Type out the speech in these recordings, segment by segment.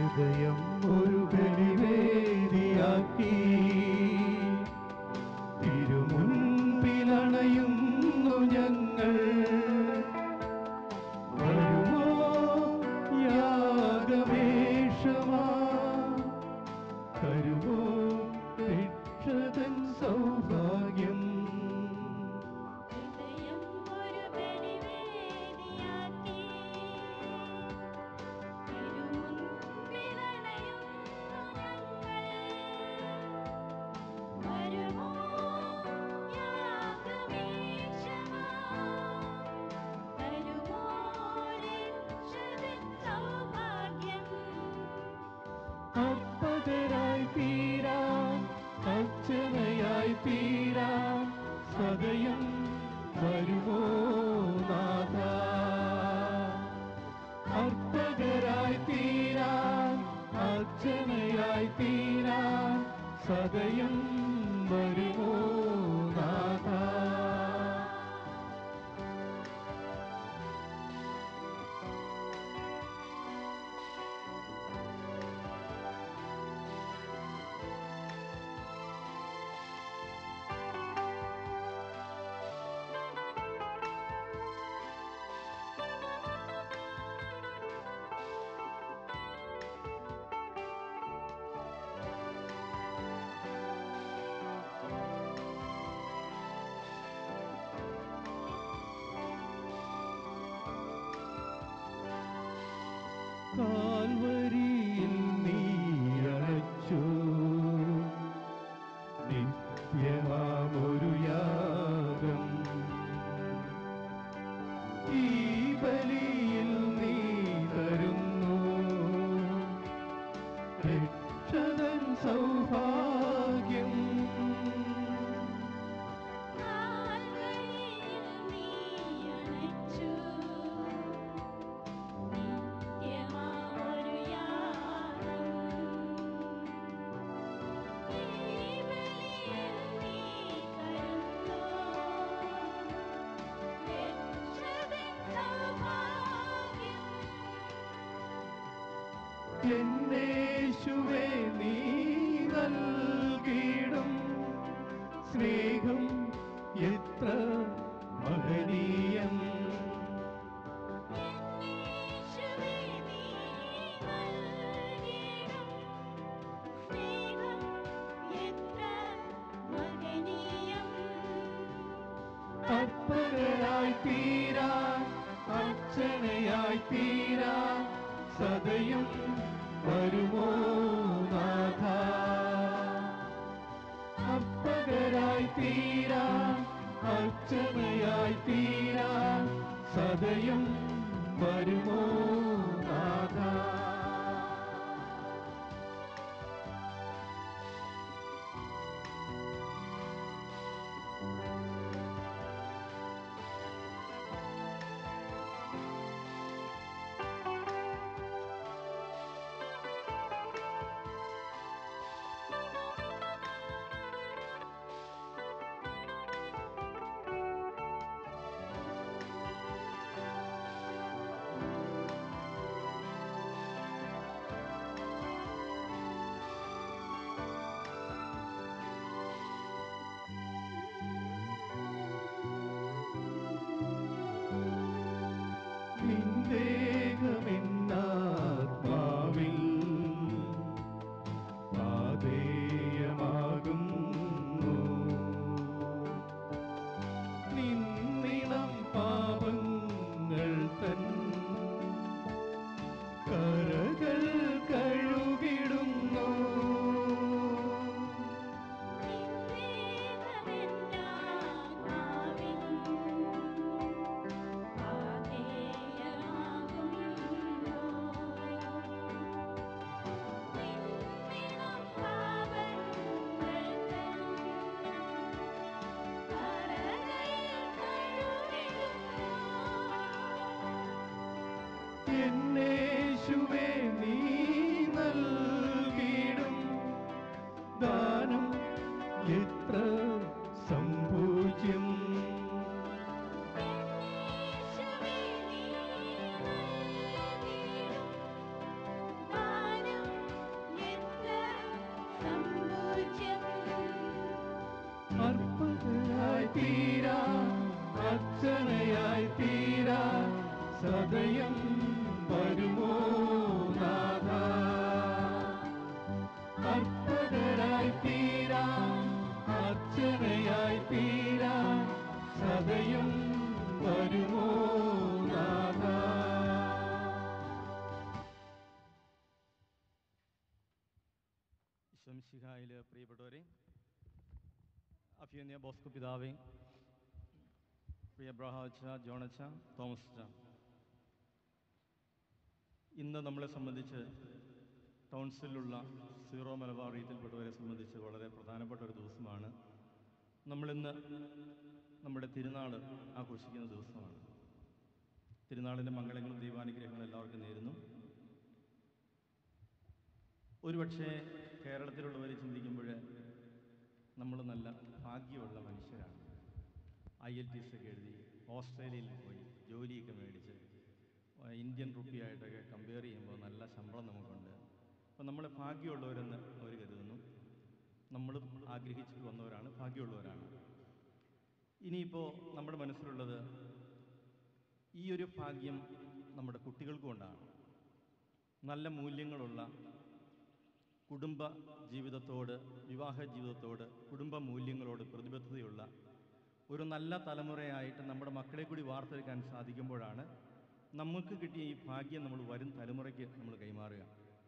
ഹൃദയം ഒരു ബലിവേദിയാക്കി തിരുമുൻപിലണയുന്നു ഞങ്ങൾ വരുമോ യാഗമേഷമാ തരുമോ രക്ഷതൻ സൗഭാഗ്യം ഹൃദയം ഒരു ബലിവേദിയാക്കി തിരുമുൻപിലണയുന്നു ഞങ്ങൾ വരുമോ യാഗമേക്ഷമാ തരുമോ രക്ഷതൻ സൗഭാഗ്യം അപ്പകരായി തീരാൻ അർച്ചനയായി തീരാൻ സദയം വരുമോ നാഥ അർപ്പകരായി തീരാൻ അർച്ചനയായി തീരാൻ സദയം വരുമോ നാഥ കാൽവരിയിൽ നീയണച്ചു നിത്യമാമൊരു യാഗം ഈ ബലിയിൽ നീ തരുന്നു രക്ഷതൻ സൗഭാഗ്യം കാൽവരിയിൽ നീ അണച്ചു നിത്യമാമൊരു യാഗം ഈ ബലിയിൽ നീ തരുന്നു രക്ഷതൻ സൗഭാഗ്യം എന്നേശുവേ നീ നൽകിയിടും സ്നേഹം എത്ര മഹനീയം യേശുവേ നീ നൽകിടും സ്നേഹം എത്ര മഹനീയം അർപ്പകരായി തീരാൻ അർച്ചനയായി തീരാൻ സദയം വരുമോ നാഥ അർപ്പകരായി തീരാൻ അർച്ചനയായി തീരാൻ സദയം വരുമോ നാഥ സദയം വരുമോ നാഥ അർപ്പകരായി തീരാം അർച്ചനയായി തീരാം സദയം വരുമോ നാഥ ശംശിഹായിൽ പ്രിയപ്പെട്ടവരെ അഫ്യോന്യ ബോസ്കോ പിതാവേ പ്രിയ ബ്രഹാച്ച ജോണച്ച തോമസ് അച്ച ഇന്ന് നമ്മളെ സംബന്ധിച്ച് ടൗൺസിലുള്ള സീറോ മലബാർ റീത്തിൽപ്പെട്ടവരെ സംബന്ധിച്ച് വളരെ പ്രധാനപ്പെട്ട ഒരു ദിവസമാണ് നമ്മളിന്ന് നമ്മുടെ തിരുനാൾ ആഘോഷിക്കുന്ന ദിവസമാണ് തിരുനാളിൻ്റെ മംഗളങ്ങളും ദൈവാനുഗ്രഹങ്ങളും എല്ലാവർക്കും നേരുന്നു ഒരുപക്ഷെ കേരളത്തിലുള്ളവർ ചിന്തിക്കുമ്പോൾ നമ്മൾ നല്ല ഭാഗ്യമുള്ള മനുഷ്യരാണ് ഐ എൽ ടി എസ് ഒക്കെ എഴുതി ഓസ്ട്രേലിയയിൽ പോയി ജോലിയൊക്കെ മേടിച്ച് ആ, ഇന്ത്യൻ റുപ്പിയായിട്ടൊക്കെ കമ്പയർ ചെയ്യുമ്പോൾ നല്ല ശമ്പളം നമുക്കുണ്ട് അപ്പോൾ നമ്മൾ ഭാഗ്യമുള്ളവരെന്ന് അവർ കരുതുന്നു നമ്മളും ആഗ്രഹിച്ചിട്ട് വന്നവരാണ് ഭാഗ്യമുള്ളവരാണ് ഇനിയിപ്പോൾ നമ്മുടെ മനസ്സിലുള്ളത് ഈ ഒരു ഭാഗ്യം നമ്മുടെ കുട്ടികൾക്കും ഉണ്ടാണ് നല്ല മൂല്യങ്ങളുള്ള കുടുംബ ജീവിതത്തോട് വിവാഹ ജീവിതത്തോട് കുടുംബ മൂല്യങ്ങളോട് പ്രതിബദ്ധതയുള്ള ഒരു നല്ല തലമുറയായിട്ട് നമ്മുടെ മക്കളെ കൂടി വാർത്തെടുക്കാൻ സാധിക്കുമ്പോഴാണ് നമുക്ക് കിട്ടിയ ഈ ഭാഗ്യം നമ്മൾ വരും തലമുറയ്ക്ക് നമ്മൾ കൈമാറുക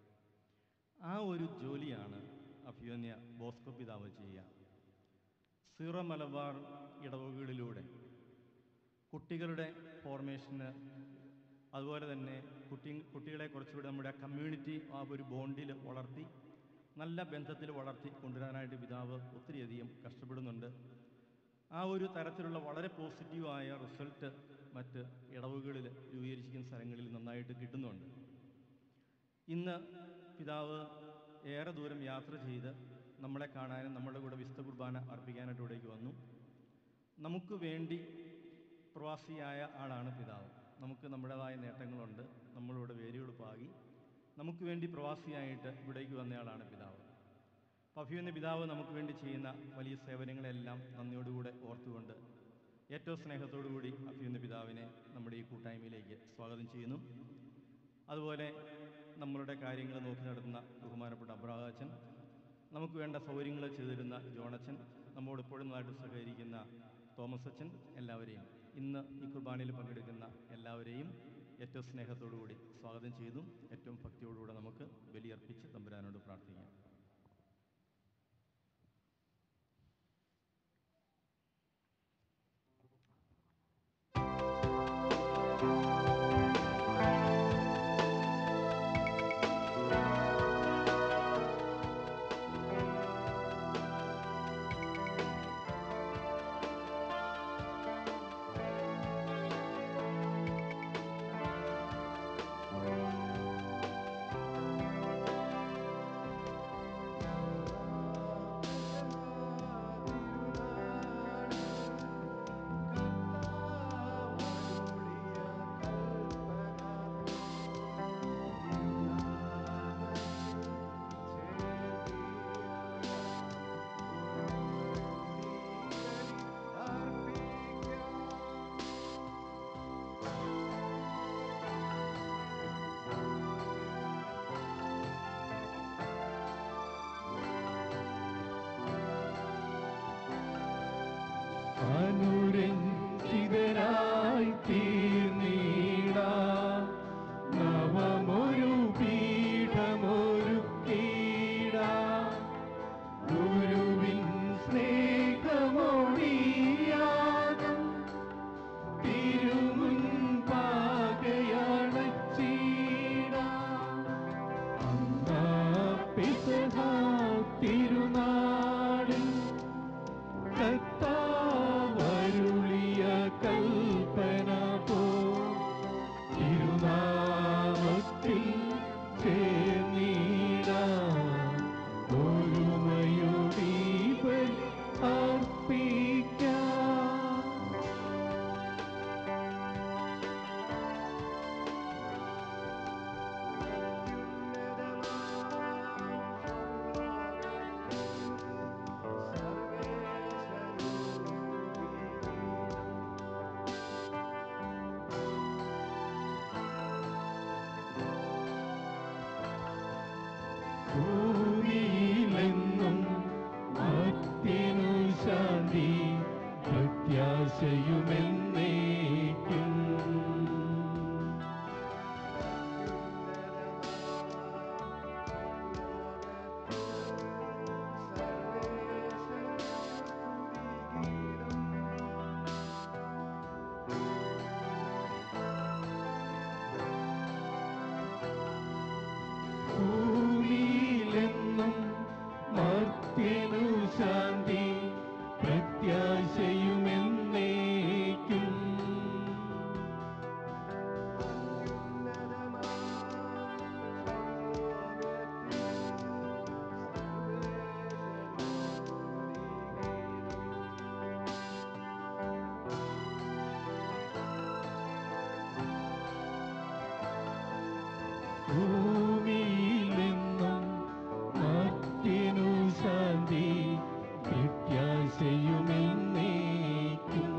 ആ ഒരു ജോലിയാണ് അഭിയോന്യ ബോസ്കോ പിതാവ് ചെയ്യുക സീറോ മലബാർ ഇടവകളിലൂടെ കുട്ടികളുടെ ഫോർമേഷന് അതുപോലെ തന്നെ കുട്ടി കുട്ടികളെ കുറച്ചുകൂടി നമ്മുടെ കമ്മ്യൂണിറ്റി ആ ഒരു ബോണ്ടിൽ വളർത്തി നല്ല ബന്ധത്തിൽ വളർത്തി കൊണ്ടുവരാനായിട്ട് പിതാവ് ഒത്തിരിയധികം കഷ്ടപ്പെടുന്നുണ്ട് ആ ഒരു തരത്തിലുള്ള വളരെ പോസിറ്റീവായ റിസൾട്ട് മറ്റ് ഇടവുകളിൽ രൂപീകരിച്ചിരിക്കുന്ന സ്ഥലങ്ങളിൽ നന്നായിട്ട് കിട്ടുന്നുണ്ട് ഇന്ന് പിതാവ് ഏറെ ദൂരം യാത്ര ചെയ്ത് നമ്മളെ കാണാനും നമ്മുടെ കൂടെ വിശുദ്ധ കുർബാന അർപ്പിക്കാനായിട്ട് ഇവിടേക്ക് വന്നു നമുക്ക് വേണ്ടി പ്രവാസിയായ ആളാണ് പിതാവ് നമുക്ക് നമ്മുടേതായ നേട്ടങ്ങളുണ്ട് നമ്മളിവിടെ വേരുകൾ പാകി നമുക്ക് വേണ്ടി പ്രവാസിയായിട്ട് ഇവിടേക്ക് വന്നയാളാണ് പിതാവ് പഫിയുന്ന പിതാവ് നമുക്ക് വേണ്ടി ചെയ്യുന്ന വലിയ സേവനങ്ങളെല്ലാം നന്ദിയോടുകൂടെ ഓർത്തുകൊണ്ട് ഏറ്റവും സ്നേഹത്തോടു കൂടി അഫിയുന്ന പിതാവിനെ നമ്മുടെ ഈ കൂട്ടായ്മയിലേക്ക് സ്വാഗതം ചെയ്യുന്നു അതുപോലെ നമ്മളുടെ കാര്യങ്ങൾ നോക്കി നടത്തുന്ന ബഹുമാനപ്പെട്ട അബ്രാഹച്ചൻ നമുക്ക് വേണ്ട സൗകര്യങ്ങൾ ചെയ്തിരുന്ന ജോണച്ചൻ നമ്മോട് എപ്പോഴും നന്നായിട്ട് സഹകരിക്കുന്ന തോമസ് അച്ഛൻ എല്ലാവരെയും ഇന്ന് ഈ കുർബാനയിൽ പങ്കെടുക്കുന്ന എല്ലാവരെയും ഏറ്റവും സ്നേഹത്തോടു കൂടി സ്വാഗതം ചെയ്തു ഏറ്റവും ഭക്തിയോടുകൂടെ നമുക്ക് ബലിയർപ്പിച്ച് തമ്പുരാനോട് പ്രാർത്ഥിക്കാം അനുരഞ്ജിതരായി തീർന്നീട നവമൊരു പീഠമൊരു കീട ഗുരുവിൻ സ്നേഹമൊഴിയാകം തിരുമുൻപാകയണച്ചീട അന്നാ പിസഹ തിരുനാടിൽ കർത്താവരുളിയ കൽപ്പന പോ തിരുനാമത്തിൽ ചേർന്നീട ഒരുമയുടെ ബലി അർപ്പിക്കാം സർവേശ്വരൂ പ്രത്യാശയുമെന്നേക്കും ഭൂമിയിലെന്നും മർത്യനു ശാന്തി പ്രത്യാശയുമെന്നേക്കും ഭൂമിയിലെന്നും മർത്യനു ശാന്തി പ്രത്യാശയുമെന്നേക്കും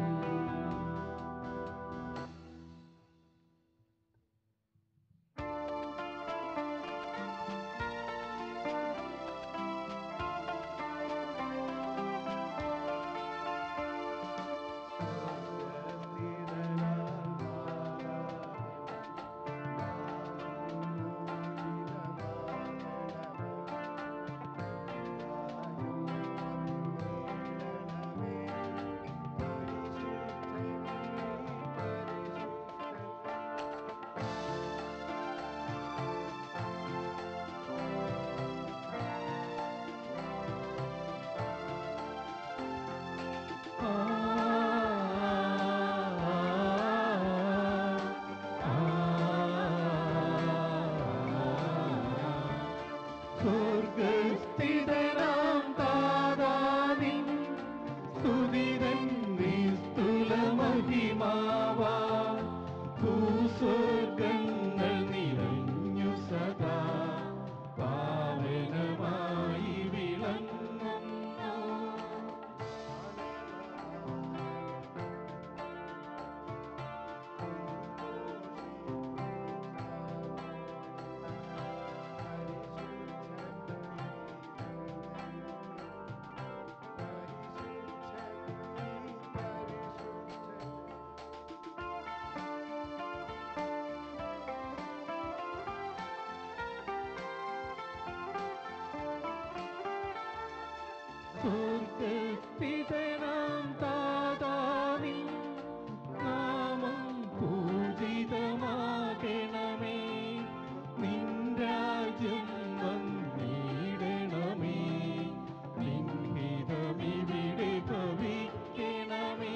സ്വർഗസ്ഥിതനാം താതാവിൻ സ്തുതിതൻ നിസ്തുല മഹിമാവാ ഭൂസ്വർഗങ്ങൾ നിറഞ്ഞു സദാ പാവനമായി വിളങ്ങുന്നു സ്വർഗസ്ഥിതനാം താതാവിൻ നാമം പൂജിതമാകണമേ നിൻ രാജ്യം വന്നിടണമേ നിൻഹിതമിവിടെ ഭവിക്കണമേ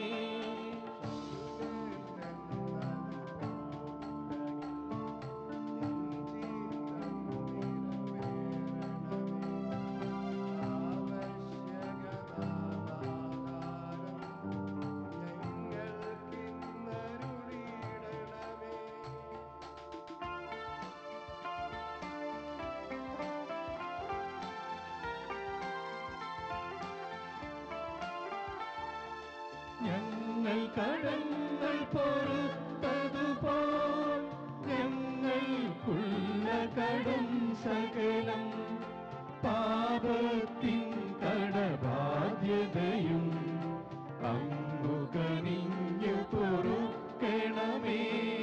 ഞങ്ങൾ കടങ്ങൾ പൊറുത്തതുപോൽ ഞങ്ങൾക്കുള്ള കടം സകലം പാപത്തിൻ കടബാധ്യതയും അങ്ങുകനിഞ്ഞു പൊറുക്കണമേ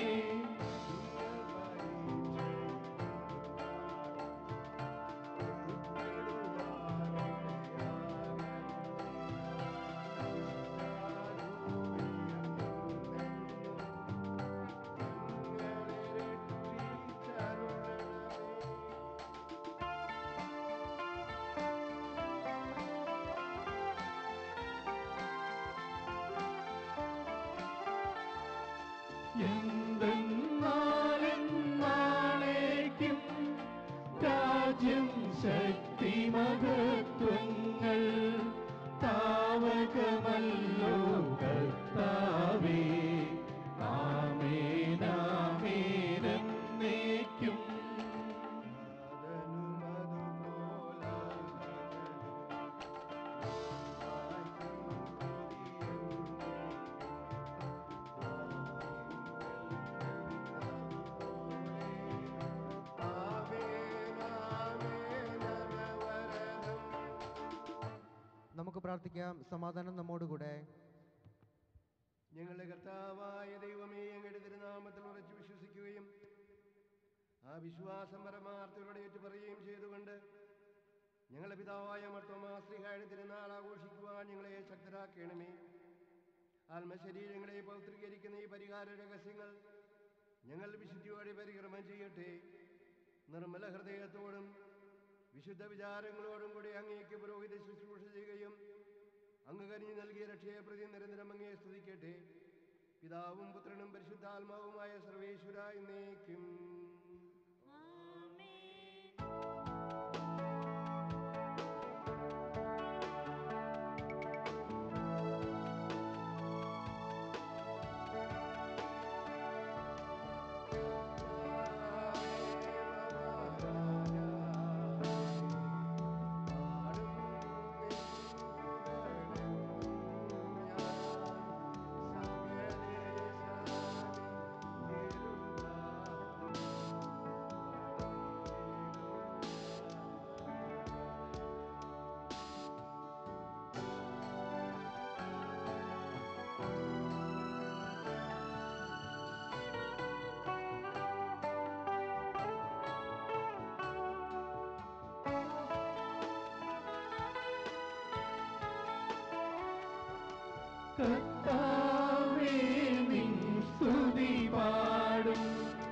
എന്തെന്നാലെന്നാളേക്കും രാജ്യം ശക്തി മഹത്വങ്ങൾ താവകമല്ലോ കർത്താവേ ആമേനാമേനെന്നേക്കും നമുക്ക് പ്രാർത്ഥിക്കാം സമാധാനം നമ്മോടുകൂടെ ഞങ്ങളുടെ കർത്താവായ ദൈവമേ അങ്ങയുടെ തിരുനാമത്തിൽ ഉറച്ചു വിശ്വസിക്കുകയും ആ വിശ്വാസം പരമാർത്ഥയോടെ ഏറ്റു പറയുകയും ചെയ്തുകൊണ്ട് ഞങ്ങളുടെ പിതാവായ മർത്തോമാശ്രീഹായുടെ തിരുനാൾ ആഘോഷിക്കുവാൻ ഞങ്ങളെ ശക്തരാക്കണമേ ആത്മശരീരങ്ങളെ പൗത്രീകരിക്കുന്ന ഈ പരിഹാര രഹസ്യങ്ങൾ ഞങ്ങൾ വിശുദ്ധിയോടെ പരിക്രമം ചെയ്യട്ടെ നിർമ്മല ഹൃദയത്തോടും വിശുദ്ധ വിചാരങ്ങളോടും കൂടി അങ്ങേക്ക് പുരോഹിത ശുശ്രൂഷ ചെയ്യുകയും അങ്ങ് കനിഞ്ഞു നൽകിയ രക്ഷയെ പ്രതി നിരന്തരം അങ്ങേ സ്തുതിക്കട്ടെ പിതാവും പുത്രനും പരിശുദ്ധാത്മാവുമായ സർവേശ്വര എന്നേക്കും ആമേൻ കർത്താവേ നിൻ സ്തുതി പാടും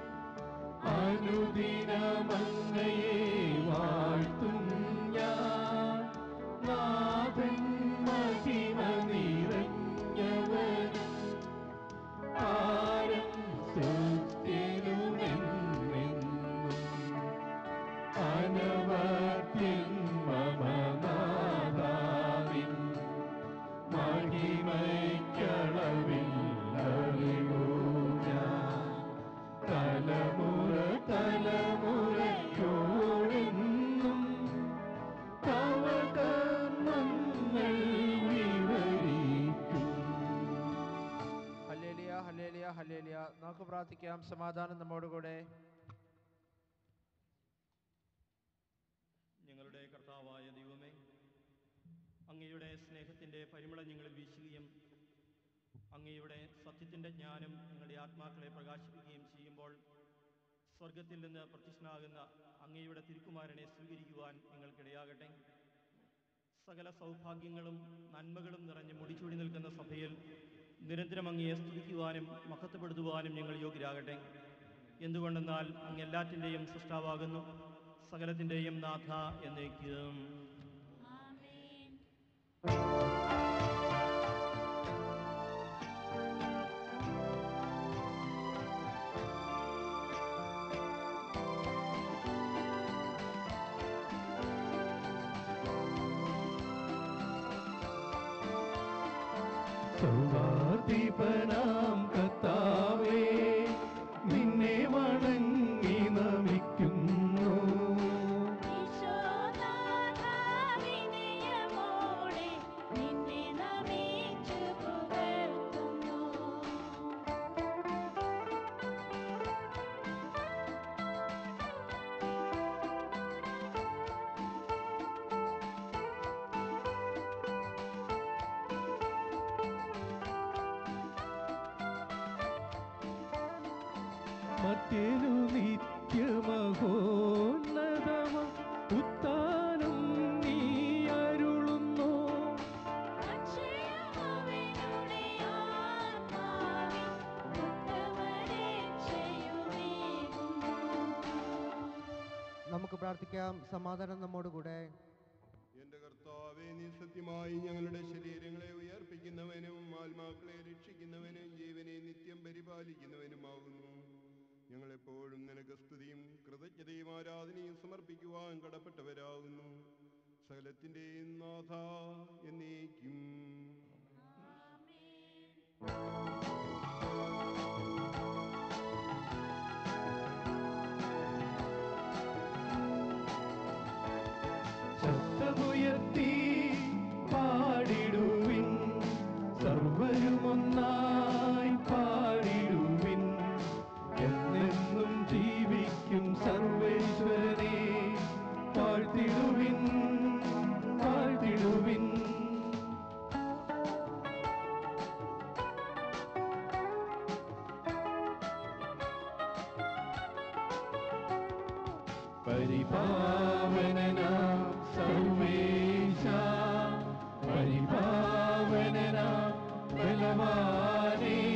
അനുദിനമങ്ങയെ വാഴ്ത്തും ഞാൻ നാഥൻ മഹിമ നിറഞ്ഞവനും ആരം സത്യനുമെന്നെന്നും അനവത്യൻ മമ നാഥാവിൻ മഹിമയ്ക്കളവില്ലറിവൂ ഞാൻ തലമുറ തലമുറയോടെന്നും തവ കർമ്മങ്ങൾ വിവരിക്കും ഹല്ലേലിയ ഹല്ലേലിയ ഹല്ലേലിയ നമുക്ക് പ്രാർത്ഥിക്കാം സമാധാനം നമ്മോടുകൂടെ ഞങ്ങളുടെ കർത്താവായ ദൈവമേ അങ്ങയുടെ സ്നേഹത്തിൻ്റെ പരിമളം ഞങ്ങളിൽ വീശുകയും അങ്ങയുടെ സത്യത്തിൻ്റെ ജ്ഞാനം ഞങ്ങളുടെ ആത്മാക്കളെ പ്രകാശിപ്പിക്കുകയും ചെയ്യുമ്പോൾ സ്വർഗത്തിൽ നിന്ന് പ്രത്യക്ഷനാകുന്ന അങ്ങയുടെ തിരുക്കുമാരനെ സ്വീകരിക്കുവാൻ നിങ്ങൾക്കിടയാകട്ടെ സകല സൗഭാഗ്യങ്ങളും നന്മകളും നിറഞ്ഞ് മുടിച്ചൂടി നിൽക്കുന്ന സഭയിൽ നിരന്തരം അങ്ങയെ സ്തുതിക്കുവാനും മഹത്വപ്പെടുത്തുവാനും ഞങ്ങൾ യോഗ്യരാകട്ടെ എന്തുകൊണ്ടെന്നാൽ അങ്ങ് എല്ലാറ്റിൻ്റെയും സൃഷ്ടാവാകുന്നു സകലത്തിൻ്റെയും നാഥ എന്നേക്കും ആമേൻ സർവാധിപനാം കത്താവേ നിന്നെ വണങ്ങി നമിക്കുന്നു ഈശോനാഥാവിനയമോടെ നിന്നെ നമിച്ചു പുകഴ്ത്തുന്നു മറ്റേനു നിത്യമഹോന്നതമ ഉത്താനം നീ അരുളുന്നു അക്ഷയമവനുടെ ആത്മാവിൽ ഉത്തമരക്ഷയുമേകുന്നു നമുക്ക് പ്രാർത്ഥിക്കാം സമാധാനം നമ്മോടുകൂടെ എന്റെ കർത്താവെ നീ സത്യമായി ഞങ്ങളുടെ ശരീരങ്ങളെ ഉയർപ്പിക്കുന്നവനും ആത്മാക്കളെ രക്ഷിക്കുന്നവനും ജീവനെ നിത്യം പരിപാലിക്കുന്നവനുമാകുന്നു ഞങ്ങളെപ്പോഴും നിനക്ക് സ്തുതിയും കൃതജ്ഞതയും ആരാധനയും സമർപ്പിക്കുവാൻ കടപ്പെട്ടവരാകുന്നു സകലത്തിൻ്റെയും നാഥ എന്നേക്കും ശബ്ദമുയർത്തി പാടിടുവിൻ സർവരുമൊന്നായി പാടിടുവിൻ എന്നെന്നും ജീവിക്കും സർവേശ്വരനെ വാഴ്ത്തിടുവിൻ വാഴ്ത്തിടുവിൻ പരിപാവനനാ സർവേശ പരിപാവനനാ ബലവാനേ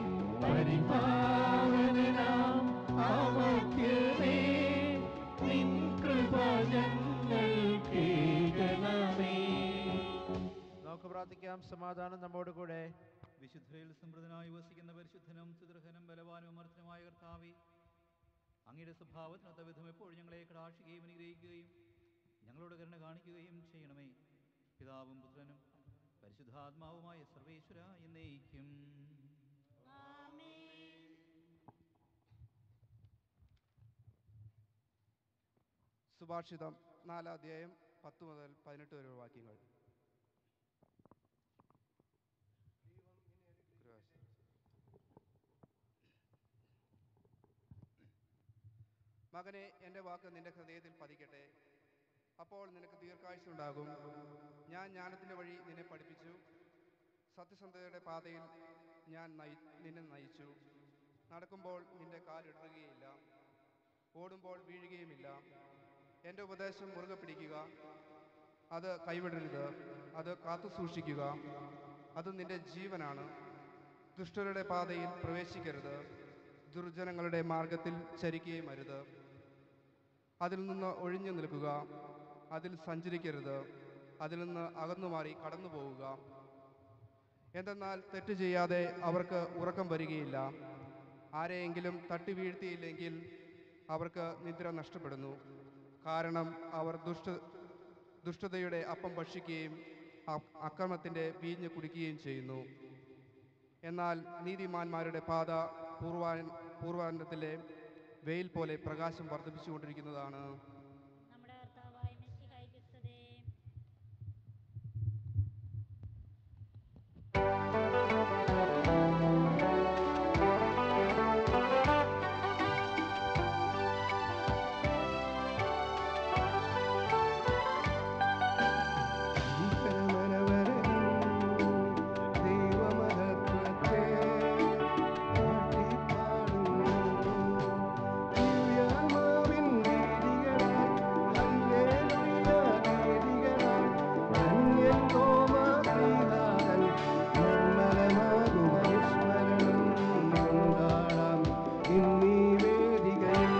പരിപാവനനാ അമർത്യനേ നിൻ കൃപ ഞങ്ങൾ കേൾക്കണമേ നമുക്ക് പ്രാർത്ഥിക്കാം സമാധാനം നമ്മോട് കൂടെ വിശുദ്ധയിൽ സമൃദ്ധനായി വസിക്കുന്ന പരിശുദ്ധനും സുദൃഹനും ബലവാനും അമർത്തനുമായ കർത്താവെ അങ്ങയുടെ സ്വഭാവത്തിനൊത്ത വിധം എപ്പോഴും ഞങ്ങളെ കടാക്ഷിക്കുകയും അനുഗ്രഹിക്കുകയും ഞങ്ങളോട് കരുണ കാണിക്കുകയും ചെയ്യണമേ പിതാവും പുത്രനും പരിശുദ്ധാത്മാവുമായ സർവേശ്വര എന്നേക്കും സുഭാഷിതം നാലാം അധ്യായം പത്ത് മുതൽ പതിനെട്ട് വരെയുള്ള വാക്യങ്ങൾ മകനെ എൻ്റെ വാക്ക് നിന്റെ ഹൃദയത്തിൽ പതിക്കട്ടെ അപ്പോൾ നിനക്ക് ദീർഘായുസുണ്ടാകും ഞാൻ ജ്ഞാനത്തിൻ്റെ വഴി നിന്നെ പഠിപ്പിച്ചു സത്യസന്ധതയുടെ പാതയിൽ ഞാൻ നയി നിന്നെ നയിച്ചു നടക്കുമ്പോൾ നിന്റെ കാലിടറുകയില്ല ഓടുമ്പോൾ വീഴുകയുമില്ല എൻ്റെ ഉപദേശം മുറുകെ പിടിക്കുക അത് കൈവിടരുത് അത് കാത്തു സൂക്ഷിക്കുക അത് നിന്റെ ജീവനാണ് ദുഷ്ടരുടെ പാതയിൽ പ്രവേശിക്കരുത് ദുർജനങ്ങളുടെ മാർഗത്തിൽ ചരിക്കുകയും അരുത് അതിൽ നിന്ന് ഒഴിഞ്ഞു നിൽക്കുക അതിൽ സഞ്ചരിക്കരുത് അതിൽ നിന്ന് അകന്നു മാറി കടന്നു പോവുക എന്തെന്നാൽ തെറ്റ് ചെയ്യാതെ അവർക്ക് ഉറക്കം വരികയില്ല ആരെയെങ്കിലും തട്ടി വീഴ്ത്തിയില്ലെങ്കിൽ അവർക്ക് നിദ്ര നഷ്ടപ്പെടുന്നു കാരണം അവർ ദുഷ്ട ദുഷ്ടതയുടെ അപ്പം ഭക്ഷിക്കുകയും അ- അക്രമത്തിൻ്റെ വീഞ്ഞ് കുടിക്കുകയും ചെയ്യുന്നു എന്നാൽ നീതിമാന്മാരുടെ പാത പൂർവാൻ പൂർവാനത്തിലെ വെയിൽ പോലെ പ്രകാശം വർദ്ധിപ്പിച്ചുകൊണ്ടിരിക്കുന്നതാണ് നമ്മുടെ കർത്താവായ മിശിഹായ്ക്ക് സ്തുതി ദൈവമഹത്വത്തെ പാടിപ്പാടുന്നു ദിവ്യാത്മാവിൻ ഗീതികളാൽ ഹല്ലേലൂയ ഗീതികളാൽ ധന്യൻ തോമാശ്രീഹാരൻ നിർമ്മലമാകും അനുസ്മരണം കൊണ്ടാടാം ഇന്നീ വേദികയിൽ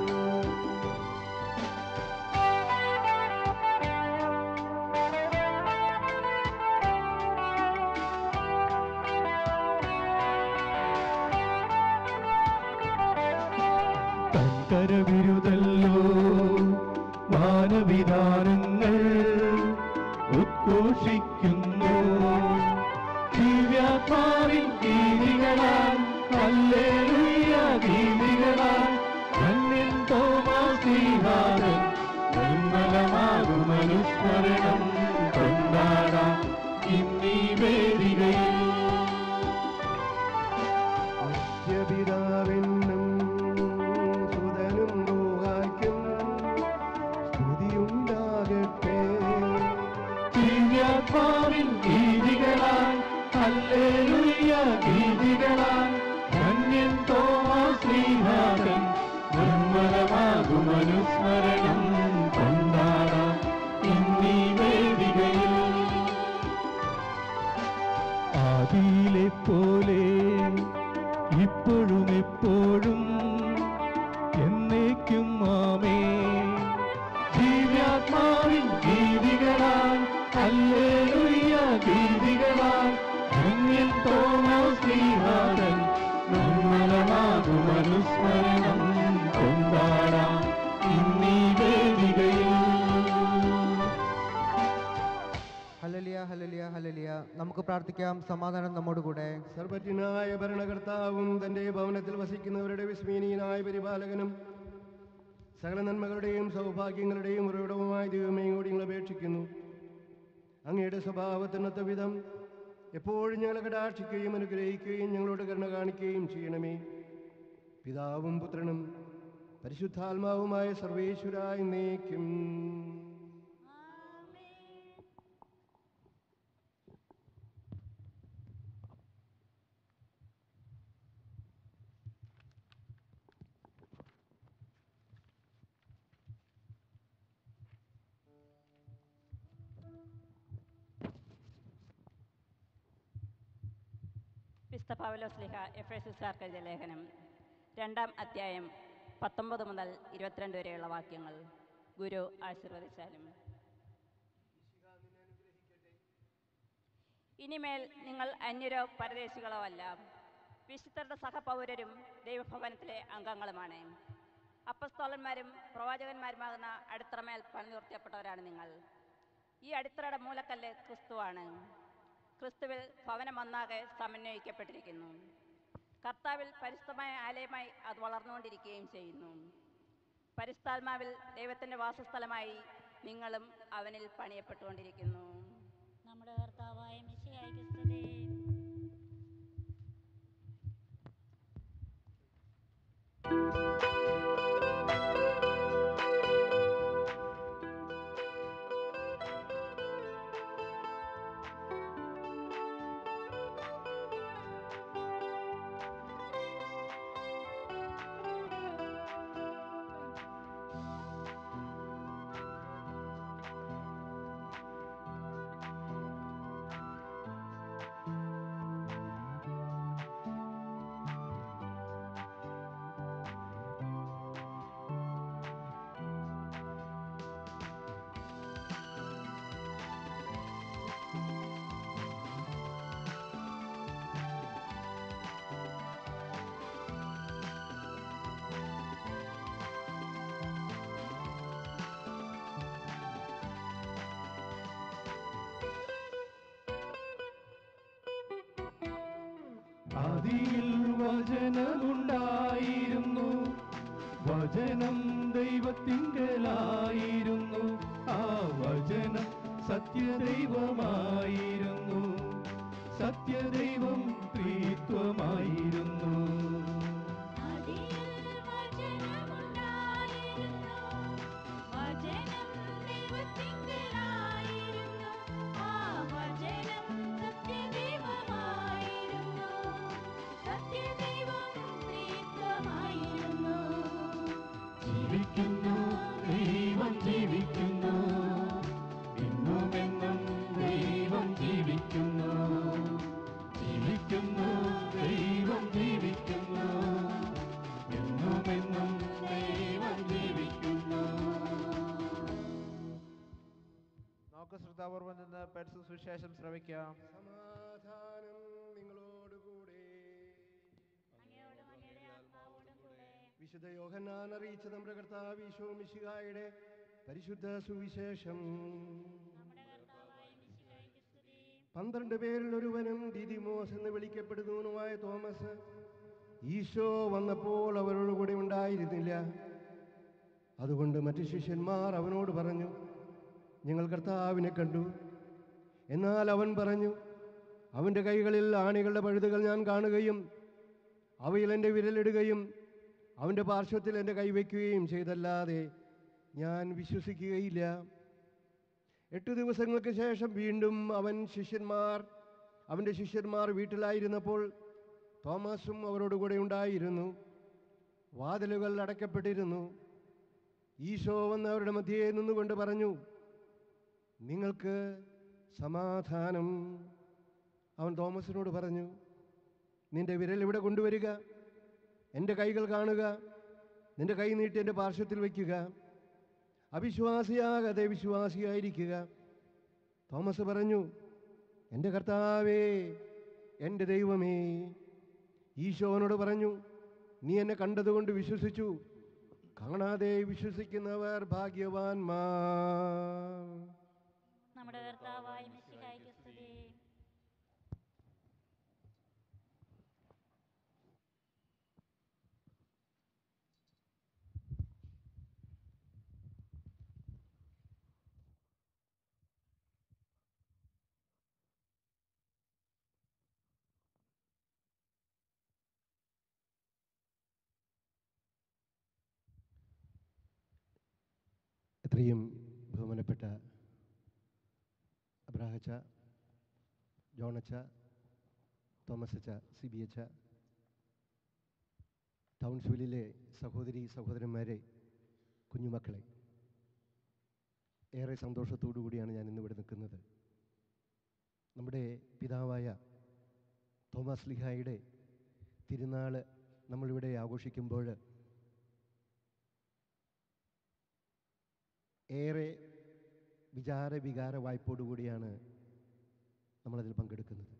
തങ്കരവിരുതല്ലോ മാനവിധാനങ്ങൾ ഉദ്ഘോഷിക്കുന്നു ദിവ്യാത്മാവിൻ ഗീതികളാൽ ഹല്ലേലൂയ ഗീതികളാൽ ധന്യൻ തോമാശ്രീഹാരൻ നിർമ്മലമാകും അനുസ്മരണം കൊണ്ടാടാം ഇന്നീ വേദികയിൽ നിത്യപിതാവെന്നും സുതനും ദോഹായ്ക്കും സ്തുതിയുണ്ടാകട്ടെ ദിവ്യാത്മാവിൻ ഗീതികളാൽ ഹല്ലേലൂയ ഗീതികളാൽ ധന്യൻ തോമാശ്രീനാഥൻ നിർമ്മലമാകും അനുസ്മരണം കൊണ്ടാടാം ഇന്നീ വേദികയിൽ ആദിയിലെ പോലെ ഇപ്പോഴും എപ്പോഴും എന്നേക്കും ആമേ ദിവ്യാത്മാവിൻ ഗീതികളാൽ ഹല്ലേലൂയ ഗീതികളാൽ ധന്യൻ തോമോശ്രീഹാരൻ നിർമ്മലമാകും അനുസ്മരണം കൊണ്ടാടാം ഇന്നീ വേദികയിൽ ഹലലിയ ഹലലിയ ഹലലിയ നമുക്ക് പ്രാർത്ഥിക്കാം സമാധാനം നമ്മോട് കൂടെ സർവജ്ഞനായ ഭരണകർത്താവും തൻ്റെ ഭവനത്തിൽ വസിക്കുന്നവരുടെ വിസ്മീനീയനായ പരിപാലകനും സകല നന്മകളുടെയും സൗഭാഗ്യങ്ങളുടെയും ഉറവിടവുമായ ദൈവമേ കൂടി ഞങ്ങൾ അപേക്ഷിക്കുന്നു അങ്ങയുടെ സ്വഭാവത്തിനൊത്ത വിധം എപ്പോഴും ഞങ്ങളെ കടാക്ഷിക്കുകയും അനുഗ്രഹിക്കുകയും ഞങ്ങളോട് കരുണ കാണിക്കുകയും ചെയ്യണമേ പിതാവും പുത്രനും പരിശുദ്ധാത്മാവുമായ സർവേശ്വരായ എന്നേക്കും വിശുദ്ധ പൗലോസ്ലിഹ എഫ് എസുകാർക്ക് എഴുതിയ ലേഖനം രണ്ടാം അധ്യായം പത്തൊമ്പത് മുതൽ ഇരുപത്തിരണ്ട് വരെയുള്ള വാക്യങ്ങൾ ഗുരു ആശീർവദിച്ചാലും ഇനിമേൽ നിങ്ങൾ അന്യരോ പരദേശികളോ അല്ല വിശുദ്ധരുടെ സഹപൗരരും ദൈവഭവനത്തിലെ അംഗങ്ങളുമാണ് അപ്പസ്തോലന്മാരും പ്രവാചകന്മാരുമാകുന്ന അടിത്തറമേൽ പണിനിർത്തിയപ്പെട്ടവരാണ് നിങ്ങൾ ഈ അടിത്തറയുടെ മൂലക്കല്ല് ക്രിസ്തുവാണ് ക്രിസ്തുവിൽ ഭവനം ഒന്നാകെ സമന്വയിക്കപ്പെട്ടിരിക്കുന്നു കർത്താവിൽ പരിശുദ്ധമായ ആലയമായി അത് വളർന്നുകൊണ്ടിരിക്കുകയും ചെയ്യുന്നു പരിശുദ്ധാത്മാവിൽ ദൈവത്തിൻ്റെ വാസസ്ഥലമായി നിങ്ങളും അവനിൽ പണിയപ്പെട്ടുകൊണ്ടിരിക്കുന്നു നമ്മുടെ കർത്താവായ മിശിഹായ്ക്ക് സ്തുതി ആദിയിൽ വചനമുണ്ടായിരുന്നു വചനം ദൈവത്തിങ്കലായിരുന്നു ആ വചനം സത്യദൈവമായിരുന്നു സത്യദൈവം ത്രിത്വമായിരുന്നു വചനം ദൈവത്തിങ്കലായിരുന്നു ആ വചനം സത്യദൈവമായിരുന്നു സത്യദൈവം ത്രിത്വമായിരുന്നു ജീവിക്കുന്നു ദൈവം ജീവിക്കുന്നു എന്നുമെന്നും ദൈവം ജീവിക്കുന്നു ജീവിക്കുന്നു ദൈവം ജീവിക്കുന്നു എന്നുമെന്നും ദൈവം ജീവിക്കുന്നു നമുക്ക് ശ്രദ്ധാപൂർവം നിന്ന് പരിശുദ്ധ സുവിശേഷം ശ്രവിക്കാം സമാധാനം നിങ്ങളോടുകൂടെ അങ്ങയോടും അങ്ങയുടെ ആത്മാവോടും കൂടെ വിശുദ്ധ യോഹന്നാൻ അറിയിച്ച നമ്മുടെ കർത്താവ് ഈശോ മിശിഹായുടെ പരിശുദ്ധ സുവിശേഷം നമ്മുടെ കർത്താവായ മിശിഹായ്ക്ക് സ്തുതി പന്ത്രണ്ട് പേരിൽ ഒരുവനും ദിദിമോസ് എന്ന് വിളിക്കപ്പെടുന്നവനുമായ തോമസ് ഈശോ വന്നപ്പോൾ അവരോട് കൂടെ ഉണ്ടായിരുന്നില്ല അതുകൊണ്ട് മറ്റു ശിഷ്യന്മാർ അവനോട് പറഞ്ഞു ഞങ്ങൾ കർത്താവിനെ കണ്ടു എന്നാൽ അവൻ പറഞ്ഞു അവൻ്റെ കൈകളിൽ ആണികളുടെ പഴുതുകൾ ഞാൻ കാണുകയും അവയിൽ എൻ്റെ വിരലിടുകയും അവൻ്റെ പാർശ്വത്തിൽ എൻ്റെ കൈവയ്ക്കുകയും ചെയ്തല്ലാതെ ഞാൻ വിശ്വസിക്കുകയില്ല എട്ട് ദിവസങ്ങൾക്ക് ശേഷം വീണ്ടും അവൻ ശിഷ്യന്മാർ അവൻ്റെ ശിഷ്യന്മാർ വീട്ടിലായിരുന്നപ്പോൾ തോമസും അവരോടുകൂടെ ഉണ്ടായിരുന്നു വാതിലുകൾ അടയ്ക്കപ്പെട്ടിരുന്നു ഈശോ വന്ന് അവരുടെ മധ്യേ നിന്നുകൊണ്ട് പറഞ്ഞു നിങ്ങൾക്ക് സമാധാനം അവൻ തോമസിനോട് പറഞ്ഞു നിന്റെ വിരൽ ഇവിടെ കൊണ്ടുവരിക എൻ്റെ കൈകൾ കാണുക നിന്റെ കൈ നീട്ടി എൻ്റെ പാർശ്വത്തിൽ വയ്ക്കുക അവിശ്വാസിയാകാതെ വിശ്വാസിയായിരിക്കുക തോമസ് പറഞ്ഞു എൻ്റെ കർത്താവേ എൻ്റെ ദൈവമേ ഈശോനോട് പറഞ്ഞു നീ എന്നെ കണ്ടതുകൊണ്ട് വിശ്വസിച്ചു കാണാതെ വിശ്വസിക്കുന്നവർ ഭാഗ്യവാന്മാർ നമ്മുടെ കർത്താവായ മിശിഹായ്ക്ക് സ്തുതി എത്രയും ബഹുമാനപ്പെട്ട അബ്രാഹച്ച ജോണച്ച തോമസ് അച്ച സി ബി അച്ച ടൗൺഷിപ്പിലെ സഹോദരി സഹോദരന്മാരെ കുഞ്ഞുമക്കളെ ഏറെ സന്തോഷത്തോടു കൂടിയാണ് ഞാൻ ഇന്നിവിടെ നിൽക്കുന്നത് നമ്മുടെ പിതാവായ തോമസ് ലിഹായുടെ തിരുനാൾ നമ്മളിവിടെ ആഘോഷിക്കുമ്പോൾ ഏറെ വിചാര വികാര വായ്പോടുകൂടിയാണ് നമ്മളതിൽ പങ്കെടുക്കുന്നത്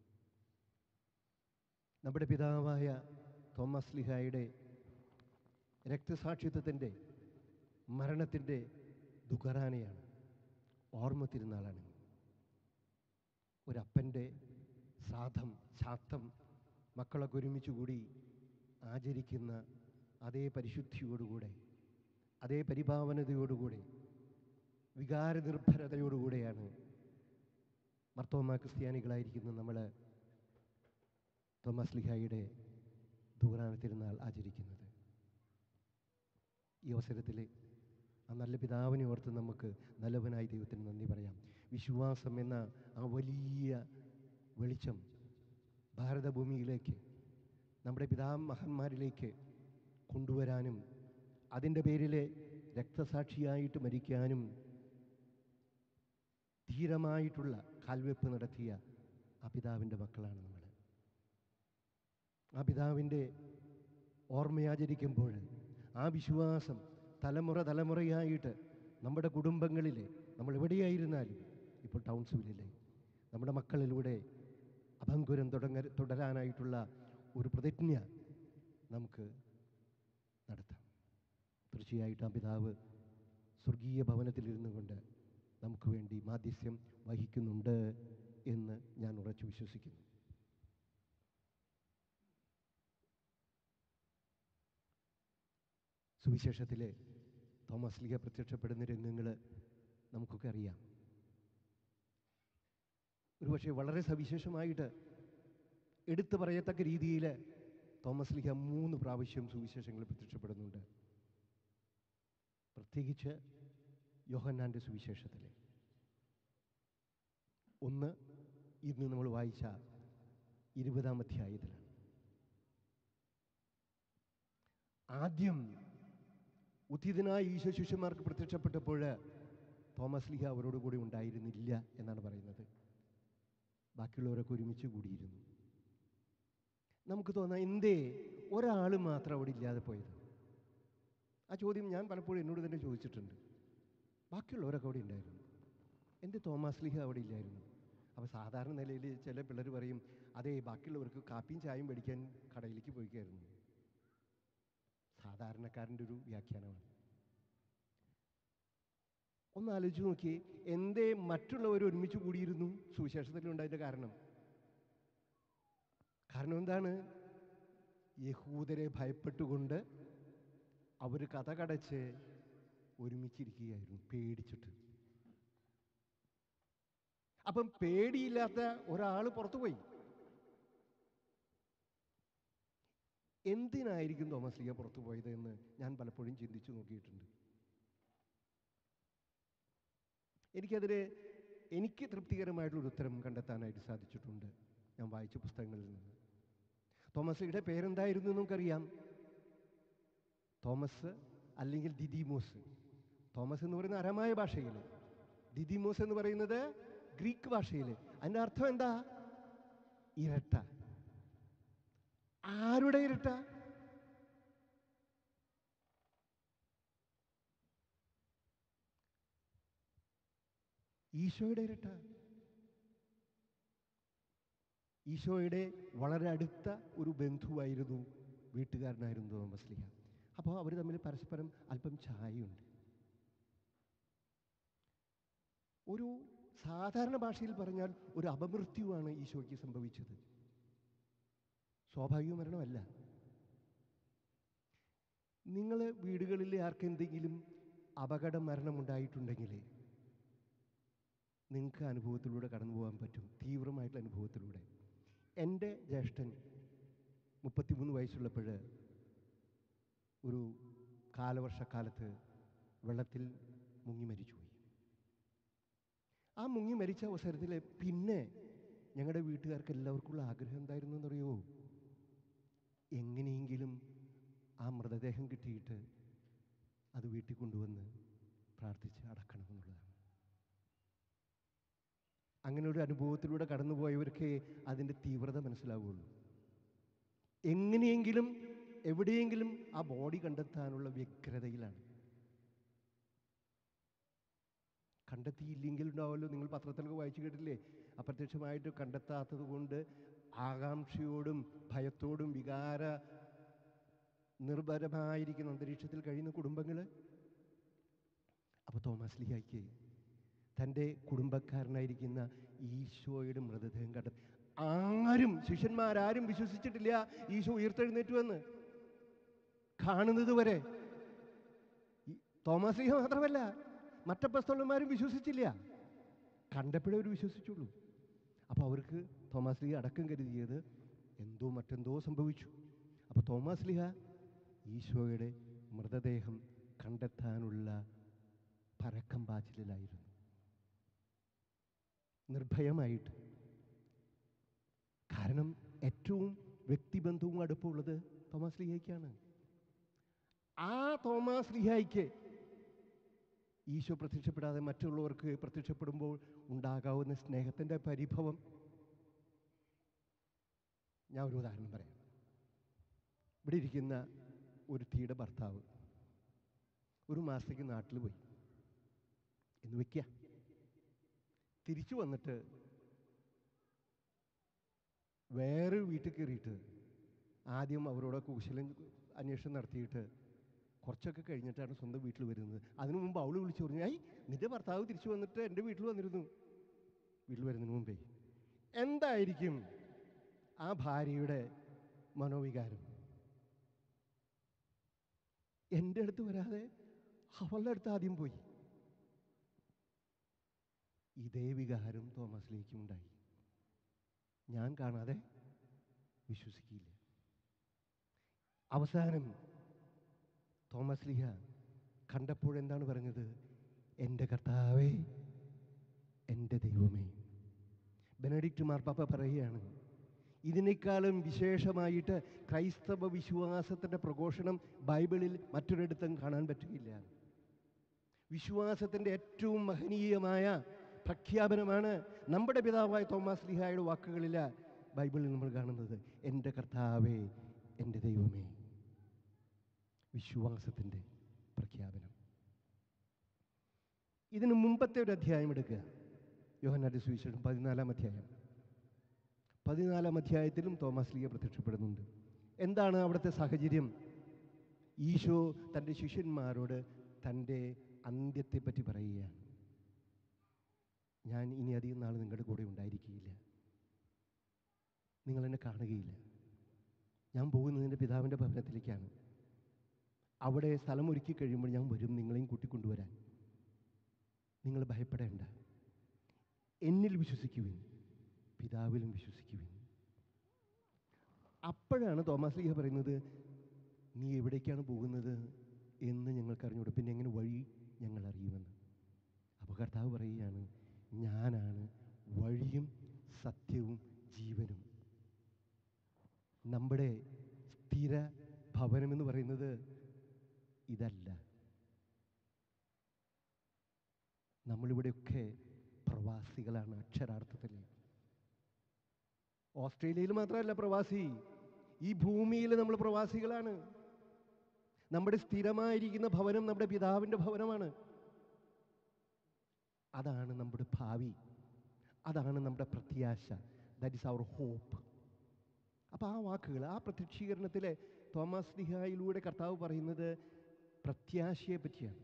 നമ്മുടെ പിതാവായ തോമസ് ലിഹായുടെ രക്തസാക്ഷിത്വത്തിൻ്റെ മരണത്തിൻ്റെ ദുഃഖറാനയാണ് ഓർമ്മ തിരുനാളാണ് ഒരപ്പൻ്റെ സാധം ശാത്തം മക്കളൊക്കെ ഒരുമിച്ച് കൂടി ആചരിക്കുന്ന അതേ പരിശുദ്ധിയോടുകൂടെ അതേ പരിഭാവനതയോടുകൂടെ വികാരനിർഭരതയോടുകൂടെയാണ് മർത്തോമ ക്രിസ്ത്യാനികളായിരിക്കുന്ന നമ്മൾ തോമസ് ലിഹായുടെ ദൂരാന തിരുനാൾ ആചരിക്കുന്നത് ഈ അവസരത്തിൽ ആ നല്ല പിതാവിനെ ഓർത്ത് നമുക്ക് നല്ലവനായി ദൈവത്തിന് നന്ദി പറയാം വിശ്വാസം എന്ന ആ വലിയ വെളിച്ചം ഭാരതഭൂമിയിലേക്ക് നമ്മുടെ പിതാമഹന്മാരിലേക്ക് കൊണ്ടുവരാനും അതിൻ്റെ പേരിൽ രക്തസാക്ഷിയായിട്ട് മരിക്കാനും ധീരമായിട്ടുള്ള കാൽവെപ്പ് നടത്തിയ ആ പിതാവിൻ്റെ മക്കളാണ് നമ്മൾ ആ പിതാവിൻ്റെ ഓർമ്മയാചരിക്കുമ്പോൾ ആ വിശ്വാസം തലമുറ തലമുറയായിട്ട് നമ്മുടെ കുടുംബങ്ങളിൽ നമ്മൾ എവിടെയായിരുന്നാലും ഇപ്പോൾ ടൗൺസിവിലെ നമ്മുടെ മക്കളിലൂടെ അഭംഗുരം തുടങ്ങ തുടരാനായിട്ടുള്ള ഒരു പ്രതിജ്ഞ നമുക്ക് നടത്താം തീർച്ചയായിട്ടും ആ പിതാവ് സ്വർഗീയ ഭവനത്തിലിരുന്നു കൊണ്ട് നമുക്ക് വേണ്ടി മാധ്യസ്യം വഹിക്കുന്നുണ്ട് എന്ന് ഞാൻ ഉറച്ചു വിശ്വസിക്കുന്നു സുവിശേഷത്തിൽ തോമസ് ലീഗ പ്രത്യക്ഷപ്പെടുന്ന രംഗങ്ങൾ നമുക്കൊക്കെ അറിയാം ഒരുപക്ഷെ വളരെ സവിശേഷമായിട്ട് എടുത്തു പറയത്തക്ക രീതിയിൽ തോമസ് ലീഗ മൂന്ന് പ്രാവശ്യം സുവിശേഷങ്ങളിൽ പ്രത്യക്ഷപ്പെടുന്നുണ്ട് പ്രത്യേകിച്ച് യോഹന്നാൻ്റെ സുവിശേഷത്തിൽ ഒന്ന് ഇന്ന് നമ്മൾ വായിച്ച ഇരുപതാം അധ്യായത്തിലാണ് ആദ്യം ഉത്തിതനായ ഈശോ ശിഷ്യന്മാർക്ക് പ്രത്യക്ഷപ്പെട്ടപ്പോൾ തോമസ് ലീഹ അവരോട് കൂടി ഉണ്ടായിരുന്നില്ല എന്നാണ് പറയുന്നത് ബാക്കിയുള്ളവരൊക്കെ ഒരുമിച്ച് കൂടിയിരുന്നു നമുക്ക് തോന്നാം എന്തേ ഒരാൾ മാത്രം അവിടെ ഇല്ലാതെ പോയത് ആ ചോദ്യം ഞാൻ പലപ്പോഴും എന്നോട് തന്നെ ചോദിച്ചിട്ടുണ്ട് ബാക്കിയുള്ളവരൊക്കെ അവിടെ ഉണ്ടായിരുന്നു എൻ്റെ തോമസ് ലീഹ അവിടെ ഇല്ലായിരുന്നു അപ്പോൾ സാധാരണ നിലയിൽ ചില പിള്ളേർ പറയും അതേ ബാക്കിയുള്ളവർക്ക് കാപ്പിയും ചായയും മേടിക്കാൻ കടയിലേക്ക് പോയിക്കായിരുന്നു സാധാരണക്കാരൻ്റെ ഒരു വ്യാഖ്യാനമാണ് ഒന്ന് ആലോചിച്ച് നോക്കി എന്തേ മറ്റുള്ളവർ ഒരുമിച്ച് കൂടിയിരുന്നു സുവിശേഷത്തിലുണ്ടായതിൻ്റെ കാരണം കാരണം എന്താണ് യഹൂദരെ ഭയപ്പെട്ടുകൊണ്ട് അവർ കഥ കടച്ച് ഒരുമിച്ചിരിക്കുകയായിരുന്നു പേടിച്ചിട്ട് അപ്പം പേടിയില്ലാത്ത ഒരാൾ പുറത്തുപോയി എന്തിനായിരിക്കും തോമസ് ലീഗ പുറത്തു പോയത് എന്ന് ഞാൻ പലപ്പോഴും ചിന്തിച്ചു നോക്കിയിട്ടുണ്ട് എനിക്കതിന് എനിക്ക് തൃപ്തികരമായിട്ടുള്ളൊരു ഉത്തരം കണ്ടെത്താനായിട്ട് സാധിച്ചിട്ടുണ്ട് ഞാൻ വായിച്ച പുസ്തകങ്ങളിൽ നിന്ന് തോമസ് ലീഗയുടെ പേരെന്തായിരുന്നു എന്ന് നമുക്കറിയാം തോമസ് അല്ലെങ്കിൽ ദിദിമോസ് തോമസ് എന്ന് പറയുന്ന അരമായ ഭാഷയിൽ ദിദിമോസ് എന്ന് പറയുന്നത് ഗ്രീക്ക് ഭാഷയിൽ അതിൻ്റെ അർത്ഥം എന്താ ഇരട്ട ആരുടെ ഇരട്ട ഈശോയുടെ ഇരട്ട ഈശോയുടെ വളരെ അടുത്ത ഒരു ബന്ധുവായിരുന്നു വീട്ടുകാരനായിരുന്നു തോമസ് ലിഹ അപ്പോൾ അവർ തമ്മിൽ പരസ്പരം അല്പം ചായയുണ്ട് ഒരു സാധാരണ ഭാഷയിൽ പറഞ്ഞാൽ ഒരു അപമൃത്യുവാണ് ഈശോയ്ക്ക് സംഭവിച്ചത് സ്വാഭാവിക മരണമല്ല നിങ്ങൾ വീടുകളിൽ ആർക്കെന്തെങ്കിലും അപകട മരണമുണ്ടായിട്ടുണ്ടെങ്കിൽ നിങ്ങൾക്ക് അനുഭവത്തിലൂടെ കടന്നു പോകാൻ പറ്റും തീവ്രമായിട്ടുള്ള അനുഭവത്തിലൂടെ എൻ്റെ ജ്യേഷ്ഠൻ മുപ്പത്തിമൂന്ന് വയസ്സുള്ളപ്പോൾ ഒരു കാലവർഷക്കാലത്ത് വെള്ളത്തിൽ മുങ്ങി മരിച്ചുപോയി ആ മുങ്ങി മരിച്ച അവസരത്തിൽ പിന്നെ ഞങ്ങളുടെ വീട്ടുകാർക്ക് എല്ലാവർക്കുള്ള ആഗ്രഹം എന്തായിരുന്നു എന്നറിയോ എങ്ങനെയെങ്കിലും ആ മൃതദേഹം കിട്ടിയിട്ട് അത് വീട്ടിൽ കൊണ്ടുവന്ന് പ്രാർത്ഥിച്ച് അടക്കണം എന്നുള്ളതാണ് അങ്ങനെ ഒരു അനുഭവത്തിലൂടെ കടന്നുപോയവർക്ക് അതിൻ്റെ തീവ്രത മനസ്സിലാവുള്ളൂ എങ്ങനെയെങ്കിലും എവിടെയെങ്കിലും ആ ബോഡി കണ്ടെത്താനുള്ള വ്യഗ്രതയിലാണ് കണ്ടെത്തിയില്ലെങ്കിൽ ഉണ്ടാവുമല്ലോ നിങ്ങൾ പത്രത്തിലൊക്കെ വായിച്ചു കേട്ടില്ലേ അപ്രത്യക്ഷമായിട്ട് കണ്ടെത്താത്തത് കൊണ്ട് ആകാംക്ഷയോടും ഭയത്തോടും വികാര നിർഭരമായിരിക്കുന്ന അന്തരീക്ഷത്തിൽ കഴിയുന്ന കുടുംബങ്ങൾ അപ്പോൾ തോമസ് ലിഹായ്ക്ക് തൻ്റെ കുടുംബക്കാരനായിരിക്കുന്ന ഈശോയുടെ മൃതദേഹം കണ്ട ആരും ശിഷ്യന്മാരാരും വിശ്വസിച്ചിട്ടില്ല ഈശോ ഉയർത്തെഴുന്നേറ്റുവെന്ന് കാണുന്നത് വരെ ഈ തോമസ് ലീഹ മാത്രമല്ല മറ്റപ്പസ്തോളന്മാരും വിശ്വസിച്ചില്ല കണ്ടപ്പോഴേ അവർ വിശ്വസിച്ചുള്ളൂ അപ്പോൾ അവർക്ക് തോമസ് ലീഹ അടക്കം കരുതിയത് എന്തോ മറ്റെന്തോ സംഭവിച്ചു അപ്പോൾ തോമസ് ലീഹ ഈശോയുടെ മൃതദേഹം കണ്ടെത്താനുള്ള പരക്കം പാച്ചിലായിരുന്നു നിർഭയമായിട്ട് കാരണം ഏറ്റവും വ്യക്തിബന്ധവും അടുപ്പമുള്ളത് തോമസ് ലിഹായ്ക്കാണ് ആ തോമസ് ലിഹായ്ക്ക് ഈശോ പ്രത്യക്ഷപ്പെടാതെ മറ്റുള്ളവർക്ക് പ്രത്യക്ഷപ്പെടുമ്പോൾ ഉണ്ടാകാവുന്ന സ്നേഹത്തിൻ്റെ പരിഭവം ഞാൻ ഒരു ഉദാഹരണം പറയാം ഇവിടെ ഇരിക്കുന്ന ഒരു തീയുടെ ഭർത്താവ് ഒരു മാസത്തേക്ക് നാട്ടിൽ പോയി എന്ന് വെക്കുക തിരിച്ചു വന്നിട്ട് വേറൊരു വീട്ടിൽ കയറിയിട്ട് ആദ്യം അവരോട് കുശലം അന്വേഷണം നടത്തിയിട്ട് കുറച്ചൊക്കെ കഴിഞ്ഞിട്ടാണ് സ്വന്തം വീട്ടിൽ വരുന്നത് അതിനു മുമ്പ് അവൾ വിളിച്ചു പറഞ്ഞു ഐ നിന്റെ ഭർത്താവ് തിരിച്ചു വന്നിട്ട് എൻ്റെ വീട്ടിൽ വന്നിരുന്നു വീട്ടിൽ വരുന്നതിന് മുമ്പേ എന്തായിരിക്കും ആ ഭാര്യയുടെ മനോവികാരം എൻ്റെ അടുത്ത് വരാതെ അവളുടെ അടുത്ത് ആദ്യം പോയി ഇതേ വികാരം തോമസിലേക്കും ഉണ്ടായി ഞാൻ കാണാതെ വിശ്വസിക്കില്ല അവസാനം തോമസ് ലിഹ കണ്ടപ്പോൾ എന്താണ് പറഞ്ഞത് എൻ്റെ കർത്താവേ എൻ്റെ ദൈവമേ ബെനഡിക്റ്റ് മാർപ്പാപ്പ പറയുകയാണ് ഇതിനേക്കാളും വിശേഷമായിട്ട് ക്രൈസ്തവ വിശ്വാസത്തിൻ്റെ പ്രഘോഷണം ബൈബിളിൽ മറ്റൊരിടത്തും കാണാൻ പറ്റുകയില്ല വിശ്വാസത്തിൻ്റെ ഏറ്റവും മഹനീയമായ പ്രഖ്യാപനമാണ് നമ്മുടെ പിതാവായ തോമസ് ലിഹായുടെ വാക്കുകളിൽ ബൈബിളിൽ നമ്മൾ കാണുന്നത് എൻ്റെ കർത്താവേ എൻ്റെ ദൈവമേ വിശ്വാസത്തിൻ്റെ പ്രഖ്യാപനം ഇതിന് മുമ്പത്തെ ഒരു അധ്യായം എടുക്കുക യോഹന്നാന്റെ സുവിശേഷം പതിനാലാം അധ്യായം പതിനാലാം അധ്യായത്തിലും തോമസ് ലീഗ പ്രത്യക്ഷപ്പെടുന്നുണ്ട് എന്താണ് അവിടുത്തെ സാഹചര്യം ഈശോ തൻ്റെ ശിഷ്യന്മാരോട് തൻ്റെ അന്ത്യത്തെപ്പറ്റി പറയുകയാണ് ഞാൻ ഇനി അധികം നാൾ നിങ്ങളുടെ കൂടെ ഉണ്ടായിരിക്കുകയില്ല നിങ്ങൾ എന്നെ കാണുകയില്ല ഞാൻ പോകുന്നത് എൻ്റെ പിതാവിൻ്റെ ഭവനത്തിലേക്കാണ് അവിടെ സ്ഥലം ഒരുക്കി കഴിയുമ്പോൾ ഞാൻ വരും നിങ്ങളെയും കൂട്ടിക്കൊണ്ടുവരാൻ നിങ്ങൾ ഭയപ്പെടേണ്ട എന്നിൽ വിശ്വസിക്കുവിൻ പിതാവിലും വിശ്വസിക്കുവിൻ അപ്പോഴാണ് തോമസ് ലീഹ പറയുന്നത് നീ എവിടേക്കാണ് പോകുന്നത് എന്ന് ഞങ്ങൾക്ക് അറിഞ്ഞൂടെ പിന്നെ എങ്ങനെ വഴി ഞങ്ങൾ അറിയുമെന്ന് അപ്പോൾ കർത്താവ് പറയുകയാണ് ഞാനാണ് വഴിയും സത്യവും ജീവനും നമ്മുടെ സ്ഥിര ഭവനമെന്ന് പറയുന്നത് ഇതല്ല നമ്മളിവിടെയൊക്കെ പ്രവാസികളാണ് അക്ഷരാർത്ഥത്തിൽ ഓസ്ട്രേലിയയിൽ മാത്രമല്ല പ്രവാസി ഈ ഭൂമിയിൽ നമ്മൾ പ്രവാസികളാണ് നമ്മുടെ സ്ഥിരമായിരിക്കുന്ന ഭവനം നമ്മുടെ പിതാവിൻ്റെ ഭവനമാണ് അതാണ് നമ്മുടെ ഭാവി അതാണ് നമ്മുടെ പ്രത്യാശ ദാറ്റ് ഇസ് അവർ ഹോപ്പ് അപ്പോൾ ആ വാക്കുകൾ ആ പ്രത്യക്ഷീകരണത്തിലെ തോമസ് ലിഹായിലൂടെ കർത്താവ് പറയുന്നത് പ്രത്യാശയെ പറ്റിയാണ്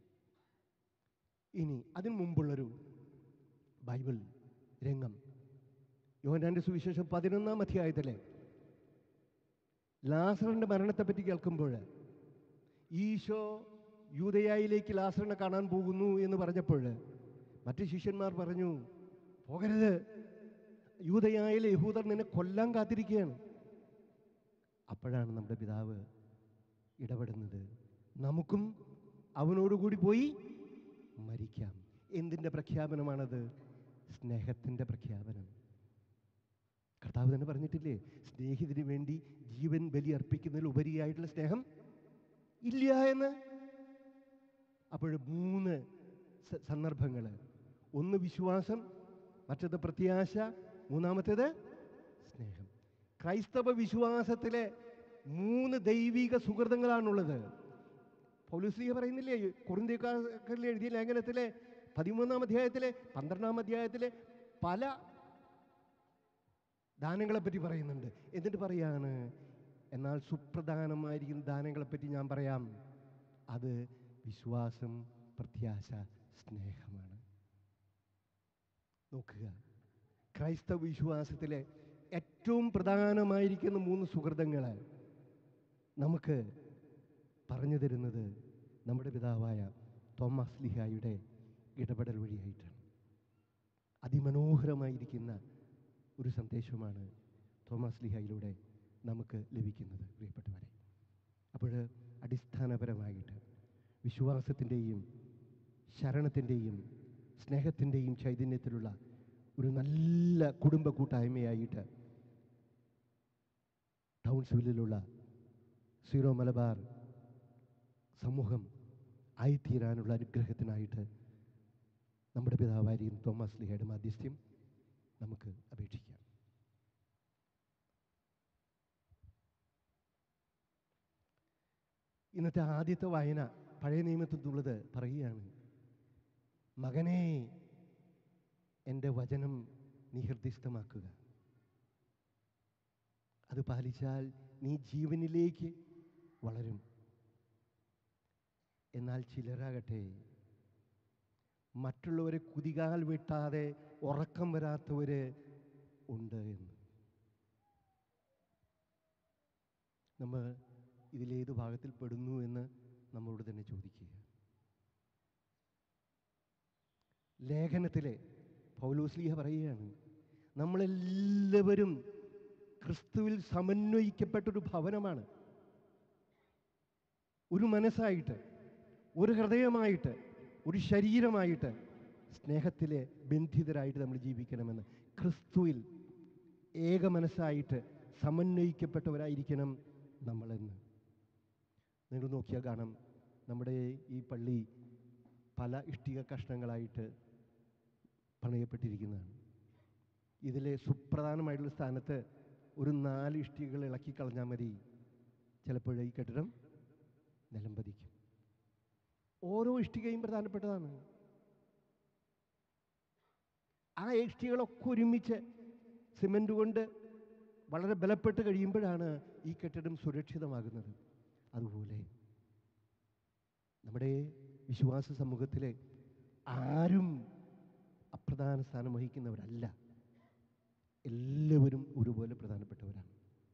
ഇനി അതിനു മുമ്പുള്ളൊരു ബൈബിൾ രംഗം യോഹനാന്റെ സുവിശേഷം പതിനൊന്നാം അധ്യായത്തിലെ ലാസറിന്റെ മരണത്തെപ്പറ്റി കേൾക്കുമ്പോൾ ഈശോ യൂതയായിലേക്ക് ലാസറിനെ കാണാൻ പോകുന്നു എന്ന് പറഞ്ഞപ്പോൾ മറ്റു ശിഷ്യന്മാർ പറഞ്ഞു പോകരുത് യൂതയായിലെ യഹൂദർ നിന്നെ കൊല്ലാൻ കാത്തിരിക്കുകയാണ് അപ്പോഴാണ് നമ്മുടെ പിതാവ് ഇടപെടുന്നത് നമുക്കും അവനോടുകൂടി പോയി മരിക്കാം എന്തിൻ്റെ പ്രഖ്യാപനമാണത് സ്നേഹത്തിൻ്റെ പ്രഖ്യാപനം കർത്താവ് തന്നെ പറഞ്ഞിട്ടില്ലേ സ്നേഹിതന് വേണ്ടി ജീവൻ ബലി അർപ്പിക്കുന്നതിൽ ഉപരിയായിട്ടുള്ള സ്നേഹം ഇല്ല എന്ന് അപ്പോൾ മൂന്ന് സന്ദർഭങ്ങൾ ഒന്ന് വിശ്വാസം മറ്റത് പ്രത്യാശ മൂന്നാമത്തേത് സ്നേഹം ക്രൈസ്തവ വിശ്വാസത്തിലെ മൂന്ന് ദൈവിക സുഹൃതങ്ങളാണുള്ളത് പൗലുസ്ലിഹ പറയുന്നില്ലേ കുറിന്തിക്കാരിൽ എഴുതിയ ലേഖനത്തിലെ പതിമൂന്നാം അധ്യായത്തിലെ പന്ത്രണ്ടാം അധ്യായത്തിലെ പല ദാനങ്ങളെപ്പറ്റി പറയുന്നുണ്ട് എന്നിട്ട് പറയാണ് എന്നാൽ സുപ്രധാനമായിരിക്കുന്ന ദാനങ്ങളെപ്പറ്റി ഞാൻ പറയാം അത് വിശ്വാസം പ്രത്യാശ സ്നേഹമാണ് നോക്കുക ക്രൈസ്തവ വിശ്വാസത്തിലെ ഏറ്റവും പ്രധാനമായിരിക്കുന്ന മൂന്ന് സുഹൃതങ്ങൾ നമുക്ക് പറഞ്ഞു തരുന്നത് നമ്മുടെ പിതാവായ തോമസ് ലിഹായുടെ ഇടപെടൽ വഴിയായിട്ടാണ് അതിമനോഹരമായിരിക്കുന്ന ഒരു സന്ദേശമാണ് തോമസ് ലിഹായിലൂടെ നമുക്ക് ലഭിക്കുന്നത് പ്രിയപ്പെട്ടവരെ അപ്പോൾ അടിസ്ഥാനപരമായിട്ട് വിശ്വാസത്തിൻ്റെയും ശരണത്തിൻ്റെയും സ്നേഹത്തിൻ്റെയും ചൈതന്യത്തിലുള്ള ഒരു നല്ല കുടുംബ കൂട്ടായ്മയായിട്ട് ടൗൺസ്വില്ലിലുള്ള സീറോ മലബാർ സമൂഹം ആയിത്തീരാനുള്ള അനുഗ്രഹത്തിനായിട്ട് നമ്മുടെ പിതാവായിരിക്കും തോമസ് ലിഹയുടെ മാധ്യസ്ഥ്യം നമുക്ക് അപേക്ഷിക്കാം ഇന്നത്തെ ആദ്യത്തെ വായന പഴയ നിയമത്തിൽ നിന്നുള്ളത് പറയുകയാണ് മകനെ എൻ്റെ വചനം നീ ഹൃദയസ്ഥമാക്കുക അത് പാലിച്ചാൽ നീ ജീവനിലേക്ക് വളരും എന്നാൽ ചിലരാകട്ടെ മറ്റുള്ളവരെ കുതികാൽ വെട്ടാതെ ഉറക്കം വരാത്തവര് ഉണ്ട് എന്ന് നമ്മൾ ഇതിലേത് ഭാഗത്തിൽ പെടുന്നു എന്ന് നമ്മളോട് തന്നെ ചോദിക്കുക ലേഖനത്തിലെ പൗലോസ്ലീഹ പറയുകയാണ് നമ്മളെല്ലാവരും ക്രിസ്തുവിൽ സമന്വയിക്കപ്പെട്ടൊരു ഭവനമാണ് ഒരു മനസ്സായിട്ട് ഒരു ഹൃദയമായിട്ട് ഒരു ശരീരമായിട്ട് സ്നേഹത്തിലെ ബന്ധിതരായിട്ട് നമ്മൾ ജീവിക്കണമെന്ന് ക്രിസ്തുവിൽ ഏക മനസ്സായിട്ട് സമന്വയിക്കപ്പെട്ടവരായിരിക്കണം നമ്മളെന്ന് നിങ്ങൾ നോക്കിയാൽ കാണാം നമ്മുടെ ഈ പള്ളി പല ഇഷ്ടിക കഷ്ണങ്ങളായിട്ട് പണയപ്പെട്ടിരിക്കുന്നതാണ് ഇതിലെ സുപ്രധാനമായിട്ടുള്ള സ്ഥാനത്ത് ഒരു നാല് ഇഷ്ടികകൾ ഇളക്കി കളഞ്ഞാൽ മതി ചിലപ്പോൾ ഈ കെട്ടിടം നിലംപതിക്കും ഓരോ ഇഷ്ടികയും പ്രധാനപ്പെട്ടതാണ് ആ ഇഷ്ടികളൊക്കെ ഒരുമിച്ച് സിമെൻ്റ് കൊണ്ട് വളരെ ബലപ്പെട്ട് കഴിയുമ്പോഴാണ് ഈ കെട്ടിടം സുരക്ഷിതമാകുന്നത് അതുപോലെ നമ്മുടെ വിശ്വാസ സമൂഹത്തിലെ ആരും അപ്രധാന സ്ഥാനം വഹിക്കുന്നവരല്ല എല്ലാവരും ഒരുപോലെ പ്രധാനപ്പെട്ടവരാണ്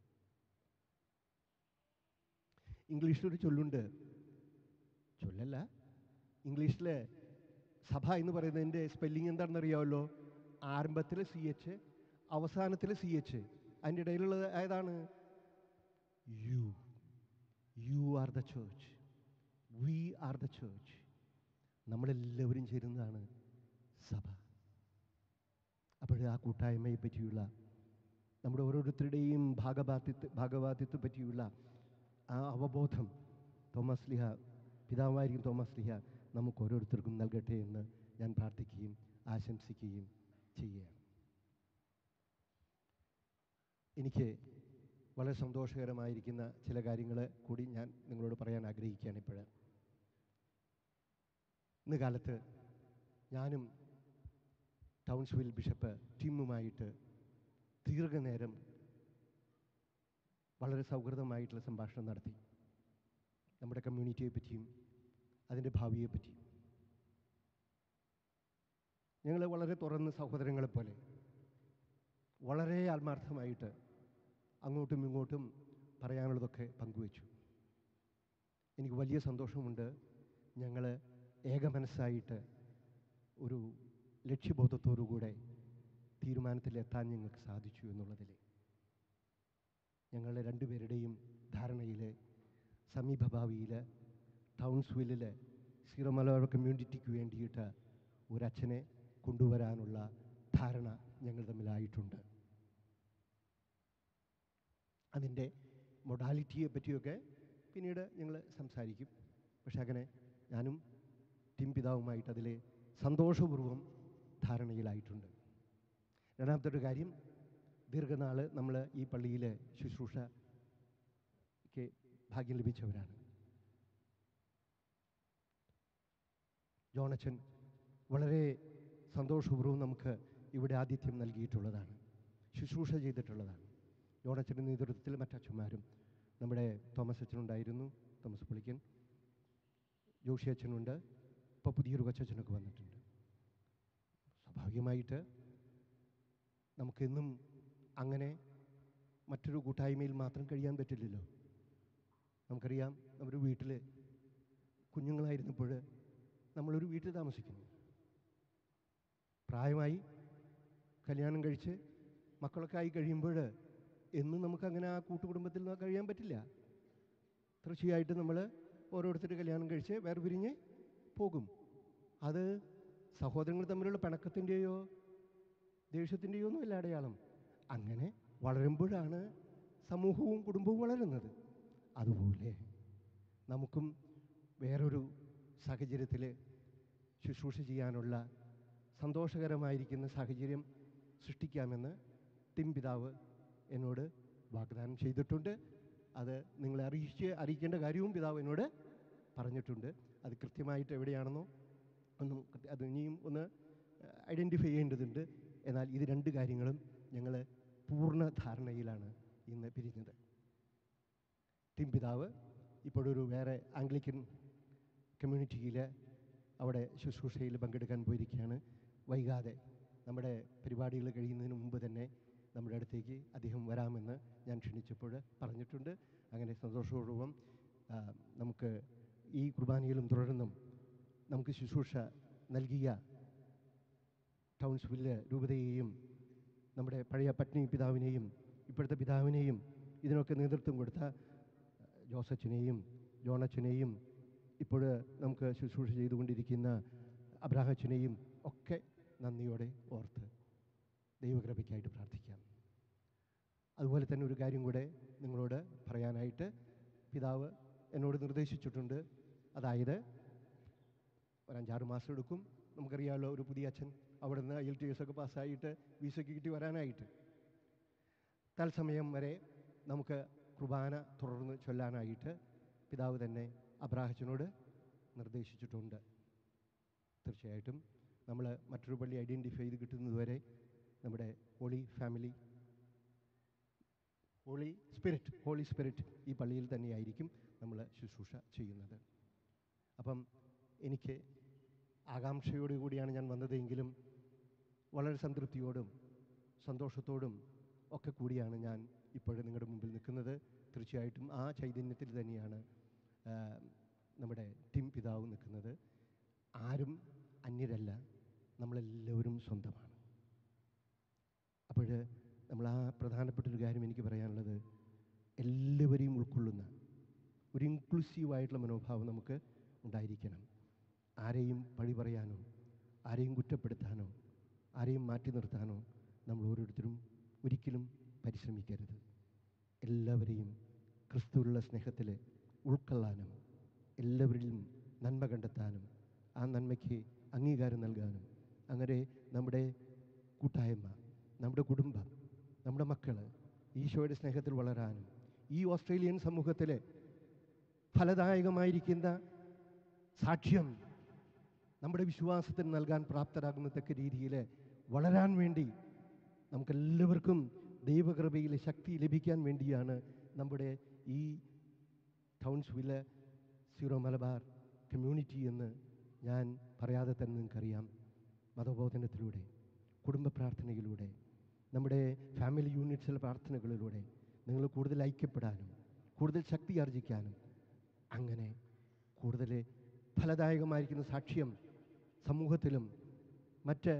ഇംഗ്ലീഷിലൊരു ചൊല്ലുണ്ട് ചൊല്ലല്ല ഇംഗ്ലീഷിലെ സഭ എന്ന് പറയുന്നതിൻ്റെ സ്പെല്ലിംഗ് എന്താണെന്ന് അറിയാമല്ലോ ആരംഭത്തിൽ സി എച്ച് അവസാനത്തിൽ സി എച്ച് അതിൻ്റെ ഇടയിലുള്ളത് ഏതാണ് U you are the church we are the church നമ്മളെല്ലാവരും ചേരുന്നതാണ് സഭ അപ്പോൾ ആ കൂട്ടായ്മയെ പറ്റിയുള്ള നമ്മുടെ ഓരോരുത്തരുടെയും ഭാഗഭാത്യത്വ ഭാഗവാദിത്വത്തെ പറ്റിയുള്ള ആ അവബോധം തോമസ് ലിഹ പിതാവായിരിക്കും തോമസ് ലിഹ നമുക്ക് ഓരോരുത്തർക്കും നൽകട്ടെ എന്ന് ഞാൻ പ്രാർത്ഥിക്കുകയും ആശംസിക്കുകയും ചെയ്യുകയാണ് എനിക്ക് വളരെ സന്തോഷകരമായിരിക്കുന്ന ചില കാര്യങ്ങൾ കൂടി ഞാൻ നിങ്ങളോട് പറയാൻ ആഗ്രഹിക്കുകയാണ് ഇപ്പോൾ ഇന്ന് കാലത്ത് ഞാനും ടൗൺസ്വിൽ ബിഷപ്പ് ടീമുമായിട്ട് ദീർഘനേരം വളരെ സൗഹൃദമായിട്ടുള്ള സംഭാഷണം നടത്തി നമ്മുടെ കമ്മ്യൂണിറ്റിയെ പറ്റിയും അതിൻ്റെ ഭാവിയെ പറ്റിയും ഞങ്ങൾ വളരെ തുറന്ന് സഹോദരങ്ങളെ പോലെ വളരെ ആത്മാർത്ഥമായിട്ട് അങ്ങോട്ടും ഇങ്ങോട്ടും പറയാനുള്ളതൊക്കെ പങ്കുവച്ചു എനിക്ക് വലിയ സന്തോഷമുണ്ട് ഞങ്ങൾ ഏകമനസ്സായിട്ട് ഒരു ലക്ഷ്യബോധത്തോടുകൂടെ തീരുമാനത്തിലെത്താൻ ഞങ്ങൾക്ക് സാധിച്ചു എന്നുള്ളതിൽ ഞങ്ങളുടെ രണ്ടുപേരുടെയും ധാരണയിൽ സമീപഭാവിയിൽ ടൗൺസ്വില്ലിൽ സീറോ മലബാർ കമ്മ്യൂണിറ്റിക്ക് വേണ്ടിയിട്ട് ഒരച്ഛനെ കൊണ്ടുവരാനുള്ള ധാരണ ഞങ്ങൾ തമ്മിലായിട്ടുണ്ട് അതിൻ്റെ മൊഡാലിറ്റിയെ പറ്റിയൊക്കെ പിന്നീട് ഞങ്ങൾ സംസാരിക്കും പക്ഷെ അങ്ങനെ ഞാനും ടീം പിതാവുമായിട്ട് അതിൽ സന്തോഷപൂർവ്വം ധാരണയിലായിട്ടുണ്ട് രണ്ടാമത്തെ ഒരു കാര്യം ദീർഘനാൾ നമ്മൾ ഈ പള്ളിയിൽ ശുശ്രൂഷയ്ക്ക് ഭാഗ്യം ലഭിച്ചവരാണ് ജോണച്ചൻ വളരെ സന്തോഷപൂർവ്വം നമുക്ക് ഇവിടെ ആതിഥ്യം നൽകിയിട്ടുള്ളതാണ് ശുശ്രൂഷ ചെയ്തിട്ടുള്ളതാണ് ജോണച്ചൻ്റെ നേതൃത്വത്തിൽ മറ്റച്ഛന്മാരും നമ്മുടെ തോമസ് അച്ഛനുണ്ടായിരുന്നു തോമസ് പുളിക്കൻ ജോഷി അച്ഛനുണ്ട് ഇപ്പോൾ പുതിയൊരു കൊച്ചച്ഛനൊക്കെ വന്നിട്ടുണ്ട് സ്വാഭാവികമായിട്ട് നമുക്കെന്നും അങ്ങനെ മറ്റൊരു കൂട്ടായ്മയിൽ മാത്രം കഴിയാൻ പറ്റില്ലല്ലോ നമുക്കറിയാം നമ്മുടെ വീട്ടിൽ കുഞ്ഞുങ്ങളായിരുന്നപ്പോൾ നമ്മളൊരു വീട്ടിൽ താമസിക്കുന്നു പ്രായമായി കല്യാണം കഴിച്ച് മക്കളൊക്കെ ആയി കഴിയുമ്പോൾ എന്നും നമുക്കങ്ങനെ ആ കൂട്ടുകുടുംബത്തിൽ നിന്ന് കഴിയാൻ പറ്റില്ല തീർച്ചയായിട്ടും നമ്മൾ ഓരോരുത്തർ കല്യാണം കഴിച്ച് വേറെ പിരിഞ്ഞ് പോകും അത് സഹോദരങ്ങൾ തമ്മിലുള്ള പിണക്കത്തിൻ്റെയോ ദേഷ്യത്തിൻ്റെയോ ഒന്നുമല്ല അടയാളം അങ്ങനെ വളരുമ്പോഴാണ് സമൂഹവും കുടുംബവും വളരുന്നത് അതുപോലെ നമുക്കും വേറൊരു സാഹചര്യത്തിൽ ശുശ്രൂഷ ചെയ്യാനുള്ള സന്തോഷകരമായിരിക്കുന്ന സാഹചര്യം സൃഷ്ടിക്കാമെന്ന് ടിം പിതാവ് എന്നോട് വാഗ്ദാനം ചെയ്തിട്ടുണ്ട് അത് നിങ്ങളെ അറിയിച്ച് അറിയിക്കേണ്ട കാര്യവും പിതാവ് എന്നോട് പറഞ്ഞിട്ടുണ്ട് അത് കൃത്യമായിട്ട് എവിടെയാണെന്നോ ഒന്നും കൃത്യ- അത് ഇനിയും ഒന്ന് ഐഡൻറ്റിഫൈ ചെയ്യേണ്ടതുണ്ട് എന്നാൽ ഇത് രണ്ട് കാര്യങ്ങളും ഞങ്ങൾ പൂർണ്ണ ധാരണയിലാണ് ഇന്ന് പിരിഞ്ഞത് ടിം പിതാവ് ഇപ്പോഴൊരു വേറെ ആംഗ്ലിക്കൻ കമ്മ്യൂണിറ്റിയിൽ അവിടെ ശുശ്രൂഷയിൽ പങ്കെടുക്കാൻ പോയിരിക്കുകയാണ് വൈകാതെ നമ്മുടെ പരിപാടികൾ കഴിയുന്നതിന് മുമ്പ് തന്നെ നമ്മുടെ അടുത്തേക്ക് അദ്ദേഹം വരാമെന്ന് ഞാൻ ക്ഷണിച്ചപ്പോൾ പറഞ്ഞിട്ടുണ്ട് അങ്ങനെ സന്തോഷപൂർവ്വം ആ, നമുക്ക് ഈ കുർബാനയിലും തുടർന്നും നമുക്ക് ശുശ്രൂഷ നൽകിയ ടൗൺസ്വില്ല് രൂപതയെയും നമ്മുടെ പഴയ പത്നി പിതാവിനെയും ഇപ്പോഴത്തെ പിതാവിനെയും ഇതിനൊക്കെ നേതൃത്വം കൊടുത്ത ജോസച്ചനെയും ജോണച്ചനെയും ഇപ്പോൾ നമുക്ക് ശുശ്രൂഷ ചെയ്തുകൊണ്ടിരിക്കുന്ന അബ്രാഹച്ചനെയും ഒക്കെ നന്ദിയോടെ ഓർത്ത് ദൈവകൃപയ്ക്കായിട്ട് പ്രാർത്ഥിക്കാം അതുപോലെ തന്നെ ഒരു കാര്യം കൂടെ നിങ്ങളോട് പറയാനായിട്ട് പിതാവ് എന്നോട് നിർദ്ദേശിച്ചിട്ടുണ്ട് അതായത് ഒരു അഞ്ചാറ് മാസം എടുക്കും നമുക്കറിയാമല്ലോ ഒരു പുതിയ അച്ഛൻ അവിടെ നിന്ന് ഐ എൽ ടി എസ് ഒക്കെ പാസ്സായിട്ട് വിസയ്ക്ക് കിട്ടി വരാനായിട്ട് തത്സമയം വരെ നമുക്ക് കുർബാന തുടർന്ന് ചൊല്ലാനായിട്ട് പിതാവ് തന്നെ അബ്രാഹച്ചനോട് നിർദ്ദേശിച്ചിട്ടുണ്ട് തീർച്ചയായിട്ടും നമ്മൾ മറ്റൊരു പള്ളി ഐഡൻറ്റിഫൈ ചെയ്ത് കിട്ടുന്നതുവരെ നമ്മുടെ holy family holy spirit holy spirit ഈ പള്ളിയിൽ തന്നെയായിരിക്കും നമ്മൾ ശുശ്രൂഷ ചെയ്യുന്നത് അപ്പം എനിക്ക് ആകാംക്ഷയോടു കൂടിയാണ് ഞാൻ വന്നതെങ്കിലും വളരെ സംതൃപ്തിയോടും സന്തോഷത്തോടും ഒക്കെ കൂടിയാണ് ഞാൻ ഇപ്പോഴും നിങ്ങളുടെ മുമ്പിൽ നിൽക്കുന്നത് തീർച്ചയായിട്ടും ആ ചൈതന്യത്തിൽ തന്നെയാണ് ആ, നമ്മുടെ ടിം പിതാവ് നിൽക്കുന്നത് ആരും അന്യരല്ല നമ്മളെല്ലാവരും സ്വന്തമാണ് അപ്പോൾ നമ്മൾ ആ പ്രധാനപ്പെട്ട ഒരു കാര്യം എനിക്ക് പറയാനുള്ളത് എല്ലാവരെയും ഉൾക്കൊള്ളുന്ന ഒരു ഇൻക്ലൂസീവായിട്ടുള്ള മനോഭാവം നമുക്ക് ഉണ്ടായിരിക്കണം ആരെയും പഴി പറയാനോ ആരെയും കുറ്റപ്പെടുത്താനോ ആരെയും മാറ്റി നിർത്താനോ നമ്മൾ ഓരോരുത്തരും ഒരിക്കലും പരിശ്രമിക്കരുത് എല്ലാവരെയും ക്രിസ്തുവിലുള്ള സ്നേഹത്തിൽ ഉൾക്കൊള്ളാനും എല്ലാവരിലും നന്മ കണ്ടെത്താനും ആ നന്മയ്ക്ക് അംഗീകാരം നൽകാനും അങ്ങനെ നമ്മുടെ കൂട്ടായ്മ നമ്മുടെ കുടുംബം നമ്മുടെ മക്കൾ ഈശോയുടെ സ്നേഹത്തിൽ വളരാനും ഈ ഓസ്ട്രേലിയൻ സമൂഹത്തിൽ ഫലദായകമായിരിക്കുന്ന സാക്ഷ്യം നമ്മുടെ വിശ്വാസത്തിന് നൽകാൻ പ്രാപ്തരാകുന്നതക്ക രീതിയിൽ വളരാൻ വേണ്ടി നമുക്കെല്ലാവർക്കും ദൈവകൃപയിൽ ശക്തി ലഭിക്കാൻ വേണ്ടിയാണ് നമ്മുടെ ഈ ടൗൺസ്വില്ല് സീറോ മലബാർ കമ്മ്യൂണിറ്റി എന്ന് ഞാൻ പറയാതെ തന്നെ നിങ്ങൾക്കറിയാം മതബോധനത്തിലൂടെ കുടുംബ പ്രാർത്ഥനയിലൂടെ നമ്മുടെ ഫാമിലി യൂണിറ്റ്സിലെ പ്രാർത്ഥനകളിലൂടെ നിങ്ങൾ കൂടുതൽ ഐക്യപ്പെടാനും കൂടുതൽ ശക്തി ആർജിക്കാനും അങ്ങനെ കൂടുതൽ ഫലദായകമായിരിക്കുന്ന സാക്ഷ്യം സമൂഹത്തിലും മറ്റ്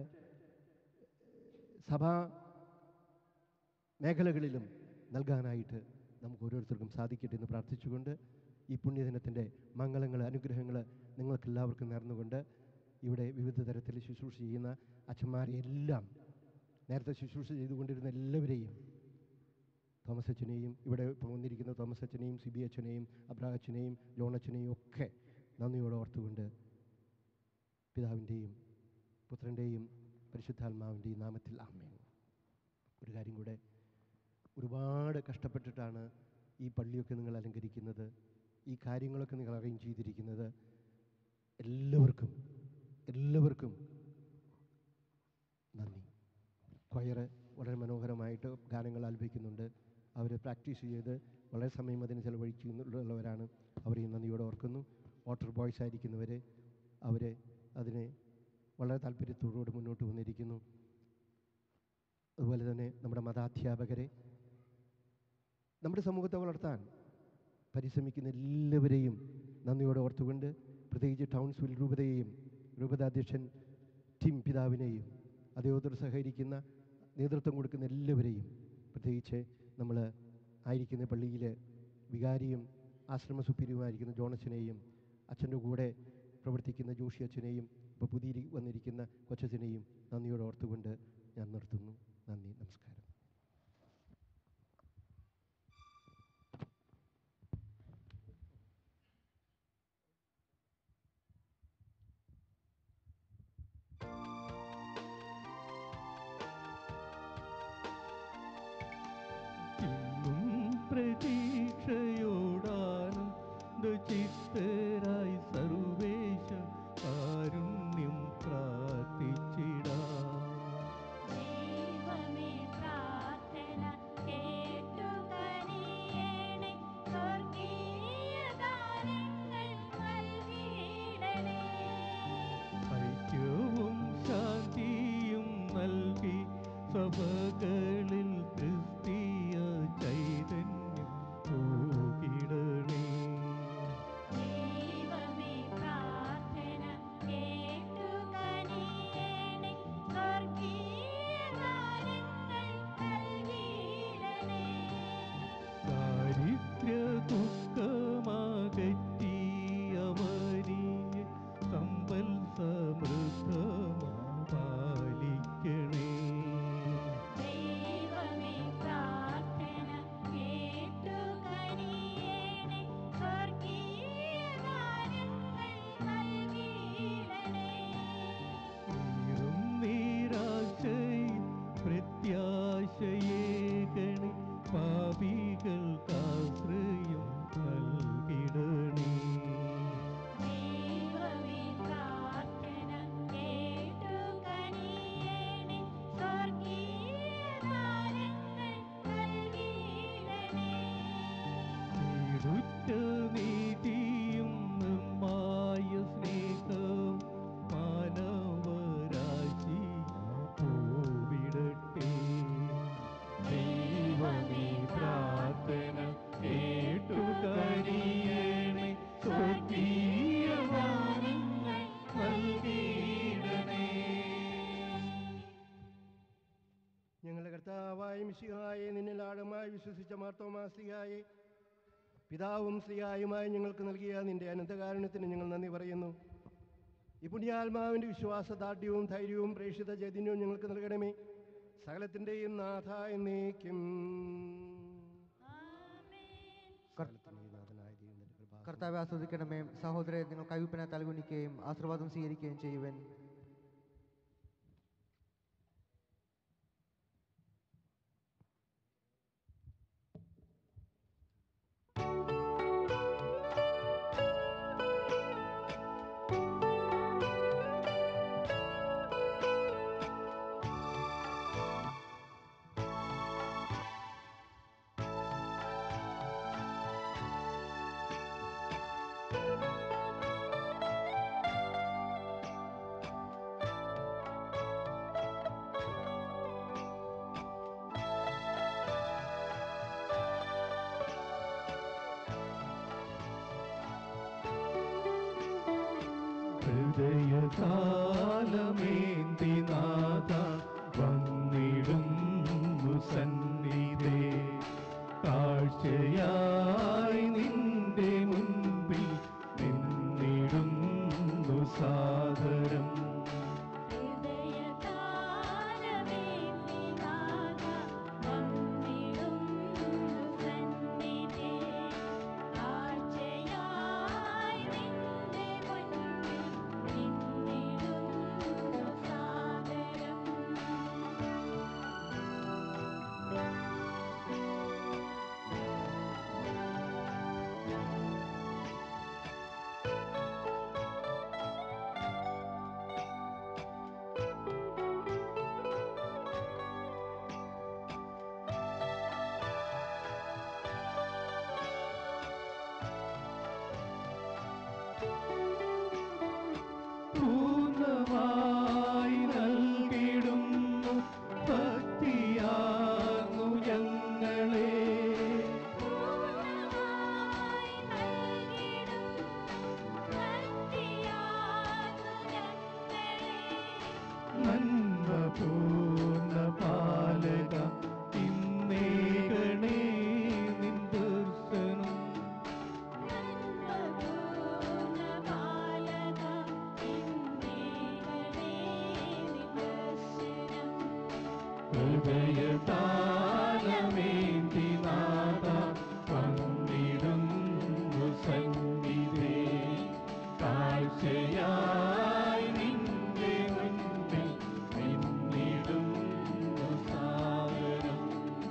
സഭാ മേഖലകളിലും നൽകാനായിട്ട് നമുക്ക് ഓരോരുത്തർക്കും സാധിക്കട്ടെ എന്ന് പ്രാർത്ഥിച്ചുകൊണ്ട് ഈ പുണ്യദിനത്തിൻ്റെ മംഗളങ്ങൾ അനുഗ്രഹങ്ങൾ നിങ്ങൾക്കെല്ലാവർക്കും നേർന്നുകൊണ്ട് ഇവിടെ വിവിധ തരത്തിൽ ശുശ്രൂഷ ചെയ്യുന്ന അച്ഛന്മാരെയെല്ലാം നേരത്തെ ശുശ്രൂഷ ചെയ്തുകൊണ്ടിരുന്ന എല്ലാവരെയും തോമസ് അച്ഛനെയും ഇവിടെ ഇപ്പോൾ വന്നിരിക്കുന്ന തോമസ് അച്ഛനെയും സി ബി അച്ഛനെയും അബ്രാഹ് അച്ഛനെയും ജോൺ അച്ഛനെയും ഒക്കെ നന്ദിയോടെ ഓർത്തുകൊണ്ട് പിതാവിൻ്റെയും പുത്രൻ്റെയും പരിശുദ്ധാത്മാവിൻ്റെയും നാമത്തിൽ ആമേൻ ഒരു കാര്യം കൂടെ ഒരുപാട് കഷ്ടപ്പെട്ടിട്ടാണ് ഈ പള്ളിയൊക്കെ നിങ്ങൾ അലങ്കരിക്കുന്നത് ഈ കാര്യങ്ങളൊക്കെ നിങ്ങൾ അറേഞ്ച് ചെയ്തിരിക്കുന്നത് എല്ലാവർക്കും എല്ലാവർക്കും നന്ദി ക്വയറ് വളരെ മനോഹരമായിട്ട് ഗാനങ്ങൾ ആലപിക്കുന്നുണ്ട് അവർ പ്രാക്ടീസ് ചെയ്ത് വളരെ സമയം അതിന് ചെലവഴിക്കുന്നുള്ളവരാണ് അവരെ ഈ നന്ദിയോടെ ഓർക്കുന്നു വാട്ടർ ബോയ്സ് ആയിരിക്കുന്നവർ അവർ അതിനെ വളരെ താല്പര്യത്തോടുകൂടി മുന്നോട്ട് വന്നിരിക്കുന്നു അതുപോലെ തന്നെ നമ്മുടെ മതാധ്യാപകരെ നമ്മുടെ സമൂഹത്തെ വളർത്താൻ പരിശ്രമിക്കുന്ന എല്ലാവരെയും നന്ദിയോടെ ഓർത്തുകൊണ്ട് പ്രത്യേകിച്ച് ടൗൺസ്വിൽ രൂപതയെയും രൂപതാധ്യക്ഷൻ ടിം പിതാവിനെയും അദ്ദേഹത്തോട് സഹകരിക്കുന്ന നേതൃത്വം കൊടുക്കുന്ന എല്ലാവരെയും പ്രത്യേകിച്ച് നമ്മൾ ആയിരിക്കുന്ന പള്ളിയിൽ വികാരിയും ആശ്രമ സുപ്പീരിയുമായിരിക്കുന്ന ജോണച്ചനെയും അച്ഛൻ്റെ കൂടെ പ്രവർത്തിക്കുന്ന ജോഷി അച്ഛനെയും ഇപ്പോൾ പുതിയ വന്നിരിക്കുന്ന കൊച്ചച്ഛനെയും നന്ദിയോടെ ഓർത്തുകൊണ്ട് ഞാൻ നിർത്തുന്നു നന്ദി നമസ്കാരം ഇന്നും പ്രതീക്ഷയോടാനന്ദ ചിത്തരായി സർവേശ കാരുണ്യം പ്രാർത്ഥിച്ചിടാം ദൈവമേ പ്രാർത്ഥന കേട്ടുകനിയേണേ സ്വർഗീയ ദാനങ്ങൾ നൽകിയിടണേ ഐക്യവും ശാന്തിയും നൽകി സഭകളിൽ ക്രിസ്തീയ ചൈതന്യം തൂകിടണേ ദൈവമേ പ്രാർത്ഥന കേട്ടുകനിയേണേ സ്വർഗീയ ദാനങ്ങൾ നൽകിയിടണേ ദാരിദ്ര്യ ദുഃഖമാകറ്റി അമരീയ സമ്പൽ സമൃദ്ധമാ പാലിക്കണേ ദൈവമേ പ്രാർത്ഥന കേട്ടുകനിയേണേ സ്വർഗീയ ദാനങ്ങൾ നൽകിയിടണേ നീറും നീരാശയിൽ പ്രത്യാശയേകണി പാപികൾക്കാശ്രയം നൽകിടണേ ദൈവമേ പ്രാർത്ഥന കേട്ടുകനിയേണേ സ്വർഗീയ ദാനങ്ങൾ നൽകിയിടണേ ഈടുറ്റ നീതിയും നിർമ്മായ സ്നേഹം മാനവരാശി പോവിടട്ടെ ദൈവമേ പ്രാർത്ഥന കേട്ടുകനിയേണേ സ്വർഗീയ ദാനങ്ങൾ നൽകിയിടണേ ഞങ്ങളുടെ കർത്താവായ മിശിഹായെ നിന്നിൽ ആഴമായി വിശ്വസിച്ച മാർത്തോമാ സ്ലിഹായെ പിതാവും സ്ലിഹായുമായി ഞങ്ങൾക്ക് നൽകിയ നിന്റെ അനന്തകാരുണ്യത്തിന് ഞങ്ങൾ നന്ദി പറയുന്നു ഈ പുണ്യാത്മാവിൻ്റെ വിശ്വാസദാർഢ്യവും ധൈര്യവും പ്രേക്ഷിത ചൈതന്യവും ഞങ്ങൾക്ക് നൽകണമേ സകലത്തിൻ്റെയും നാഥ എന്നേക്കും സകലത്തിന്റെയും നാഥനായ ദൈവം നിന്റെ കൃപാസനം കർത്താവെ ആസ്വദിക്കണമേ സഹോദരെ നിങ്ങൾ കൈവിപ്പന തലകുനിക്കുകയും ആശീർവാദം സ്വീകരിക്കുകയും ചെയ്യുവൻ ഹൃദയകാലമേന്തി നാഥ വന്നിടുന്നു സന്നിധേ കാഴ്ചയായി നിന്റെ മുൻപിൽ നിന്നിടുന്നു സാദരം ഹൃദയകാലമേന്തി നാഥ വന്നിടുന്നു സന്നിധേ കാഴ്ചയായി നിന്റെ മുൻപിൽ നിന്നിടുന്നു സാദരം ഹൃദയതാലമേന്തി നാഥ വന്നിടുന്നു സന്നിധേ കാഴ്ചയായി നിന്റെ മുൻപിൽ നിന്നിടുന്നു സാദരം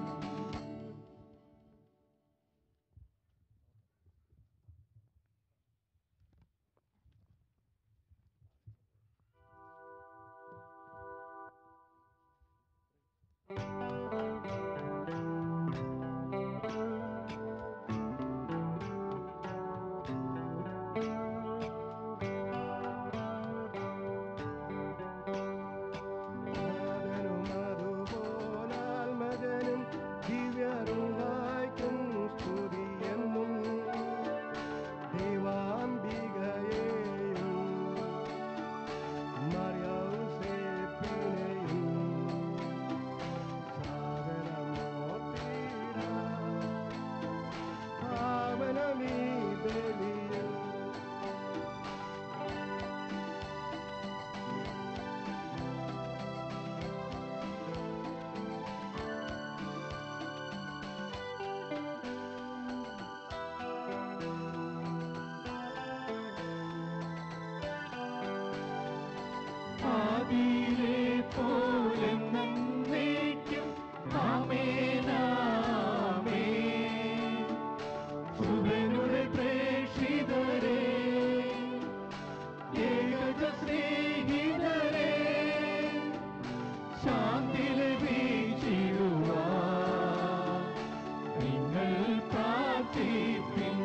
അതുപോലാൽമകനും ദിവ്യരുഹായ്ക്കും സ്തുതിയെന്നും ദൈവാംബികയെയും മറിയൗസേപ്പിനെയും സാദരമോർത്തിടാം. പാവനമീ ബലിയിൽ ആദിയിലെ പോലെ നന്നേക്കും ആമേനാമേ സുതനുടെ പ്രേക്ഷിതരെ ഏകജ സ്നേഹിതരെ ശാന്തി ലഭിച്ചിടുവാ നിങ്ങൾ പ്രാർത്ഥിപ്പിൻ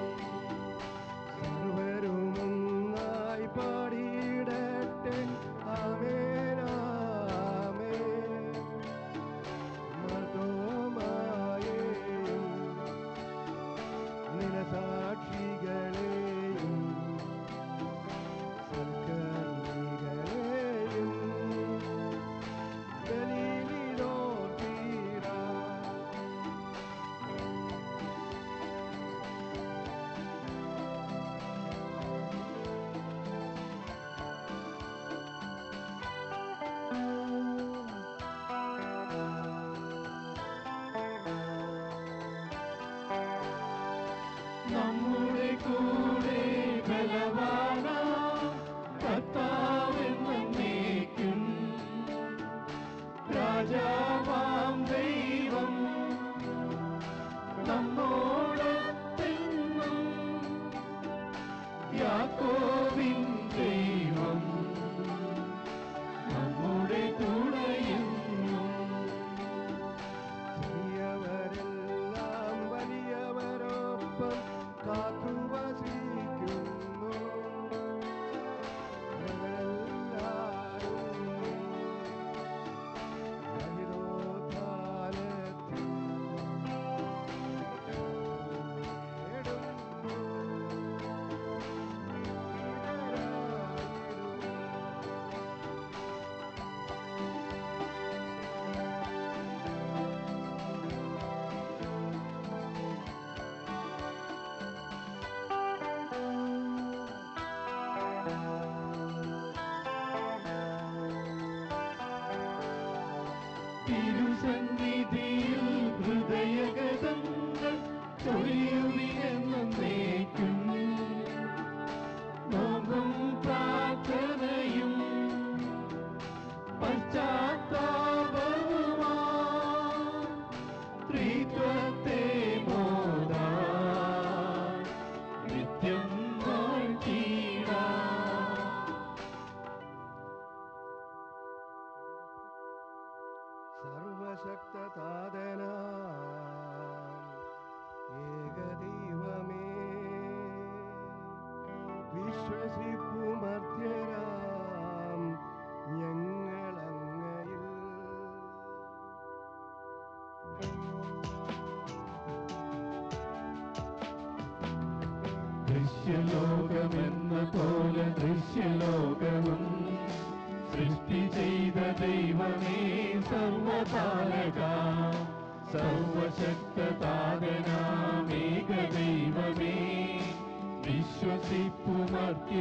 സർവരുമൊന്നായി പാടിയിടട്ടെ ആമേനാമേ മതോമായേയും നിലസാക്ഷികളെയും സൽക്കർമ്മികളെയും ബലിയിലോർത്തിടാം നമ്മുടെ കൂടെ ബലവാന കർത്താവെന്നേക്കും രാജാവാം ദൈവം നമ്മോടൊത്തെന്നും യാക്കോവിൻ ദൈവം നമ്മുടെ തുണയെന്നും ചെറിയവരെല്ലാം വലിയവരൊപ്പം കാത്തു വസിക്കുന്നു അവരെല്ലാരും ഹരിതോദ്ധാനത്തിൽ തിരുസന്നിധിയിൽ ഹൃദയഗതങ്ങൾ ചൊരിയുവിനെന്നേക്കും നോമ്പും പ്രാർത്ഥനയും പശ്ചാത്താപവുമാ ത്രിത്വത്തെ മോദാ നിത്യം വാഴ്ത്തിടാം സർവശക്തതാതന ഏകദൈവമേ വിശ്വസിപ്പുമർത്യരാം ഞങ്ങളങ്ങയിൽ ദൃശ്യലോകമെന്ന പോലെ ദൃശ്യലോകവും സൃഷ്ടി ചെയ്ത ദൈവമേ സർവതാരക സർവശക്തതാതനാമേക ദൈവമേ വിശ്വസിപ്പുമർത്യരാം ഞങ്ങളങ്ങയിൽ സർവശക്തതാതന ഏകദൈവമേ വിശ്വസിപ്പുമർത്യരാം ഞങ്ങളങ്ങയിൽ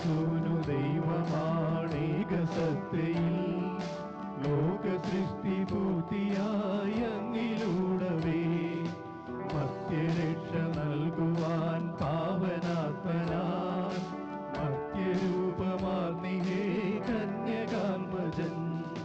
സൂനു ദൈവമാണേക സത്തയിൽ ലോക സൃഷ്ടി പൂർത്തിയായി അങ്ങിലൂടവേ മധ്യരക്ഷ നൽകുവാൻ പാവനാത്മനാൻ മധ്യരൂപമാർന്നിഹേ കന്യകാത്മജൻ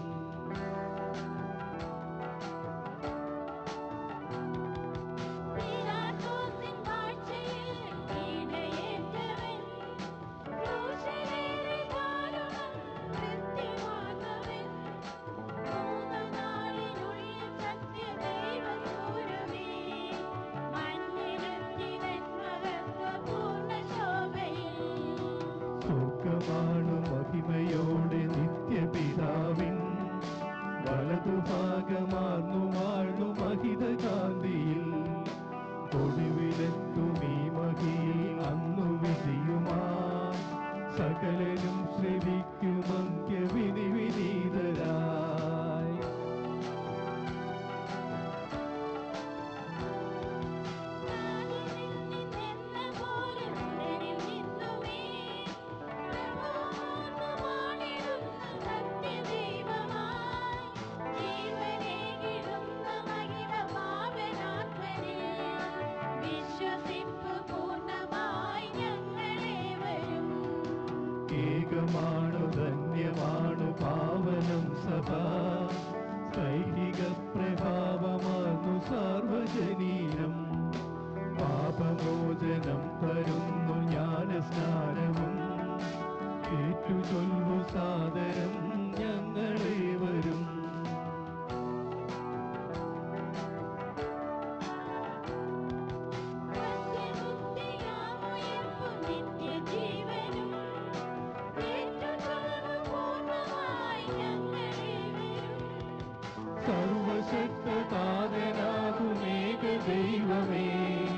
പീലാത്തോസിൻ വാഴ്ചയിൽ പീഡയേറ്റവൻ, ക്രൂശിലേറി ദാരുണം കൃത്യമാർന്നവൻ, മൂന്നു നാളിനുള്ളിൽ സത്യദൈവസൂരമേ, മണ്ണിലെത്തിവൻ മഹത്വപൂർണ്ണ ശോഭയിൽ സ്വർഗമാണു മഹിമയോടെ നിത്യപിതാവിൻ വലതുഭാഗമാർന്നു വാഴ്ന്നു മഹിതകാന്തിയിൽ ഒടുവിലെത്തും ഈ മഹിയിൽ അന്നു വിധിയുമാ സകലരും ശ്രവിക്കുമന്ത്യവിധി വിനീതരായി ഏകമാണു ധന്യമാണു പാവനം സഭ സൈനിക പ്രഭാവമാർന്നു സാർവജനീനം പാപമോചനം തരുന്നു ജ്ഞാനസ്നാനവും ഏറ്റുചൊല്ലു സാദരം ഞങ്ങളേവരും നിത്യജീവനും ഏറ്റുചൊല്ലു പൂർണ്ണമായി ഞങ്ങളേവരും സർവശക്തതാതനാകുമേക ദൈവമേ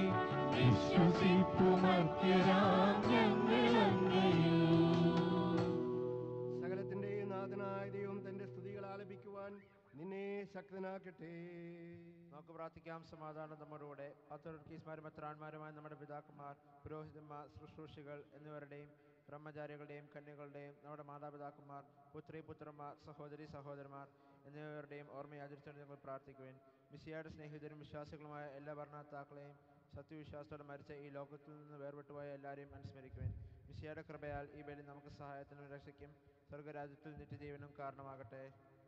വിശ്വസിപ്പുമർത്യരാം ഞങ്ങളങ്ങയിൽ സകലത്തിന്റെ നാഥനായ ദൈവം തന്റെ സ്തുതികൾ ആലപിക്കുവാൻ നിന്നെ ശക്തനാക്കട്ടെ നമുക്ക് പ്രാർത്ഥിക്കാം സമാധാനം നമ്മോടുകൂടെ പത്തോർക്കീസ്മാരും മെത്രാന്മാരുമായ നമ്മുടെ പിതാക്കന്മാർ പുരോഹിതന്മാർ ശുശ്രൂഷികൾ എന്നിവരുടെയും ബ്രഹ്മചാരികളുടെയും കന്യകളുടെയും നമ്മുടെ മാതാപിതാക്കന്മാർ പുത്രി പുത്രന്മാർ സഹോദരി സഹോദരന്മാർ എന്നിവരുടെയും ഓർമ്മയാചരിച്ചുകൊണ്ട് ഞങ്ങൾ പ്രാർത്ഥിക്കുവാൻ മിസിയായുടെ സ്നേഹിതരും വിശ്വാസികളുമായ എല്ലാ ഭരണകർത്താക്കളെയും സത്യവിശ്വാസത്തോടെ മരിച്ച ഈ ലോകത്തിൽ നിന്ന് വേർപെട്ടുപോയ എല്ലാവരെയും അനുസ്മരിക്കുവാൻ മിസിയായുടെ കൃപയാൽ ഈ ബലി നമുക്ക് സഹായത്തിനും രക്ഷയ്ക്കും സ്വർഗരാജ്യത്തിൽ നിത്യജീവനും കാരണമാകട്ടെ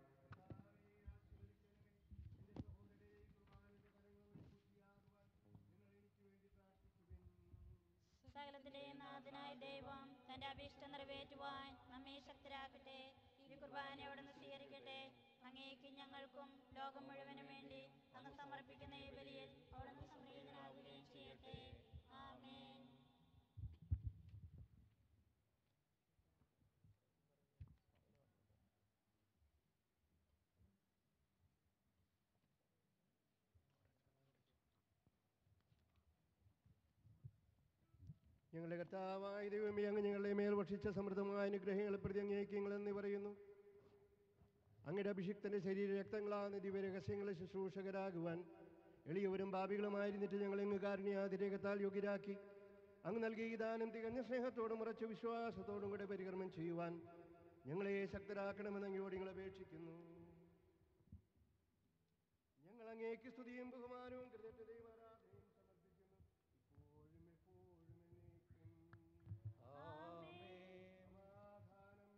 സകലത്തിന്റെയും നാഥനായ ദൈവം തന്റെ അഭീഷ്ട നിറവേറ്റുവാൻ നമ്മെ ശക്തരാക്കട്ടെ ഈ കുർബാന അവിടുന്ന് സ്വീകരിക്കട്ടെ അങ്ങേക്ക് ഞങ്ങൾക്കും ലോകം മുഴുവനും വേണ്ടി അങ്ങ് സമർപ്പിക്കുന്ന ഈ ബലിയിൽ അവിടുന്ന് സംപ്രീതനാകുകയും ചെയ്യട്ടെ ആമേൻ ഞങ്ങളുടെ കർത്താവായ ദൈവമേ അങ്ങ് ഞങ്ങളുടെ മേൽ ഭക്ഷിച്ച സമൃദ്ധമായ അനുഗ്രഹങ്ങളെ പ്രതി അങ്ങേക്കങ്ങളെന്ന് പറയുന്നു അങ്ങയുടെ അഭിഷിക്തന്റെ ശരീര രക്തങ്ങളാകുന്ന ദിവ്യരഹസ്യങ്ങളെ ശുശ്രൂഷകരാകുവാൻ എളിയവരും പാപികളുമായിരുന്നിട്ട് ഞങ്ങളെ അങ്ങ് കാരുണ്യാതിരേകത്താൽ യോഗ്യരാക്കി അങ്ങ് നൽകിയ ഈ ദാനം തികഞ്ഞ സ്നേഹത്തോടും ഉറച്ച വിശ്വാസത്തോടും കൂടെ പരികർമ്മം ചെയ്യുവാൻ ഞങ്ങളെ ശക്തരാക്കണമെന്ന് അങ്ങയോട് ഞങ്ങൾ അപേക്ഷിക്കുന്നു ഞങ്ങൾ അങ്ങേക്ക് സ്തുതിയും ബഹുമാനവും കൃതജ്ഞതയും ആരാധനയും സമർപ്പിക്കുന്നു ഇപ്പോഴും എപ്പോഴും എന്നേക്കും സമാധാനം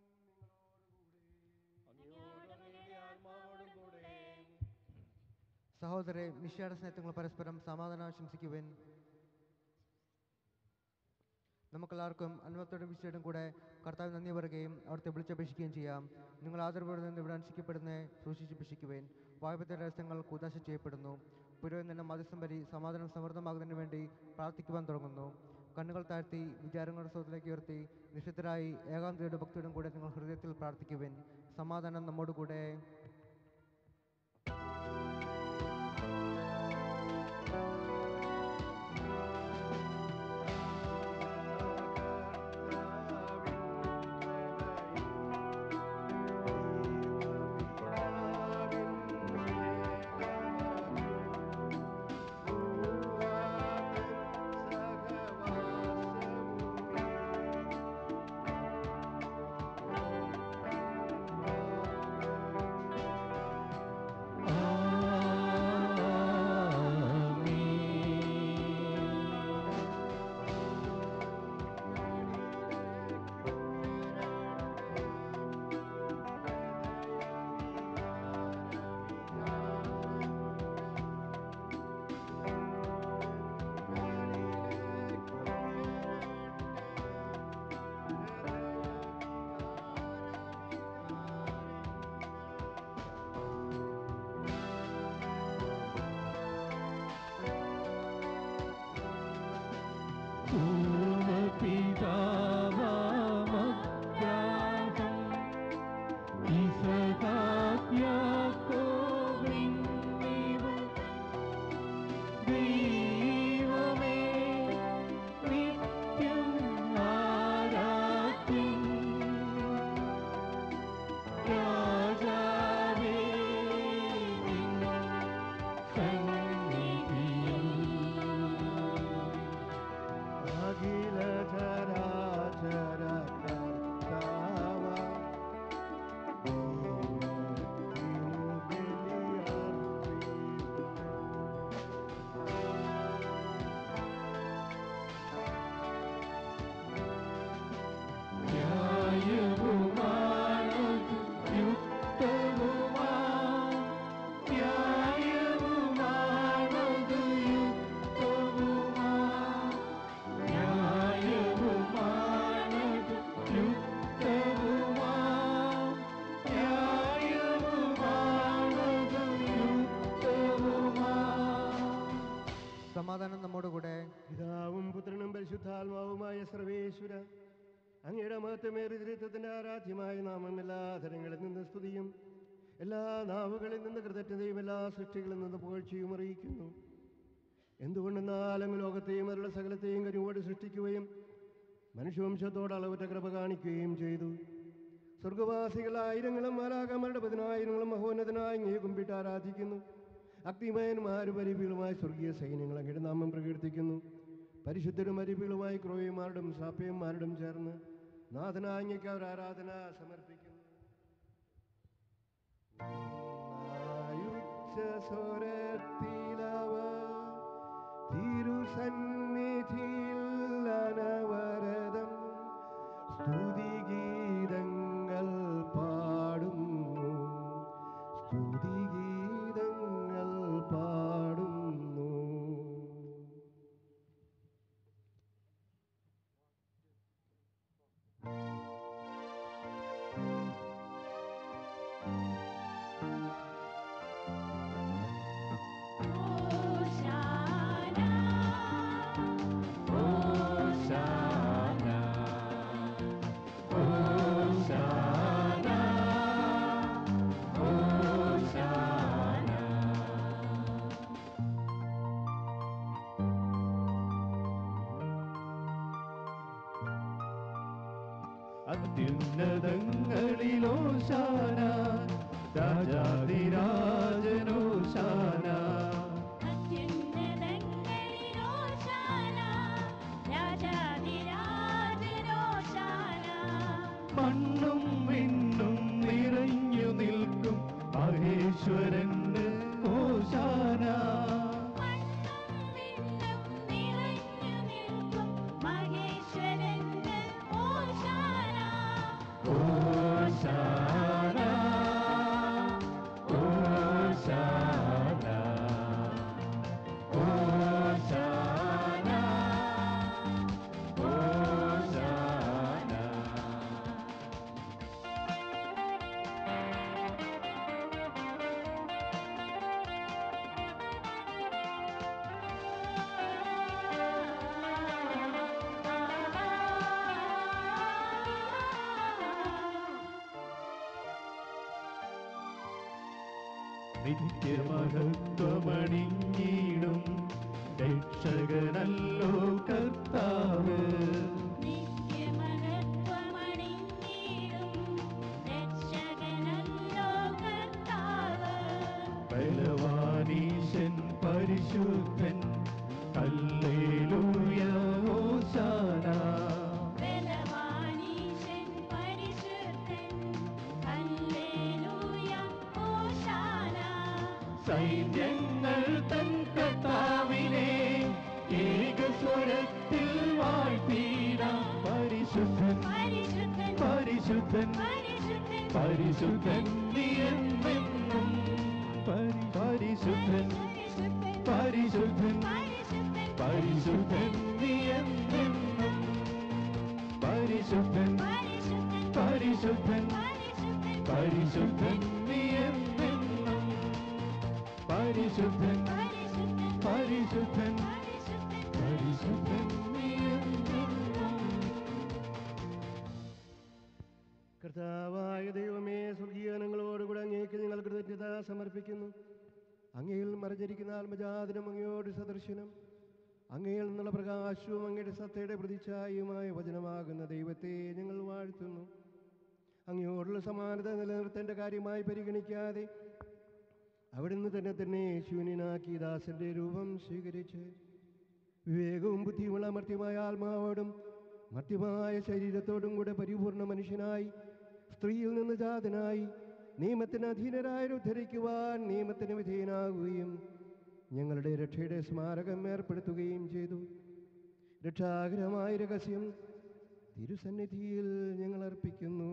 നിങ്ങളോടുകൂടെ സഹോദരെ മിഷ്യാടെ സ്നേഹങ്ങൾ പരസ്പരം സമാധാനം ആശംസിക്കുവാൻ നമുക്കെല്ലാവർക്കും അന്വത്തോടും വിശയോടും കൂടെ കർത്താവ് നന്ദി പറയുകയും അവിടുത്തെ വിളിച്ചപേക്ഷിക്കുകയും ചെയ്യാം നിങ്ങൾ ആദരവോടെ നിന്ന് ഇവിടെ അനുഷ്ഠിക്കപ്പെടുന്ന സൂക്ഷിച്ചപേക്ഷിക്കുവാൻ വായ്പത്തെ രഹസ്യങ്ങൾ കൂതാശ ചെയ്യപ്പെടുന്നു പുരോഹിതന്റെ മധ്യസ്ഥം വരി സമാധാനം സമൃദ്ധമാകുന്നതിന് വേണ്ടി പ്രാർത്ഥിക്കുവാൻ തുടങ്ങുന്നു കണ്ണുകൾ താഴ്ത്തി വിചാരങ്ങളുടെ സ്വത്തിലേക്ക് ഉയർത്തി നിശ്ചിതരായി ഏകാന്തയുടെ ഭക്തിയോടും കൂടെ നിങ്ങൾ ഹൃദയത്തിൽ പ്രാർത്ഥിക്കുവാൻ സമാധാനം നമ്മോടുകൂടെ സഹവാസവും പൂർവപിതാവാമഗ്രാഹം ഇസഹാക്യാക്കോബിന്നിവ ദൈവമേ നിത്യം ആരാധ്യൻ രാജാവേ നിൻ സന്നിധിയിൽ അഖില ചരാചര കർത്താവ ന്യായവുമാണതു യുക്തവുമാം ന്യായവുമാണതു യുക്തവുമാം ന്യായവുമാണതു യുക്തവുമാം ന്യായവുമാണതു യുക്തവുമാം സമാധാനം നമ്മോടുകൂടെ പിതാവും പുത്രനും പരിശുദ്ധാത്മാവുമായ സർവേശ്വര അങ്ങയുടെ മഹത്വമേറിതൃത്വത്തിന്റെ ആരാധ്യമായ നാമം എല്ലാ തരങ്ങളിൽ നിന്ന് സ്തുതിയും എല്ലാ നാവുകളിൽ നിന്ന് കൃതജ്ഞതയും എല്ലാ സൃഷ്ടികളിൽ നിന്ന് പുകഴ്ചയും അറിയിക്കുന്നു എന്തുകൊണ്ടെന്നാൽ അങ്ങ് ലോകത്തെയും അവരുടെ സകലത്തെയും കരുവോട് സൃഷ്ടിക്കുകയും മനുഷ്യവംശത്തോട് അളവറ്റ കൃപ കാണിക്കുകയും ചെയ്തു സ്വർഗവാസികൾ ആയിരങ്ങളും മാലാകമാരുടെ പതിനായിരങ്ങളും മഹോന്നതനായി അങ്ങയെ കുമ്പിട്ട് ആരാധിക്കുന്നു അഗ്നിമയന്മാരും അരിപികളുമായി സ്വർഗീയ സൈന്യങ്ങൾ അങ്ങയുടെ നാമം പ്രകീർത്തിക്കുന്നു പരിശുദ്ധരും അരിപികളുമായി ക്രോയന്മാരുടെയും സാപ്യന്മാരുടെയും ചേർന്ന് നാഥനായ അങ്ങയ്ക്ക് അവർ ആരാധന സമർപ്പിക്കുന്നു ആയുച്ച സ്വരത്തിലവർ തിരുസന്നിധിയിൽ അനവരതം സ്തുതിഗീതങ്ങൾ പാടുന്നു സ്തുതിഗീതങ്ങൾ പാടുന്നു അത്യുന്നതങ്ങളിലോശാന രാജാതിരാജനോശാന മണ്ണും വിണ്ണും നിറഞ്ഞു നിൽക്കും മഹേശ്വരന് ഓശാന ഓശാന ഓശാന ഓശാന ഓശാന നിത്യമഹത്വമണിഞ്ഞിടും രക്ഷകനല്ലോ കർത്താവ് ബലവാനീശൻ പരിശുദ്ധൻ ഹല്ലേലൂയ ഹോശാന സൈന്യങ്ങൾ തൻ കർത്താവിനെ ഏകസ്വരത്തിൽ വാഴ്ത്തിടാം പരിശുദ്ധൻ പരിശുദ്ധൻ പരിശുദ്ധൻ നീ എന്നെന്നും പരി- പരിശുദ്ധൻ പരിശുദ്ധൻ പരിശുദ്ധൻ നീ എന്നെന്നും പരിശുദ്ധൻ പരിശുദ്ധൻ പരിശുദ്ധൻ നീ എന്നെന്നും പരിശുദ്ധൻ പരിശുദ്ധൻ പരിശുദ്ധൻ നീ എന്നെന്നും കർത്താവായ ദൈവമേ സ്വർഗീയനങ്ങളോടുകൂടെ അങ്ങേക്ക് ഞങ്ങൾ കൃതജ്ഞത സമർപ്പിക്കുന്നു അങ്ങയിൽ മറഞ്ഞിരിക്കുന്ന ആത്മജാതനം അങ്ങയോട് സദർശനം അങ്ങയിൽ നിന്നുള്ള പ്രകാശവും അങ്ങയുടെ സത്തയുടെ പ്രതിച്ഛായുമായ വചനമാകുന്ന ദൈവത്തെ ഞങ്ങൾ വാഴ്ത്തുന്നു അങ്ങയോടുള്ള സമാനത നിലനിർത്തേണ്ട കാര്യമായി പരിഗണിക്കാതെ അവിടുന്ന് തന്നെ തന്നെ ശൂന്യനാക്കി ദാസന്റെ രൂപം സ്വീകരിച്ച് വിവേകവും ബുദ്ധിയുമുള്ള മർത്യമായ ആത്മാവോടും മർത്യമായ ശരീരത്തോടും കൂടെ പരിപൂർണ മനുഷ്യനായി സ്ത്രീയിൽ നിന്ന് ജാതനായി നിയമത്തിന് അധീനരായവരെ ഉദ്ധരിക്കുവാൻ നിയമത്തിന് വിധേയനാകുകയും ഞങ്ങളുടെ രക്ഷയുടെ സ്മാരകം ഏർപ്പെടുത്തുകയും ചെയ്തു രക്ഷാകരമായ രഹസ്യം തിരുസന്നിധിയിൽ ഞങ്ങൾ അർപ്പിക്കുന്നു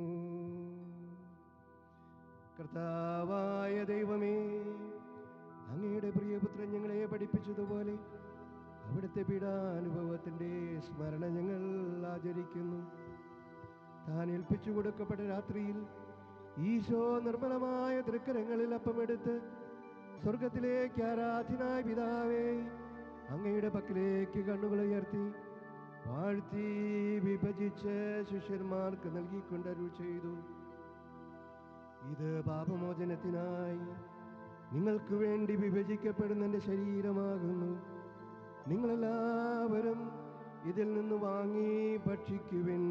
കർത്താവായ ദൈവമേ അങ്ങയുടെ പ്രിയപുത്രൻ ഞങ്ങളെ പഠിപ്പിച്ചതുപോലെ അവിടുത്തെ പീഡാനുഭവത്തിൻ്റെ സ്മരണ ഞങ്ങൾ ആചരിക്കുന്നു താൻ ഏൽപ്പിച്ചു കൊടുക്കപ്പെട്ട രാത്രിയിൽ ഈശോ നിർമ്മലമായ തൃക്കരങ്ങളിൽ അപ്പമെടുത്ത് സ്വർഗത്തിലേക്ക് ആരാധനായ പിതാവേ അങ്ങയുടെ പക്കലേക്ക് കണ്ണുകൾ ഉയർത്തി വാഴ്ത്തി വിഭജിച്ച് ശിഷ്യന്മാർക്ക് നൽകിക്കൊണ്ടരുൾ ചെയ്തു ഇത് പാപമോചനത്തിനായി നിങ്ങൾക്ക് വേണ്ടി വിഭജിക്കപ്പെടുന്ന എൻ്റെ ശരീരമാകുന്നു നിങ്ങളെല്ലാവരും ഇതിൽ നിന്ന് വാങ്ങി ഭക്ഷിക്കുവിൻ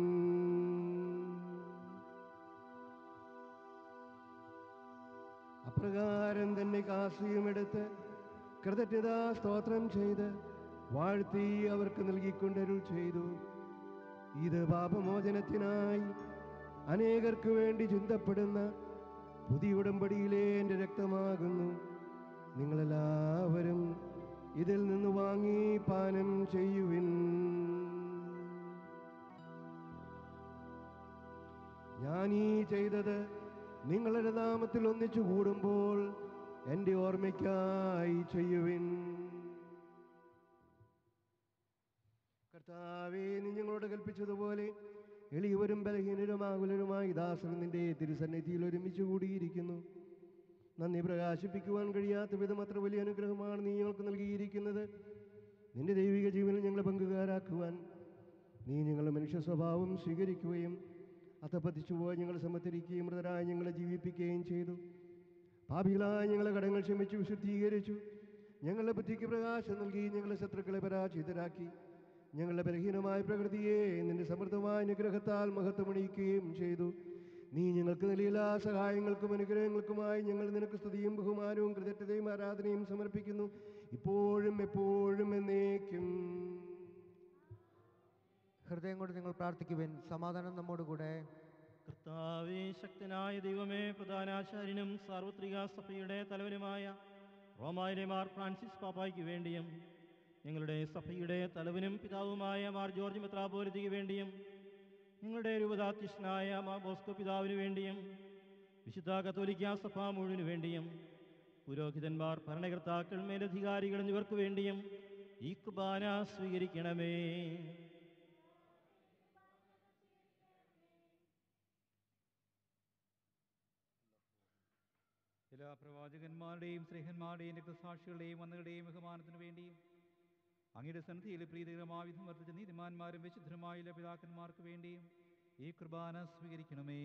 അപ്രകാരം തന്നെ കാസിയുമെടുത്ത് കൃതജ്ഞതാ സ്തോത്രം ചെയ്ത് വാഴ്ത്തി അവർക്ക് നൽകിക്കൊണ്ടരുൾ ചെയ്തു ഇത് പാപമോചനത്തിനായി അനേകർക്ക് വേണ്ടി ചിന്തപ്പെടുന്ന പുതിയ ഉടമ്പടിയിലെ എൻ്റെ രക്തമാകുന്നു നിങ്ങളെല്ലാവരും ഇതിൽ നിന്ന് വാങ്ങി പാനം ചെയ്യുവിൻ ഞാൻ ഈ ചെയ്തത് നിങ്ങളുടെ നാമത്തിൽ ഒന്നിച്ചു കൂടുമ്പോൾ എൻ്റെ ഓർമ്മയ്ക്കായി ചെയ്യുവിൻ കർത്താവേ നീ ഞങ്ങളോട് കൽപ്പിച്ചതുപോലെ എളിയവരും ബലഹീനരുമാകുലരുമായി ദാസൻ നിന്റെ തിരുസന്നിധിയിൽ ഒരുമിച്ച് കൂടിയിരിക്കുന്നു നന്ദി പ്രകാശിപ്പിക്കുവാൻ കഴിയാത്ത വിധം അത്ര വലിയ അനുഗ്രഹമാണ് നീ ഞങ്ങൾക്ക് നൽകിയിരിക്കുന്നത് നിന്റെ ദൈവിക ജീവനിൽ ഞങ്ങളെ പങ്കുകാരാക്കുവാൻ നീ ഞങ്ങളുടെ മനുഷ്യ സ്വഭാവം സ്വീകരിക്കുകയും അധപ്പതിച്ചു പോയി ഞങ്ങളെ സമത്തിരിക്കുകയും മൃതരായി ഞങ്ങളെ ജീവിപ്പിക്കുകയും ചെയ്തു പാപികളായ ഞങ്ങളെ കടങ്ങൾ ക്ഷമിച്ചു വിശുദ്ധീകരിച്ചു ഞങ്ങളുടെ ബുദ്ധിക്ക് പ്രകാശം നൽകി ഞങ്ങളെ ശത്രുക്കളെ പരാജിതരാക്കി ഞങ്ങളുടെ ബലഹീനമായ പ്രകൃതിയെ നിന്റെ സമൃദ്ധമായ അനുഗ്രഹത്താൽ മഹത്വമണിയിക്കുകയും ചെയ്തു നീ ഞങ്ങൾക്ക് നൽകിയ എല്ലാ സഹായങ്ങൾക്കും അനുഗ്രഹങ്ങൾക്കുമായി ഞങ്ങൾ നിനക്ക് സ്തുതിയും ബഹുമാനവും കൃതജ്ഞതയും ആരാധനയും സമർപ്പിക്കുന്നു ഇപ്പോഴും എപ്പോഴും എന്നേക്കും ഹൃദയം കൊണ്ട് നിങ്ങൾ പ്രാർത്ഥിക്കുവിൻ സമാധാനം നമ്മോടുകൂടെ കർത്താവേ ശക്തനായ ദൈവമേ പ്രധാനാചാര്യനും സാർവത്രിക സഭയുടെ തലവനുമായ റോമായിലെ മാർ ഫ്രാൻസിസ് പാപ്പായ്ക്ക് വേണ്ടിയും ഞങ്ങളുടെ സഭയുടെ തലവനും പിതാവുമായ മാർ ജോർജ് മെത്രാപോലിതിക്ക് വേണ്ടിയും ഞങ്ങളുടെ രൂപതാധ്യക്ഷനായ മാർ ബോസ്കോ പിതാവിന് വേണ്ടിയും വിശുദ്ധ കത്തോലിക്ക സഭ മുഴുവനു വേണ്ടിയും പുരോഹിതന്മാർ ഭരണകർത്താക്കൾ മേലധികാരികൾ എന്നിവർക്ക് വേണ്ടിയും ഈ കുർബാന സ്വീകരിക്കണമേ എല്ലാ പ്രവാചകന്മാരുടെയും സ്നേഹന്മാരുടെയും രക്തസാക്ഷികളുടെയും വന്നുകളുടെയും ബഹുമാനത്തിനു വേണ്ടിയും അങ്ങയുടെ സന്നിധിയിൽ പ്രീതികരമായ വിധം വർദ്ധിച്ച നീതിമാന്മാരും വിശുദ്ധരുമായ പിതാക്കന്മാർക്ക് വേണ്ടിയും ഈ കുർബാന സ്വീകരിക്കണമേ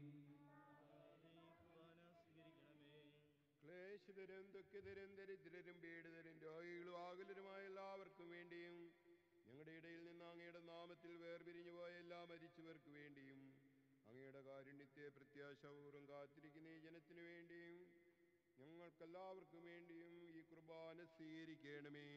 ക്ലേശിതരും ദുഃഖിതരും ദരിദ്രരും പീഡിതരും രോഗികളും ആകുലരുമായ എല്ലാവർക്കും വേണ്ടിയും ഞങ്ങളുടെ ഇടയിൽ നിന്ന് അങ്ങയുടെ നാമത്തിൽ വേർപിരിഞ്ഞു പോയ എല്ലാ മരിച്ചവർക്ക് വേണ്ടിയും അങ്ങയുടെ കാരുണ്യത്തെ പ്രത്യാശപൂർവ്വം കാത്തിരിക്കുന്ന ഈ ജനത്തിനു വേണ്ടിയും ഞങ്ങൾക്കെല്ലാവർക്കും വേണ്ടിയും ഈ കുർബാന സ്വീകരിക്കണമേ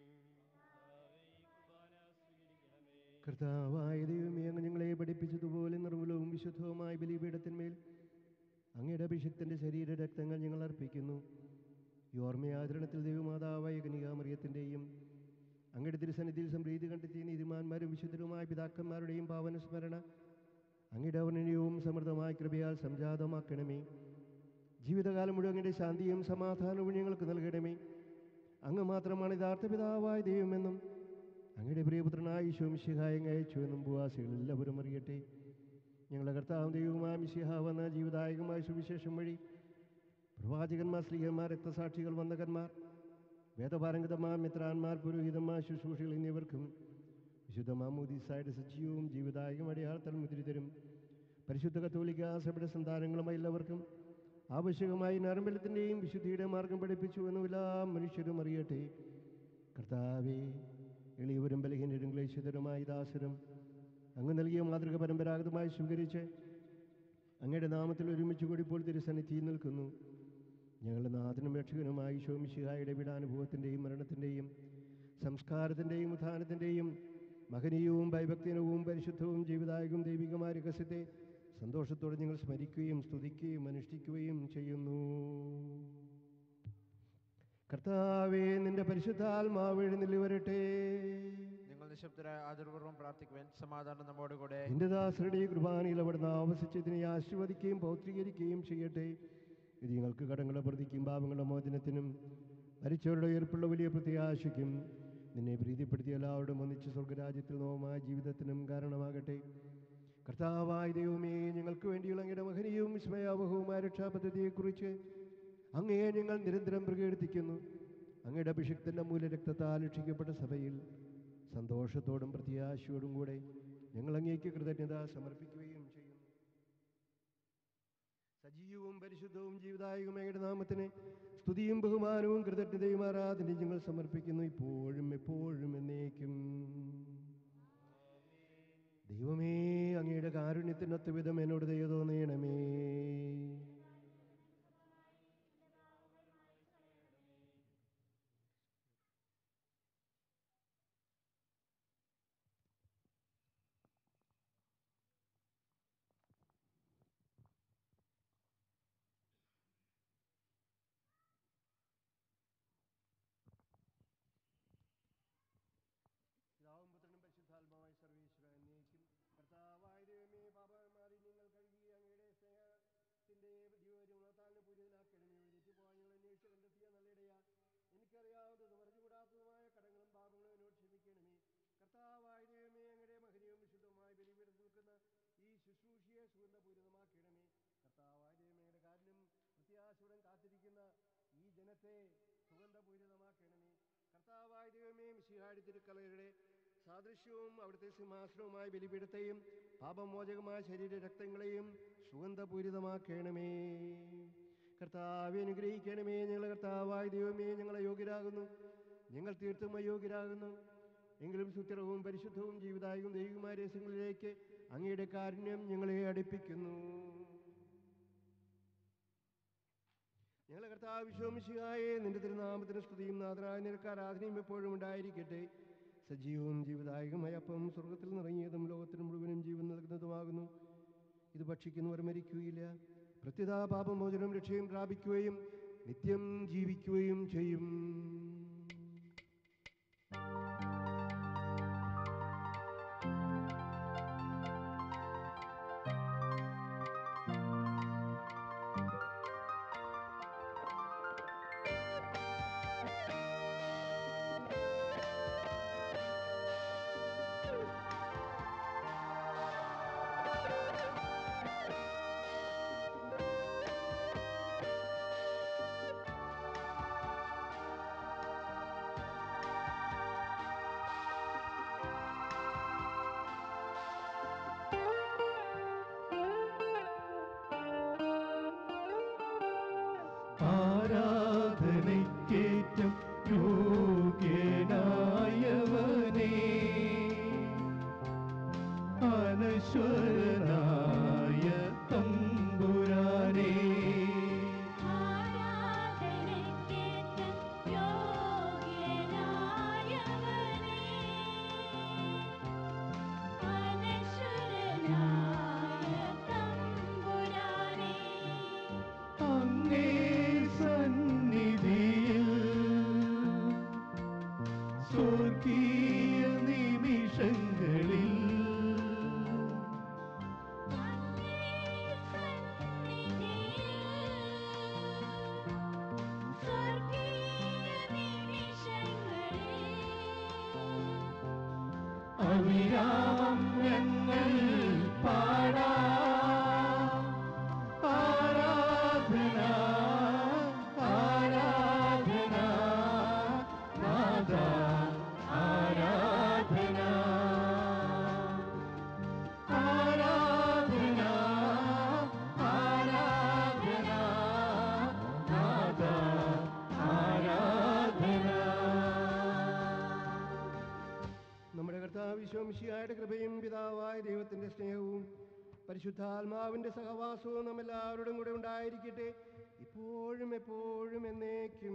കർത്താവായ ദൈവമേ അങ്ങ് ഞങ്ങളെ പഠിപ്പിച്ചതുപോലെ നിർമ്മലവും വിശുദ്ധവുമായ ബലിപീഠത്തിന്മേൽ അങ്ങയുടെ അഭിഷിക്തന്റെ ശരീര രക്തങ്ങൾ ഞങ്ങൾ അർപ്പിക്കുന്നു ഈ ഓർമ്മയാചരണത്തിൽ ദൈവമാതാവായ കനികാമറിയത്തിൻ്റെയും അങ്ങയുടെ തിരുസന്നിധിയിൽ സംപ്രീതി കണ്ടെത്തിയ നീതിമാന്മാരും വിശുദ്ധരുമായ പിതാക്കന്മാരുടെയും പാവന സ്മരണ അങ്ങയുടെ ഔന്നര്യവും സമൃദ്ധമായ കൃപയാൽ സംജാതമാക്കണമേ ജീവിതകാലം മുഴുവൻ അങ്ങയുടെ ശാന്തിയും സമാധാനവും ഞങ്ങൾക്ക് നൽകണമേ അങ്ങ് മാത്രമാണ് യഥാർത്ഥ പിതാവായ ദൈവമെന്നും അങ്ങയുടെ പ്രിയപുത്രനായ ഈശോ മിശിഹായ അയച്ചു എന്നും ഭൂവാസികൾ എല്ലാവരും അറിയട്ടെ ഞങ്ങളുടെ കർത്താവും ദൈവവുമായ മിശിഹ വന്ന ജീവദായകമായ സുവിശേഷം വഴി പ്രവാചകന്മാർ സ്ത്രീകന്മാർ രക്തസാക്ഷികൾ വന്ദകന്മാർ വേദപാരംഗതന്മാർ മിത്രാന്മാർ പുരോഹിതന്മാർ ശുശ്രൂഷികൾ എന്നിവർക്കും വിശുദ്ധ മാമൂദീസായുടെ സജീവവും ജീവദായകം അടയാളത്തൽ മുദ്രിതരും പരിശുദ്ധ കത്തോലിക്ക സഭയുടെ സന്താനങ്ങളുമായ എല്ലാവർക്കും ആവശ്യകമായി നരമ്പലത്തിൻ്റെയും വിശുദ്ധിയുടെ മാർഗം പഠിപ്പിച്ചു എന്നും എല്ലാ മനുഷ്യരും അറിയട്ടെ കർത്താവേ എളിയവരും ബലഹീനരും ക്ലേശിതരുമായ ദാസരും അങ്ങ് നൽകിയ മാതൃക പരമ്പരാഗതമായി സ്വീകരിച്ച് അങ്ങയുടെ നാമത്തിൽ ഒരുമിച്ച് കൂടി ഇപ്പോൾ തിരുസന്നിധിയിൽ നിൽക്കുന്നു ഞങ്ങളുടെ നാഥനും രക്ഷകനുമായി ശോമിശിഹായുടെ വിടാനുഭവത്തിൻ്റെയും മരണത്തിൻ്റെയും സംസ്കാരത്തിൻ്റെയും ഉത്ഥാനത്തിൻ്റെയും മഹനീയവും ഭയഭക്തിനവും പരിശുദ്ധവും ജീവിതായകവും ദൈവികമായ രഹസ്യത്തെ സന്തോഷത്തോടെ ഞങ്ങൾ സ്മരിക്കുകയും സ്തുതിക്കുകയും അനുഷ്ഠിക്കുകയും ചെയ്യുന്നു കർത്താവേ നിന്റെ പരിശുദ്ധാത്മാവ് എഴുന്നള്ളി വരട്ടെ നിങ്ങൾ നിശബ്ദരായ ആദരപൂർവ്വം പ്രാർത്ഥിക്കുവാൻ സമാധാനം നമ്മോടുകൂടെ നിന്റെ ദാസരുടെ കുർബാനയിൽ അവിടുന്ന് ആവസിച്ചതിനെ ആശീർവദിക്കുകയും പൗത്രീകരിക്കുകയും ചെയ്യട്ടെ ഇത് ഞങ്ങൾക്ക് കടങ്ങളുടെ പ്രതിക്കും പാപങ്ങളുടെ മോചനത്തിനും മരിച്ചവരുടെ ഉയർപ്പുള്ള വലിയ പ്രത്യാശയ്ക്കും നിന്നെ പ്രീതിപ്പെടുത്തിയ എല്ലാവരും ഒന്നിച്ച് സ്വർഗരാജ്യത്തിൽ നോമായ ജീവിതത്തിനും കാരണമാകട്ടെ കർത്താവായ ദൈവമേ ഞങ്ങൾക്ക് വേണ്ടിയുള്ള അങ്ങയുടെ മഹനീയവും വിസ്മയാവഹവുമായ രക്ഷാപദ്ധതിയെക്കുറിച്ച് അങ്ങയെ ഞങ്ങൾ നിരന്തരം പ്രകീർത്തിക്കുന്നു അങ്ങയുടെ അഭിഷിക്തന്റെ മൂലരക്തത്താൽ രക്ഷിക്കപ്പെട്ട സഭയിൽ സന്തോഷത്തോടും പ്രത്യാശയോടും കൂടെ ഞങ്ങൾ അങ്ങേക്ക് കൃതജ്ഞത സമർപ്പിക്കുകയും ചെയ്യുന്നു സജീവവും പരിശുദ്ധവും ജീവിതായകമയുടെ നാമത്തിന് സ്തുതിയും ബഹുമാനവും കൃതജ്ഞതയും ആരാധനയും ഞങ്ങൾ സമർപ്പിക്കുന്നു ഇപ്പോഴും എപ്പോഴും എന്നേക്കും ദൈവമേ അങ്ങയുടെ കാരുണ്യത്തിനൊത്ത വിധം എന്നോട് ദയ തോന്നണമേ പിതാവും പുത്രനും പരിശുദ്ധാത്മാവായ സർവേശ്വര എന്നേക്കും കർത്താവായ ദൈവമേ പാപമാറി നിങ്ങൾ കഴുകി അങ്ങയുടെ സ്നേഹത്തിന്റെ ജീവജീവനത്താലിന് പൂരിതനാക്കണമേ തെറ്റുപോകാൻ ഞങ്ങൾ അന്വേഷിച്ച് കണ്ടെത്തിയ നല്ലിടയാ എനിക്കറിയാവുന്നതും അറിഞ്ഞുകൂടാത്തതുമായ കടങ്ങളും പാപങ്ങളും എന്നോട് ക്ഷമിക്കണമേ കർത്താവായ ദൈവമേ അങ്ങയുടെ മഹനീയവും വിശുദ്ധമായ ബലിപീഠത്തിൽ നിൽക്കുന്ന ഈ ശുശ്രൂഷയെ സുഗന്ധപൂരിതമാക്കണമേ കർത്താവായ ദൈവമയുടെ കാരണവും പ്രത്യാശയുடன் കാത്തിരിക്കുന്ന ഈ ജനത്തെ സുഗന്ധപൂരിതമാക്കണമേ കർത്താവായ ദൈവമേ മിശിഹാടി തിരുക്കലയുടെ സാദൃശ്യവും അവിടുത്തെ സിംഹാസനവുമായ ബലിപീഠത്തെയും പാപമോചകമായ ശരീര രക്തങ്ങളെയും സുഗന്ധപൂരിതമാക്കണമേ കർത്താവെ അനുഗ്രഹിക്കണമേ ഞങ്ങളെ കർത്താവായ ദൈവമേ ഞങ്ങളെ യോഗ്യരാകുന്നു ഞങ്ങൾ തീർത്തും അയോഗ്യരാകുന്നു എങ്കിലും സുസ്ഥിരവും പരിശുദ്ധവും ജീവിതായകവും ദൈവികമായ രഹസ്യങ്ങളിലേക്ക് അങ്ങയുടെ കാരുണ്യം ഞങ്ങളെ അടുപ്പിക്കുന്നു ഞങ്ങളെ കർത്താവ് വിശ്വമിശിഹായെ നിന്റെ തിരുനാമത്തിന് സ്തുതിയും നാഥനായ നിനക്ക് ആരാധനയും എപ്പോഴും ഉണ്ടായിരിക്കട്ടെ സജീവവും ജീവദായകമായ അപ്പം സ്വർഗത്തിൽ നിറങ്ങിയതും ലോകത്തിന് മുഴുവനും ജീവൻ നൽകുന്നതുമാകുന്നു ഇത് ഭക്ഷിക്കുന്നവർ മരിക്കുകയില്ല പ്രത്യുതാ പാപമോചനം രക്ഷയും പ്രാപിക്കുകയും നിത്യം ജീവിക്കുകയും ചെയ്യും ആരാധനയ്ക്കേറ്റം യോഗ്യനായവനേ അനശ്വരനായ തമ്പുരാനേ അങ്ങേ സന്നിധിയിൽ സ്വർഗീയ നിമിഷങ്ങളിൽ അവിരാമം ഞങ്ങൾ പാടാം ആരാധന ആരാധന നാദ ആരാധന ആരാധന കർത്താവിശ്വംശിയായുടെ കൃപയും പിതാവായ ദൈവത്തിൻ്റെ സ്നേഹവും പരിശുദ്ധാത്മാവിൻ്റെ സഹവാസവും നമ്മെല്ലാവരോടും കൂടെ ഉണ്ടായിരിക്കട്ടെ ഇപ്പോഴും എപ്പോഴും എന്നേക്കും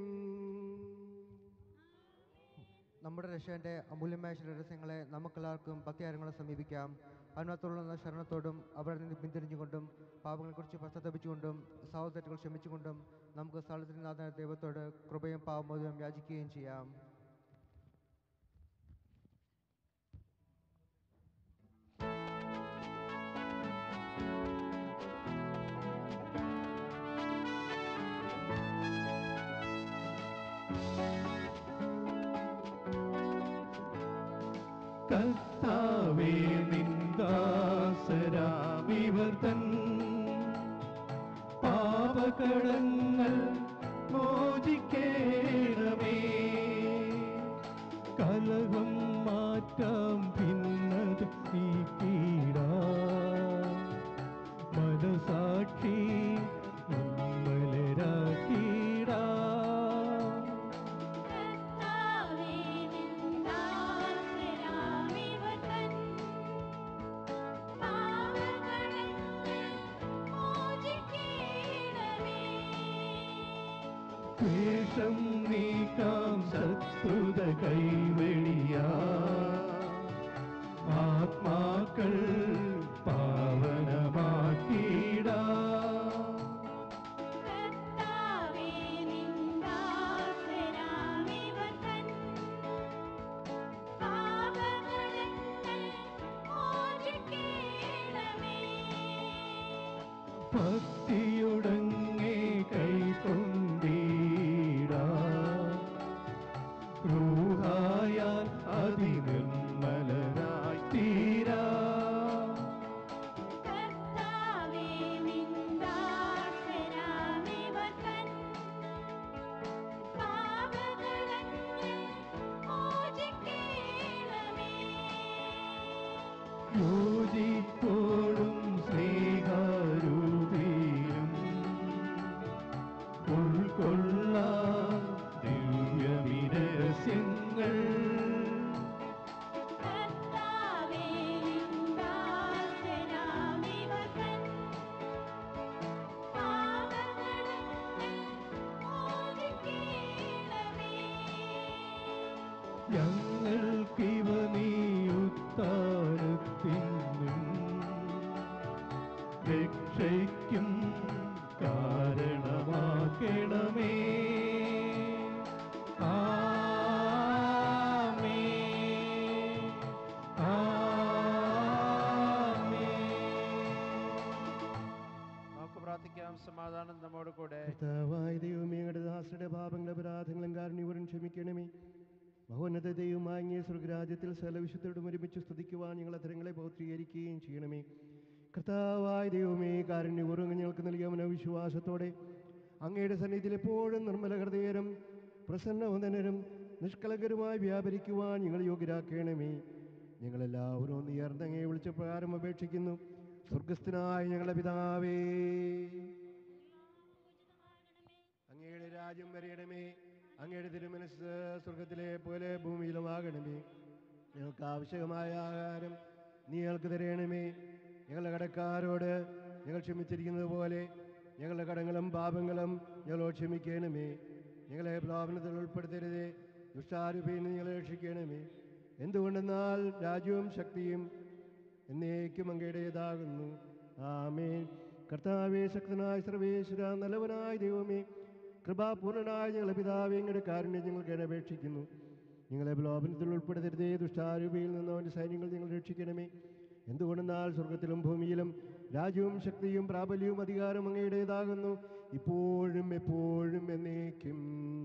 നമ്മുടെ രക്ഷൻ്റെ അമൂല്യമായ ചില രഹസ്യങ്ങളെ നമുക്കെല്ലാവർക്കും ഭക്തികാരങ്ങളെ സമീപിക്കാം അതിനകത്തുള്ള ശരണത്തോടും അവരിൽ നിന്ന് പിന്തിരിഞ്ഞുകൊണ്ടും പാപങ്ങളെക്കുറിച്ച് പശ്ചാത്തപിച്ചുകൊണ്ടും സഹോദരങ്ങൾ ക്ഷമിച്ചുകൊണ്ടും നമുക്ക് സ്ഥലത്തിനാഥ ദൈവത്തോട് കൃപയും പാവമോചനം യാചിക്കുകയും ചെയ്യാം കർത്താവേ നിന്ദാസരാമിവർ തൻ പാപകടങ്ങൾ മോചിക്കേണമേ കലഹം മാറ്റാം ഭിന്നത് നീക്കീടാ മനസാക്ഷി നിർമ്മലരാക്കീടാ ദ്വേഷം നീക്കാം ശത്രുത കൈവെളിയാ ആത്മാക്കൾ പാവനമാക്കിടാ ഭക്തിയുടങ്ങേ കൈക്കൊണ്ടീടാ റൂഹായാൽ അതിനിർമ്മലരായി തീരാ യോജിപ്പോഴും സ്നേഹാരൂപിയും ഉൾക്കൊള്ളാം ദിവ്യവിരസ്യങ്ങൾ ഞങ്ങൾക്കിവ നീ ഉത്താരത്തിനും രക്ഷയ്ക്കും കാരണമാക്കണമേ ആമേൻ. നമുക്ക് പ്രാർത്ഥിക്കാം സമാധാനം നമ്മോട് കൂടെ കർത്താവായ ദൈവമേ ഞങ്ങളുടെ ദാസരുടെ പാപങ്ങളുടെ അപരാധങ്ങളും കാരണവരും ക്ഷമിക്കണമേ മഹോന്നത ദൈവമായ അങ്ങേ സ്വർഗരാജ്യത്തിൽ സകലവിശുദ്ധരോടും ഒരുമിച്ച് സ്തുതിക്കുവാൻ ഞങ്ങൾ അത്തരങ്ങളെ പൗത്രീകരിക്കുകയും ചെയ്യണമേ കർത്താവായ ദൈവമേ കാരുണ്യപൂർവ്വം ഞങ്ങൾക്ക് നൽകിയ മനോവിശ്വാസത്തോടെ അങ്ങയുടെ സന്നിധിയിൽ എപ്പോഴും നിർമ്മല ഹൃദയരും പ്രസന്നവന്ദനരും നിഷ്കളങ്കരുമായി വ്യാപരിക്കുവാൻ ഞങ്ങൾ യോഗ്യരാക്കണമേ ഞങ്ങളെല്ലാവരും ഒന്ന് ഉയർന്നങ്ങയെ വിളിച്ച പ്രകാരം അപേക്ഷിക്കുന്നു സ്വർഗസ്ഥനായ ഞങ്ങളുടെ പിതാവേ അങ്ങയുടെ രാജ്യം വരയണമേ അങ്ങയുടെ തിരുമനസ് സ്വർഗത്തിലെ പോലെ ഭൂമിയിലുമാകണമേ ഞങ്ങൾക്ക് ആവശ്യമായ ആഹാരം നീ ഞങ്ങൾക്ക് തരയണമേ ഞങ്ങളുടെ കടക്കാരോട് ഞങ്ങൾ ക്ഷമിച്ചിരിക്കുന്നത് പോലെ ഞങ്ങളുടെ കടങ്ങളും പാപങ്ങളും ഞങ്ങളോട് ക്ഷമിക്കണമേ ഞങ്ങളെ പ്ലാവനത്തിൽ ഉൾപ്പെടുത്തരുതേ ദുഷ്ടാരൂപിയിൽ നിന്ന് ഞങ്ങളെ രക്ഷിക്കണമേ എന്തുകൊണ്ടെന്നാൽ രാജ്യവും ശക്തിയും എന്നേക്കും അങ്ങയുടേതാകുന്നു ആമേൻ കർത്താവേ ശക്തനായ സർവേശ്വര നല്ലവനായ ദൈവമേ കൃപാപൂർണനായ ഞങ്ങളുടെ പിതാവേ ഞങ്ങളുടെ കാരുണ്യം ഞങ്ങൾക്ക് അപേക്ഷിക്കുന്നു ഞങ്ങളെ ലോപനത്തിൽ ഉൾപ്പെടുത്തരുതേ ദുഷ്ടാരൂപിയിൽ നിന്ന് അവൻ്റെ സൈന്യങ്ങൾ ഞങ്ങൾ രക്ഷിക്കണമേ എന്തുകൊണ്ടെന്നാൽ സ്വർഗത്തിലും ഭൂമിയിലും രാജ്യവും ശക്തിയും പ്രാബല്യവും അധികാരവും അങ്ങയുടേതാകുന്നു ഇപ്പോഴും എപ്പോഴും എന്നേക്കും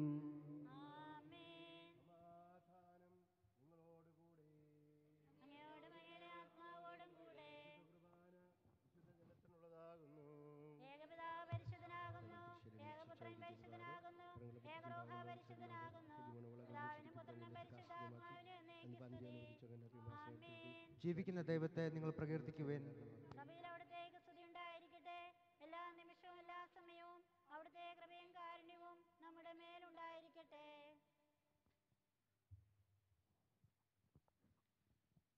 ഏകപിതാവ് പരിശുദ്ധനാകുന്നു ഏകപുത്രൻ പരിശുദ്ധനാകുന്നു ഏകരോഹ പരിശുദ്ധനാകുന്നു പിതാവിനും പുത്രനും പരിശുദ്ധാത്മാവിനും എന്നേക്കും ആമേൻ ജീവിക്കുന്ന ദൈവത്തെ നിങ്ങൾ പ്രകീർത്തിക്കുവേൻ സഭയിൽ അവിടുത്തേക്ക് സ്തുതി ഉണ്ടായിരിക്കട്ടെ എല്ലാ നിമിഷവും എല്ലാ സമയവും അവിടുത്തെ കൃപയും കാരുണ്യവും നമ്മുടെ മേലുണ്ടായിരിക്കട്ടെ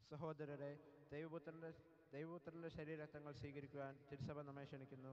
സഹോദരരെ ദൈവപുത്രൻ്റെ ദൈവപുത്രൻ്റെ ശരീരരക്തങ്ങൾ സ്വീകരിക്കുവാൻ തിരുസഭ നമ്മെ ക്ഷണിക്കുന്നു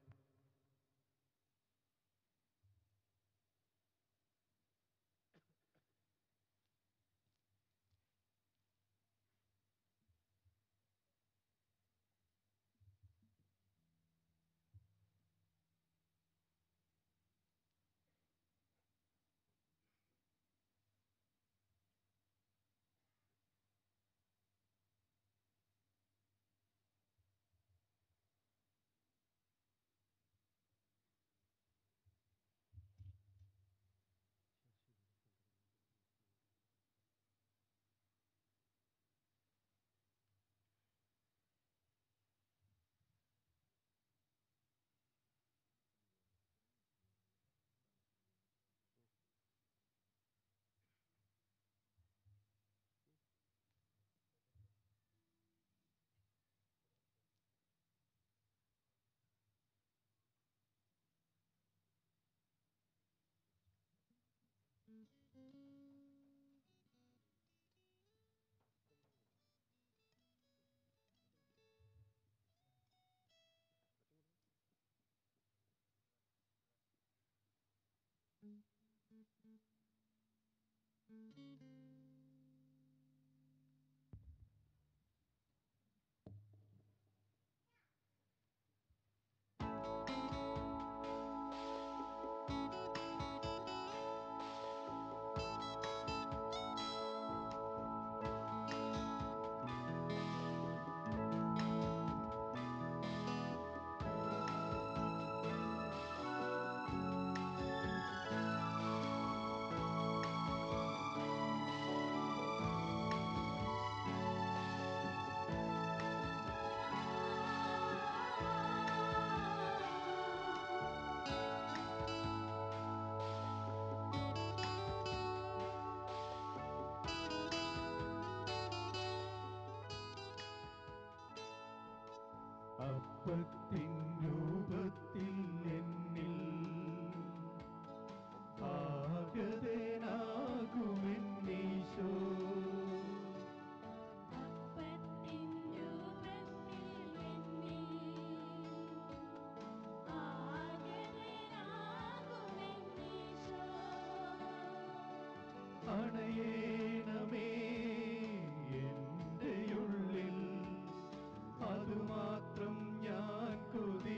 അപ്പത്തിൻ രൂപത്തിൽ എന്നിൽ ആഗതനാകുമെന്നീശോ അണയേണമേ എൻ്റെ ഉള്ളിൽ അതുമാത്രം ഞാൻ കൊതി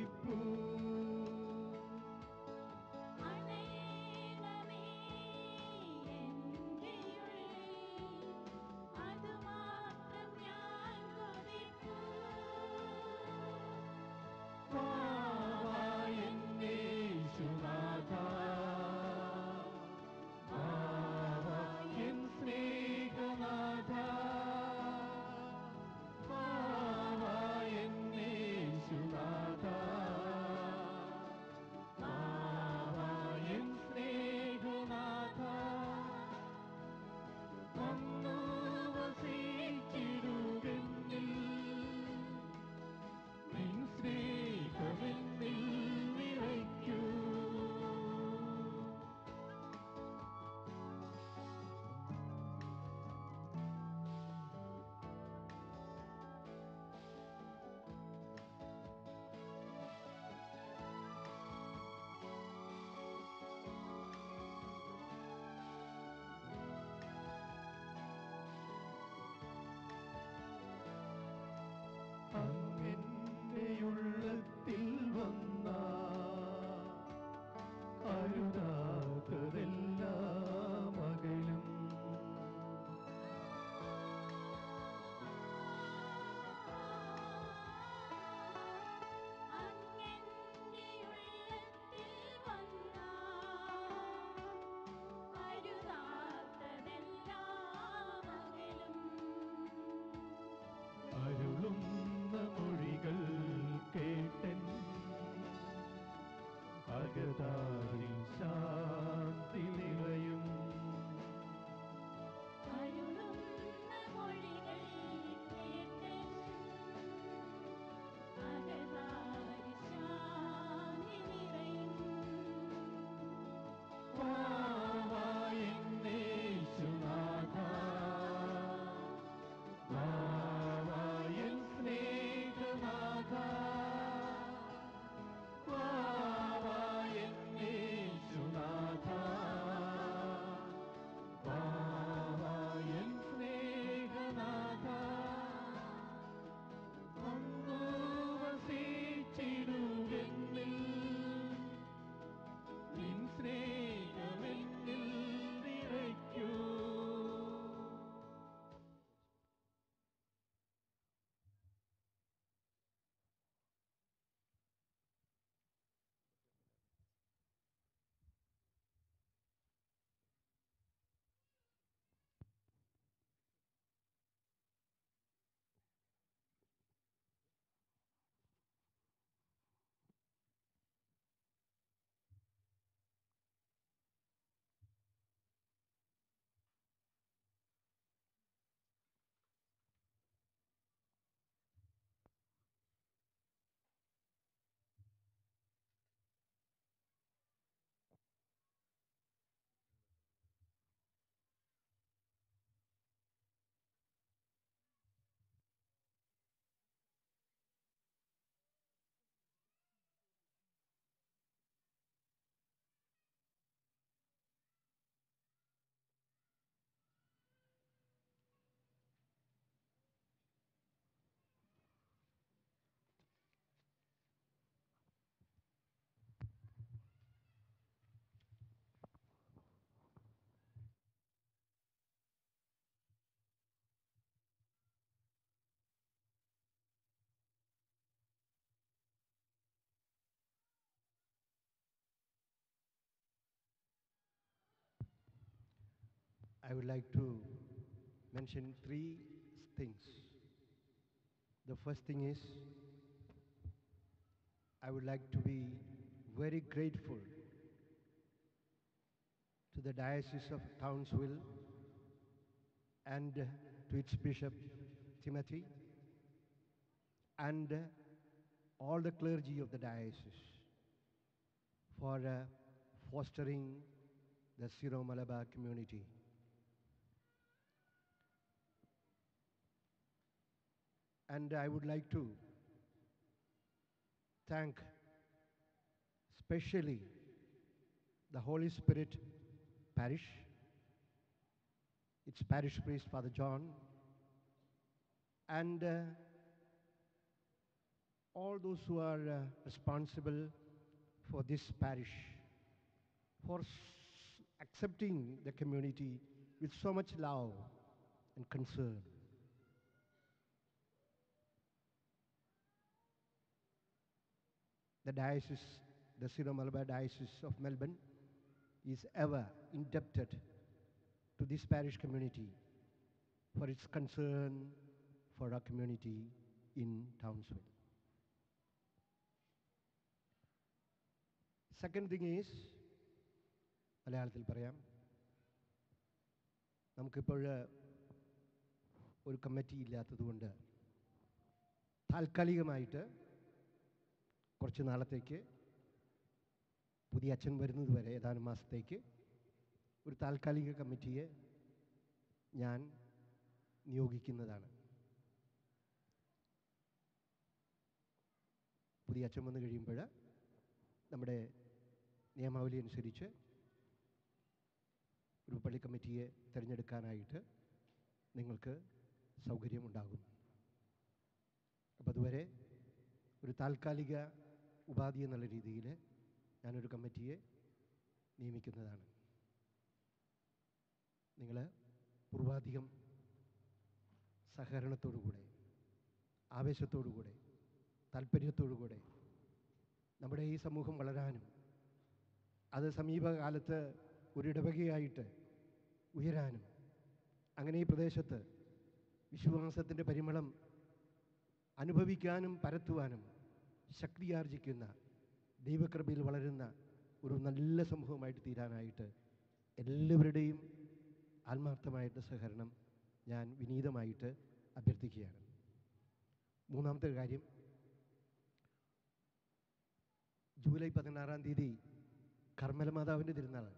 I would like to mention three things. The first thing is, I would like to be very grateful to the Diocese of Townsville and to its Bishop Timothy and all the clergy of the diocese for uh, fostering the Syro Malabar community. And I would like to thank specially the Holy Spirit Parish, its parish priest, Father John, and uh, all those who are uh, responsible for this parish for s- accepting the community with so much love and concern. The diocese, the Syro Malabar Diocese of Melbourne, is ever indebted to this parish community for its concern for our community in Townsville. Second thing is മലയാളത്തിൽ പറയാം നമുക്കിപ്പോൾ ഒരു committee ഇല്ലാത്തതുകൊണ്ട് താൽക്കാലികമായിട്ട് കുറച്ച് നാളത്തേക്ക് പുതിയ അച്ഛൻ വരുന്നത് വരെ ഏതാനും മാസത്തേക്ക് ഒരു താൽക്കാലിക കമ്മിറ്റിയെ ഞാൻ നിയോഗിക്കുന്നതാണ് പുതിയ അച്ഛൻ വന്നു കഴിയുമ്പോൾ നമ്മുടെ നിയമാവലി അനുസരിച്ച് ഒരു പള്ളി കമ്മിറ്റിയെ തിരഞ്ഞെടുക്കാനായിട്ട് നിങ്ങൾക്ക് സൗകര്യമുണ്ടാകും അപ്പം അതുവരെ ഒരു താൽക്കാലിക ഉപാധി എന്നുള്ള രീതിയിൽ ഞാനൊരു കമ്മിറ്റിയെ നിയമിക്കുന്നതാണ് നിങ്ങൾ പൂർവാധികം സഹകരണത്തോടുകൂടെ ആവേശത്തോടുകൂടെ താല്പര്യത്തോടുകൂടെ നമ്മുടെ ഈ സമൂഹം വളരാനും അത് സമീപകാലത്ത് ഒരു ഇടവകയായിട്ട് ഉയരാനും അങ്ങനെ ഈ പ്രദേശത്ത് വിശ്വാസത്തിൻ്റെ പരിമളം അനുഭവിക്കാനും പരത്തുവാനും ശക്തിയാർജിക്കുന്ന ദൈവകൃപയിൽ വളരുന്ന ഒരു നല്ല സമൂഹമായിട്ട് തീരാനായിട്ട് എല്ലാവരുടെയും ആത്മാർത്ഥമായിട്ട് സഹകരണം ഞാൻ വിനീതമായിട്ട് അഭ്യർത്ഥിക്കുകയാണ് മൂന്നാമത്തെ കാര്യം ജൂലൈ പതിനാറാം തീയതി കർമ്മല മാതാവിൻ്റെ തിരുനാളാണ്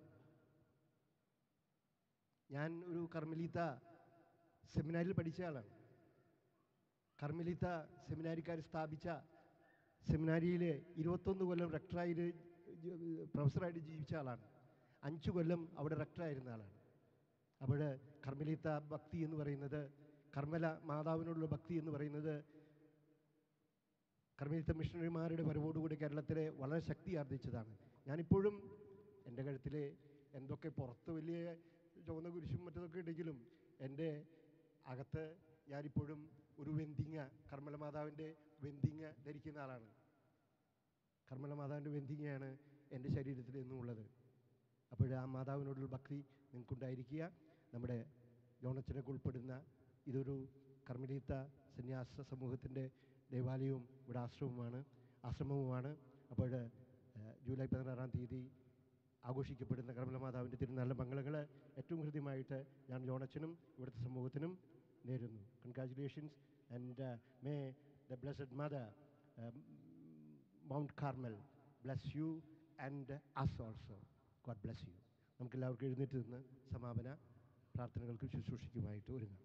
ഞാൻ ഒരു കർമ്മലീത്ത സെമിനാരിൽ പഠിച്ച ആളാണ് കർമ്മലീത്ത സെമിനാരിക്കാർ സ്ഥാപിച്ച സെമിനാരിയിൽ ഇരുപത്തൊന്ന് കൊല്ലം റെക്ടറായി പ്രൊഫസറായിട്ട് ജീവിച്ച ആളാണ് അഞ്ച് കൊല്ലം അവിടെ റെക്ടറായിരുന്ന ആളാണ് അപ്പോൾ കർമ്മലീത്ത ഭക്തി എന്ന് പറയുന്നത് കർമ്മല മാതാവിനോടുള്ള ഭക്തി എന്ന് പറയുന്നത് കർമ്മീത്ത മിഷണറിമാരുടെ വരവോടുകൂടി കേരളത്തിലെ വളരെ ശക്തി ആർജിച്ചതാണ് ഞാനിപ്പോഴും എൻ്റെ കഴുത്തിൽ എന്തൊക്കെ പുറത്ത് വലിയ ചുവന്ന കുരിശും മറ്റതൊക്കെ ഉണ്ടെങ്കിലും എൻ്റെ അകത്ത് ഞാനിപ്പോഴും ഒരു വെന്തിങ്ങ കർമ്മല മാതാവിൻ്റെ വെന്തിങ്ങ ധരിക്കുന്ന ആളാണ് കർമ്മല മാതാവിൻ്റെ വെന്തിങ്ങയാണ് എൻ്റെ ശരീരത്തിൽ എന്നും ഉള്ളത് അപ്പോൾ ആ മാതാവിനോടുള്ള ഭക്തി നിങ്ങൾക്കുണ്ടായിരിക്കുക നമ്മുടെ ജോണച്ചനൊക്കെ ഉൾപ്പെടുന്ന ഇതൊരു കർമ്മലീത്ത സന്യാസ സമൂഹത്തിൻ്റെ ദേവാലയവും ഇവിടെ ആശ്രമവുമാണ് ആശ്രമവുമാണ് അപ്പോൾ ഏഹ്, ജൂലൈ പതിനാറാം തീയതി ആഘോഷിക്കപ്പെടുന്ന കർമ്മല മാതാവിൻ്റെ തിരുനാളിലെ മംഗളങ്ങൾ ഏറ്റവും ഹൃദ്യമായിട്ട് ഞാൻ ജോണച്ചനും ഇവിടുത്തെ സമൂഹത്തിനും നേരുന്നു congratulations and may the blessed mother Mount Carmel bless you and us also God bless you നമുക്കെല്ലാവർക്കും എഴുന്നേറ്റ് നിന്ന് സമാപന പ്രാർത്ഥനകൾക്ക് ശുശ്രൂഷിക്കുമായിട്ട് ഒരുങ്ങാം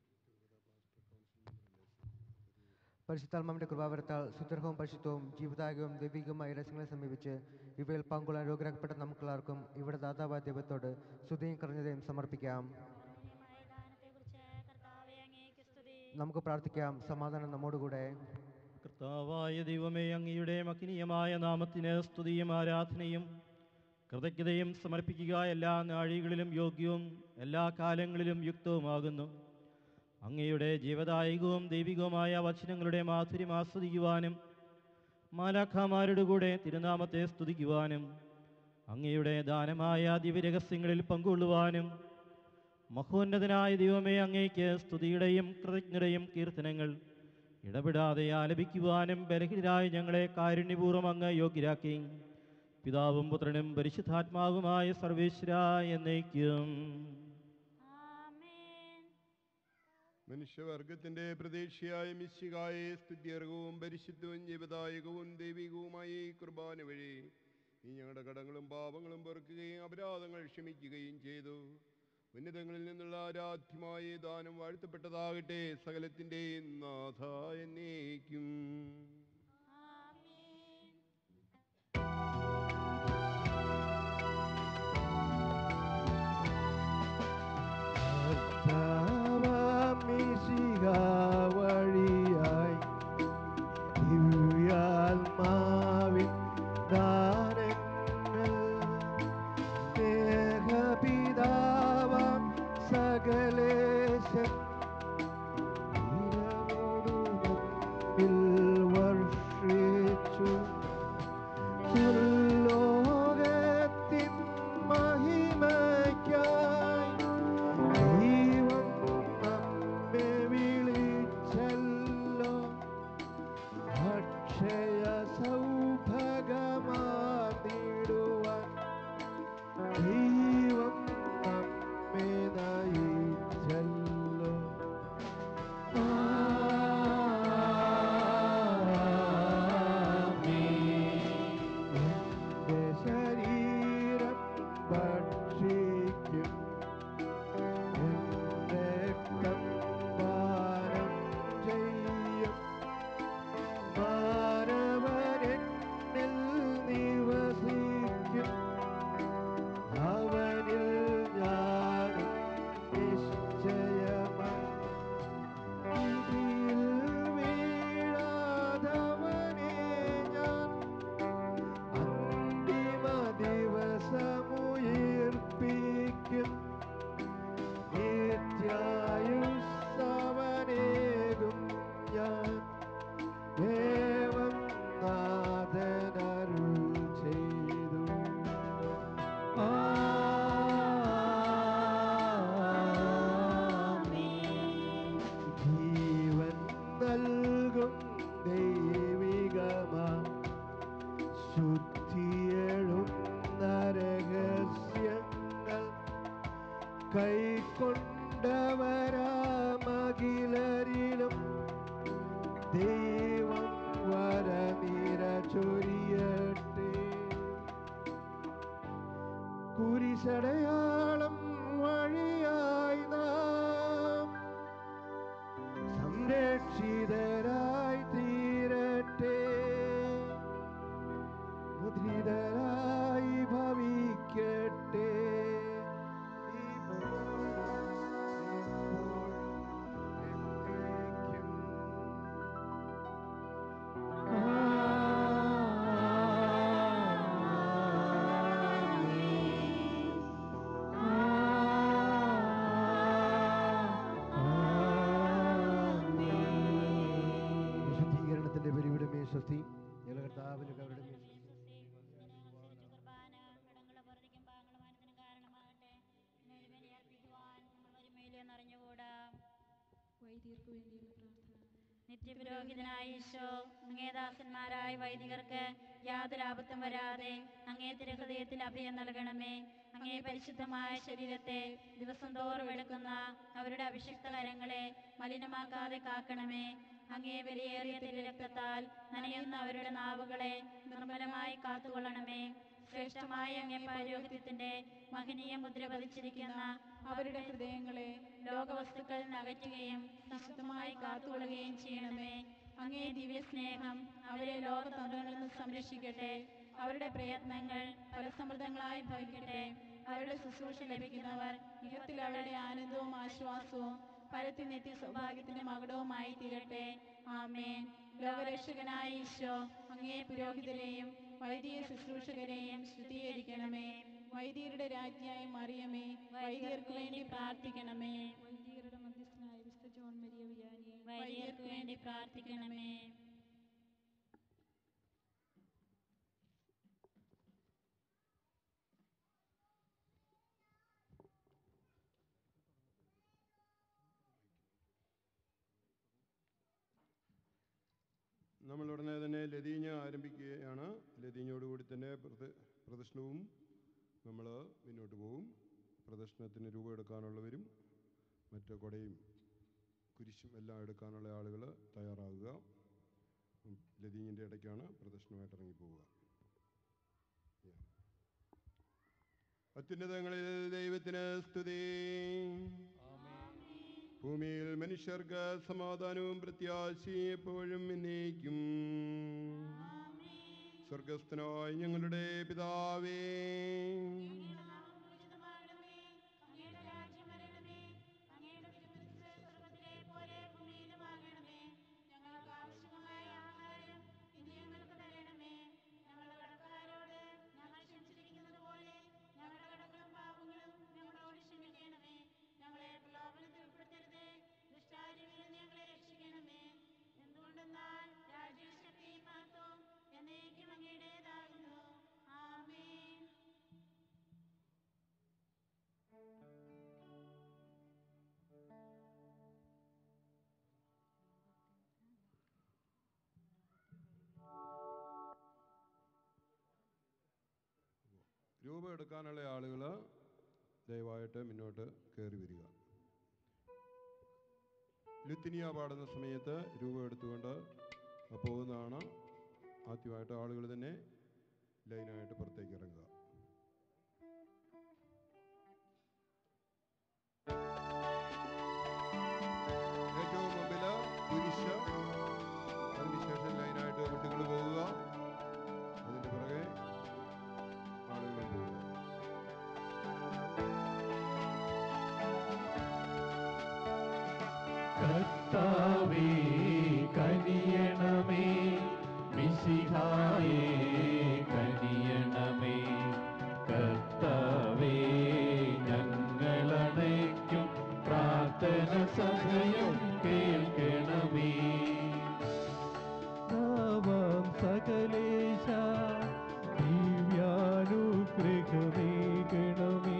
പരിശുദ്ധാത്മാവിന്റെ കൃപാവരത്താൽ സുദൃഢവും പരിശുദ്ധവും ജീവദായകവും ദൈവികവുമായ രസങ്ങളെ സമീപിച്ച് ഇവയിൽ പങ്കുകൊള്ളാൻ രോഗരാക്കപ്പെട്ട നമുക്കെല്ലാവർക്കും ഇവിടെ ദാതാവായ ദൈവത്തോട് സ്തുതിയും കറിഞ്ഞതയും സമർപ്പിക്കാം മായ ദാനത്തെക്കുറിച്ച് കർത്താവെ അങ്ങേക്ക് സ്തുതി നമുക്ക് പ്രാർത്ഥിക്കാം സമാധാനം നമ്മോടുകൂടെ കർത്താവായ ദൈവമേ അങ്ങയുടെ മക്കിനീയമായ നാമത്തിന് സ്തുതിയും ആരാധനയും കൃതജ്ഞതയും സമർപ്പിക്കുക എല്ലാ നാഴികളിലും യോഗ്യവും എല്ലാ കാലങ്ങളിലും യുക്തവുമാകുന്നു അങ്ങയുടെ ജീവദായകവും ദൈവികവുമായ വചനങ്ങളുടെ മാധുര്യം ആസ്വദിക്കുവാനും മാലാഖാമാരുടെ കൂടെ തിരുനാമത്തെ സ്തുതിക്കുവാനും അങ്ങയുടെ ദാനമായ ദിവ്യരഹസ്യങ്ങളിൽ പങ്കുകൊള്ളുവാനും മഹോന്നതനായ ദൈവമേ അങ്ങേക്ക് സ്തുതിയുടെയും കൃതജ്ഞതയും കീർത്തനങ്ങൾ ഇടപെടാതെ ആലപിക്കുവാനും ബലഹീനരായ ഞങ്ങളെ കാരുണ്യപൂർവ്വം അങ്ങ് യോഗ്യരാക്കി പിതാവും പുത്രനും പരിശുദ്ധാത്മാവുമായ സർവേശ്വര എന്നേക്കും മനുഷ്യവർഗത്തിന്റെ പ്രതീക്ഷയായ മിശികായെ സ്തുത്യർഹവും പരിശുദ്ധവും ജീവദായകവും ദൈവികവുമായ ഈ കുർബാന വഴി നീ ഞങ്ങളുടെ കടങ്ങളും പാപങ്ങളും പൊറുക്കുകയും അപരാധങ്ങൾ ക്ഷമിക്കുകയും ചെയ്തു ഉന്നതങ്ങളിൽ നിന്നുള്ള ആരാധ്യമായ ഈ ദാനം വാഴ്ത്തപ്പെട്ടതാകട്ടെ സകലത്തിൻ്റെയും നാഥ എന്നേക്കും വഴിയായി ദിവ്യാത്മാവിൻ ദാനങ്ങൾ സ്നേഹപിതാവാം സകലേശൻ ഇരവോടു നമ്മിൽ വർഷിച്ചു ലോകത്തിൻ മഹിമയ്ക്കായി ദൈവം നമ്മെ വിളിച്ചല്ലോ അക്ഷയ സൗഭഗമാർന്നിടുവാൻ ദൈവം നമ്മെ നയിച്ചല്ലോ എന്റെ ശരീരം ഭക്ഷിക്കും എന്റെ രക്തം പാനം ചെയ്യും മാനവനെന്നിൽ നിവസിക്കും അവനിൽ ഞാനും നിശ്ചയമായി ഇതിൽ വീഴാതവനെ ഞാൻ അന്തിമ ദിവസമുയർപ്പിക്കും നിത്യായുസ്സവനേകും ഞാൻ ദേവം നാഥനരുൾ ചെയ്തു ജീവൻ നൽകും ദൈവികമാ ശുദ്ധിയെഴും രഹസ്യങ്ങൾ കൈക്കൊണ്ടവരാമകിലരിലും ദൈവം വരനിര ചൊരിയട്ടെ കുരിശടയാളം വഴിയായി നാം സംരക്ഷിതരായി തീരട്ടെ മുദ്രിതരായി ഭവിക്കട്ടെ വിശുദ്ധീകരണത്തിന്റെ പരിവിടെ മേ സ്വസ്തി ഞങ്ങളുടെ കർത്താവിന് അവരുടെ മേൽ നിത്യപുരോഹിതനായ ഈശോ അങ്ങേദാസന്മാരായ വൈദികർക്ക് യാതൊരു ആപത്തും വരാതെ അങ്ങേ തിരുഹൃദയത്തിൽ അഭയം നൽകണമേ അങ്ങേ പരിശുദ്ധമായ ശരീരത്തെ ദിവസം തോറും എടുക്കുന്ന അവരുടെ അഭിഷിക്ത കരങ്ങളെ മലിനമാക്കാതെ കാക്കണമേ അങ്ങേ വിലയേറിയ തിരുരക്തത്താൽ നനയുന്ന അവരുടെ നാവുകളെ നിർമ്മലമായി കാത്തുകൊള്ളണമേ ശ്രേഷ്ഠമായ അങ്ങേ പൗരോഹിത്യത്തിന്റെ മഹനീയ മുദ്ര പതിച്ചിരിക്കുന്ന അവരുടെ ഹൃദയങ്ങളെ ലോകവസ്തുക്കളിൽ നിന്ന് അകറ്റുകയും ശക്തമായി കാത്തുകൊള്ളുകയും ചെയ്യണമേ അങ്ങേ ദിവ്യ സ്നേഹം അവരെ ലോകതന്ത്രങ്ങളിൽ നിന്ന് സംരക്ഷിക്കട്ടെ അവരുടെ പ്രയത്നങ്ങൾ ഫലസമൃദ്ധങ്ങളായി ഭവിക്കട്ടെ അവരുടെ ശുശ്രൂഷ ലഭിക്കുന്നവർ ഇഹത്തിൽ അവരുടെ ആനന്ദവും ആശ്വാസവും പരത്തിൽ നിത്യ സൗഭാഗ്യത്തിന്റെ മകുടവുമായി തീരട്ടെ ആമേൻ ലോകരക്ഷകനായ ഈശോ അങ്ങേ പുരോഹിതരെയും വൈദിക ശുശ്രൂഷകരെയും ശുദ്ധീകരിക്കണമേ വൈദികരുടെ രാജ്ഞിയായ മറിയമേ വൈദികർക്ക് വേണ്ടി പ്രാർത്ഥിക്കണമേ വൈദികരുടെ മധ്യസ്ഥനായ വിശുദ്ധ ജോൺ മരിയ വിയാനി വൈദികർക്ക് വേണ്ടി പ്രാർത്ഥിക്കണമേ നമ്മൾ ഉടനെ തന്നെ ലതീഞ്ഞ ആരംഭിക്കുകയാണ് ലതീഞ്ഞോടുകൂടി തന്നെ പ്രദ പ്രദർശനവും നമ്മൾ മുന്നോട്ട് പോകും പ്രദർശനത്തിന് രൂപ എടുക്കാനുള്ളവരും മറ്റ് കൊടയും കുരിശും എല്ലാം എടുക്കാനുള്ള ആളുകൾ തയ്യാറാകുക ഉം, ലതീഞ്ഞിൻ്റെ ഇടയ്ക്കാണ് പ്രദർശനമായിട്ട് ഇറങ്ങിപ്പോവുക അത്യുന്നതങ്ങളിൽ ദൈവത്തിന് സ്തുതി ഭൂമിയിൽ മനുഷ്യർക്ക് സമാധാനവും പ്രത്യാശയും എപ്പോഴും എന്നേക്കും സ്വർഗസ്ഥനായ ഞങ്ങളുടെ പിതാവേ എന്തുകൊണ്ടെന്നാൽ രാജ്യവും ശക്തിയും മഹത്വവും എന്നേക്കും അങ്ങയുടേതാകുന്നു ആമേൻ രൂപ എടുക്കാനുള്ള ആളുകൾ ദയവായിട്ട് മുന്നോട്ട് കയറി വരിക ലുത്തിനിയ പാടുന്ന സമയത്ത് രൂപ എടുത്തുകൊണ്ട് പോകുന്നതാണ് ആദ്യമായിട്ട് ആളുകൾ തന്നെ ലൈനായിട്ട് പുറത്തേക്ക് ഇറങ്ങുക ഏറ്റവും മുമ്പിൽ കുരിശ് അതിനുശേഷം ലൈനായിട്ട് കുട്ടികൾ പോകുക അതിൻ്റെ പുറകെ ആളുകൾ പോകുക കർത്താവേ കനിയണമേ മിശിഹായേ കനിയണമേ കർത്താവേ ഞങ്ങളണയ്ക്കും പ്രാർത്ഥന സഹയം കേൾക്കണമേ നാമം സകലേശ ദിവ്യാനുഗ്രഹമേകണമേ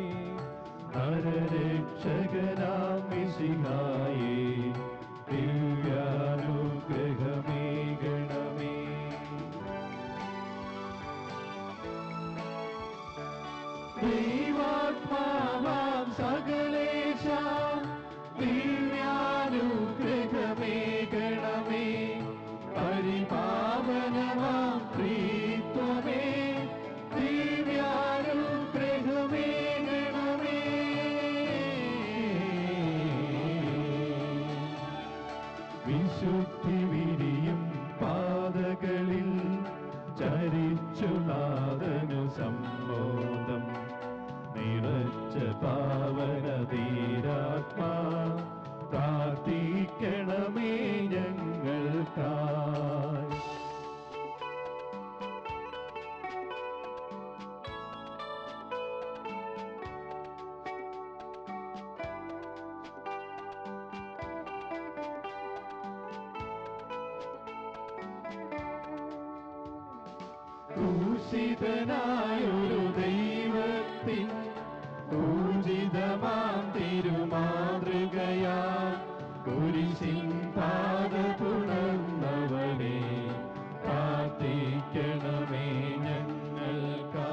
നരരക്ഷകനാം മിശിഹായേ ദിവ്യാനുഗ്രഹമേകണമേ ദൈവാത്മാവാം സകലേശ ദിവ്യാനുഗ്രഹമേകണമേ പരിപാവനമാം പ്രീത്വമേ ദിവ്യാനുഗ്രഹമേകണമേ വിശുദ്ധി വിരിയും പാതകളിൽ ചരിച്ചു നാദനു സമ്മോദം നിറച്ച പാവന ധീരാത്മാ പ്രാർത്ഥിക്കണമേ ഞങ്ങൾക്കായി ക്രൂശിതനായൊരു ദൈവത്തിൻ ഊർജിതമാം തിരുമാതൃകയാ കുരിശിൻ പാത തുണർന്നവനെ പ്രാർത്ഥിക്കണമേ ഞങ്ങൾക്കാ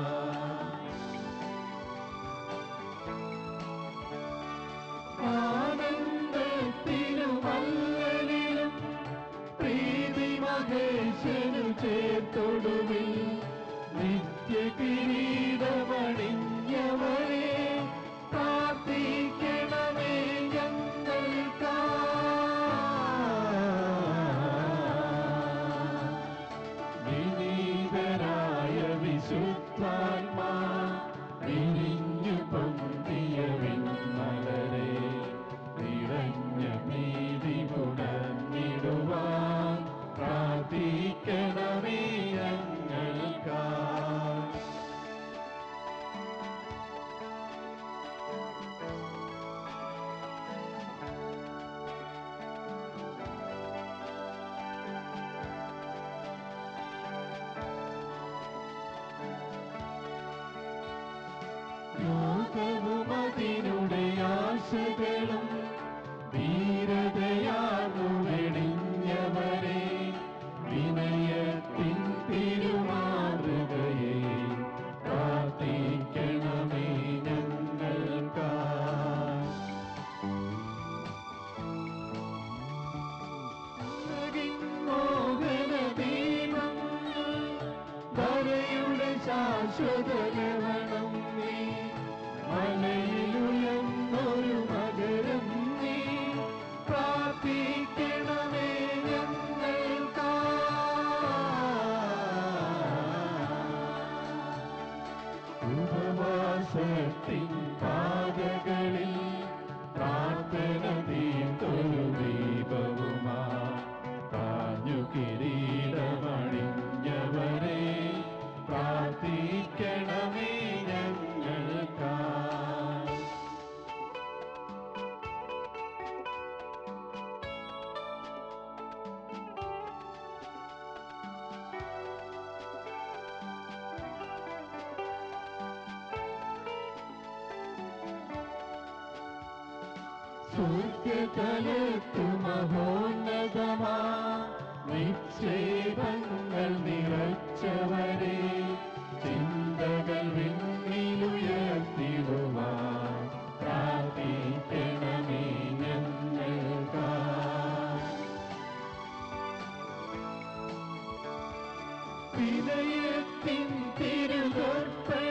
ആനന്ദത്തിനുമല്ലലിലും പ്രീതി മഹേശനു ചേർത്തൊടുവിൽ നിത്യ കിരീടമണിഞ്ഞവരെ പ്രാർത്ഥിക്കണമേ ഞങ്ങൾക്കാ വിനീതരായ വിശുദ്ധാത്മാ വിരിഞ്ഞു പൊന്തിയ വിൺമലരെ നിറഞ്ഞ നീതി പുണർന്നിടുവാൻ പ്രാർത്ഥിക്കണമേ ഞങ്ങൾക്കാ ശാശ്വത ലവണം നീ മലയിലുയർന്നൊരു നഗരം നീ പ്രാർത്ഥിക്കണമേ ഞങ്ങൾക്കാ ഉപവാസത്തിൻ പാതകളിൽ പ്രാർത്ഥന തീർത്തൊരു ദീപവുമാ കാഞ്ഞു കിരീടമണിഞ്ഞവരെ പ്രാർത്ഥിക്കണമേ ഞങ്ങൾക്കാ സൂര്യതലത്തു മഹോന്നതമാ നിക്ഷേപങ്ങൾ നിറച്ചവരെ ചിന്തകൾ വിണ്ണിലുയർത്തിടുവാ പ്രാർത്ഥിക്കണമേ ഞങ്ങൾക്കാ വിനയത്തിൻ തിരുതൊപ്പ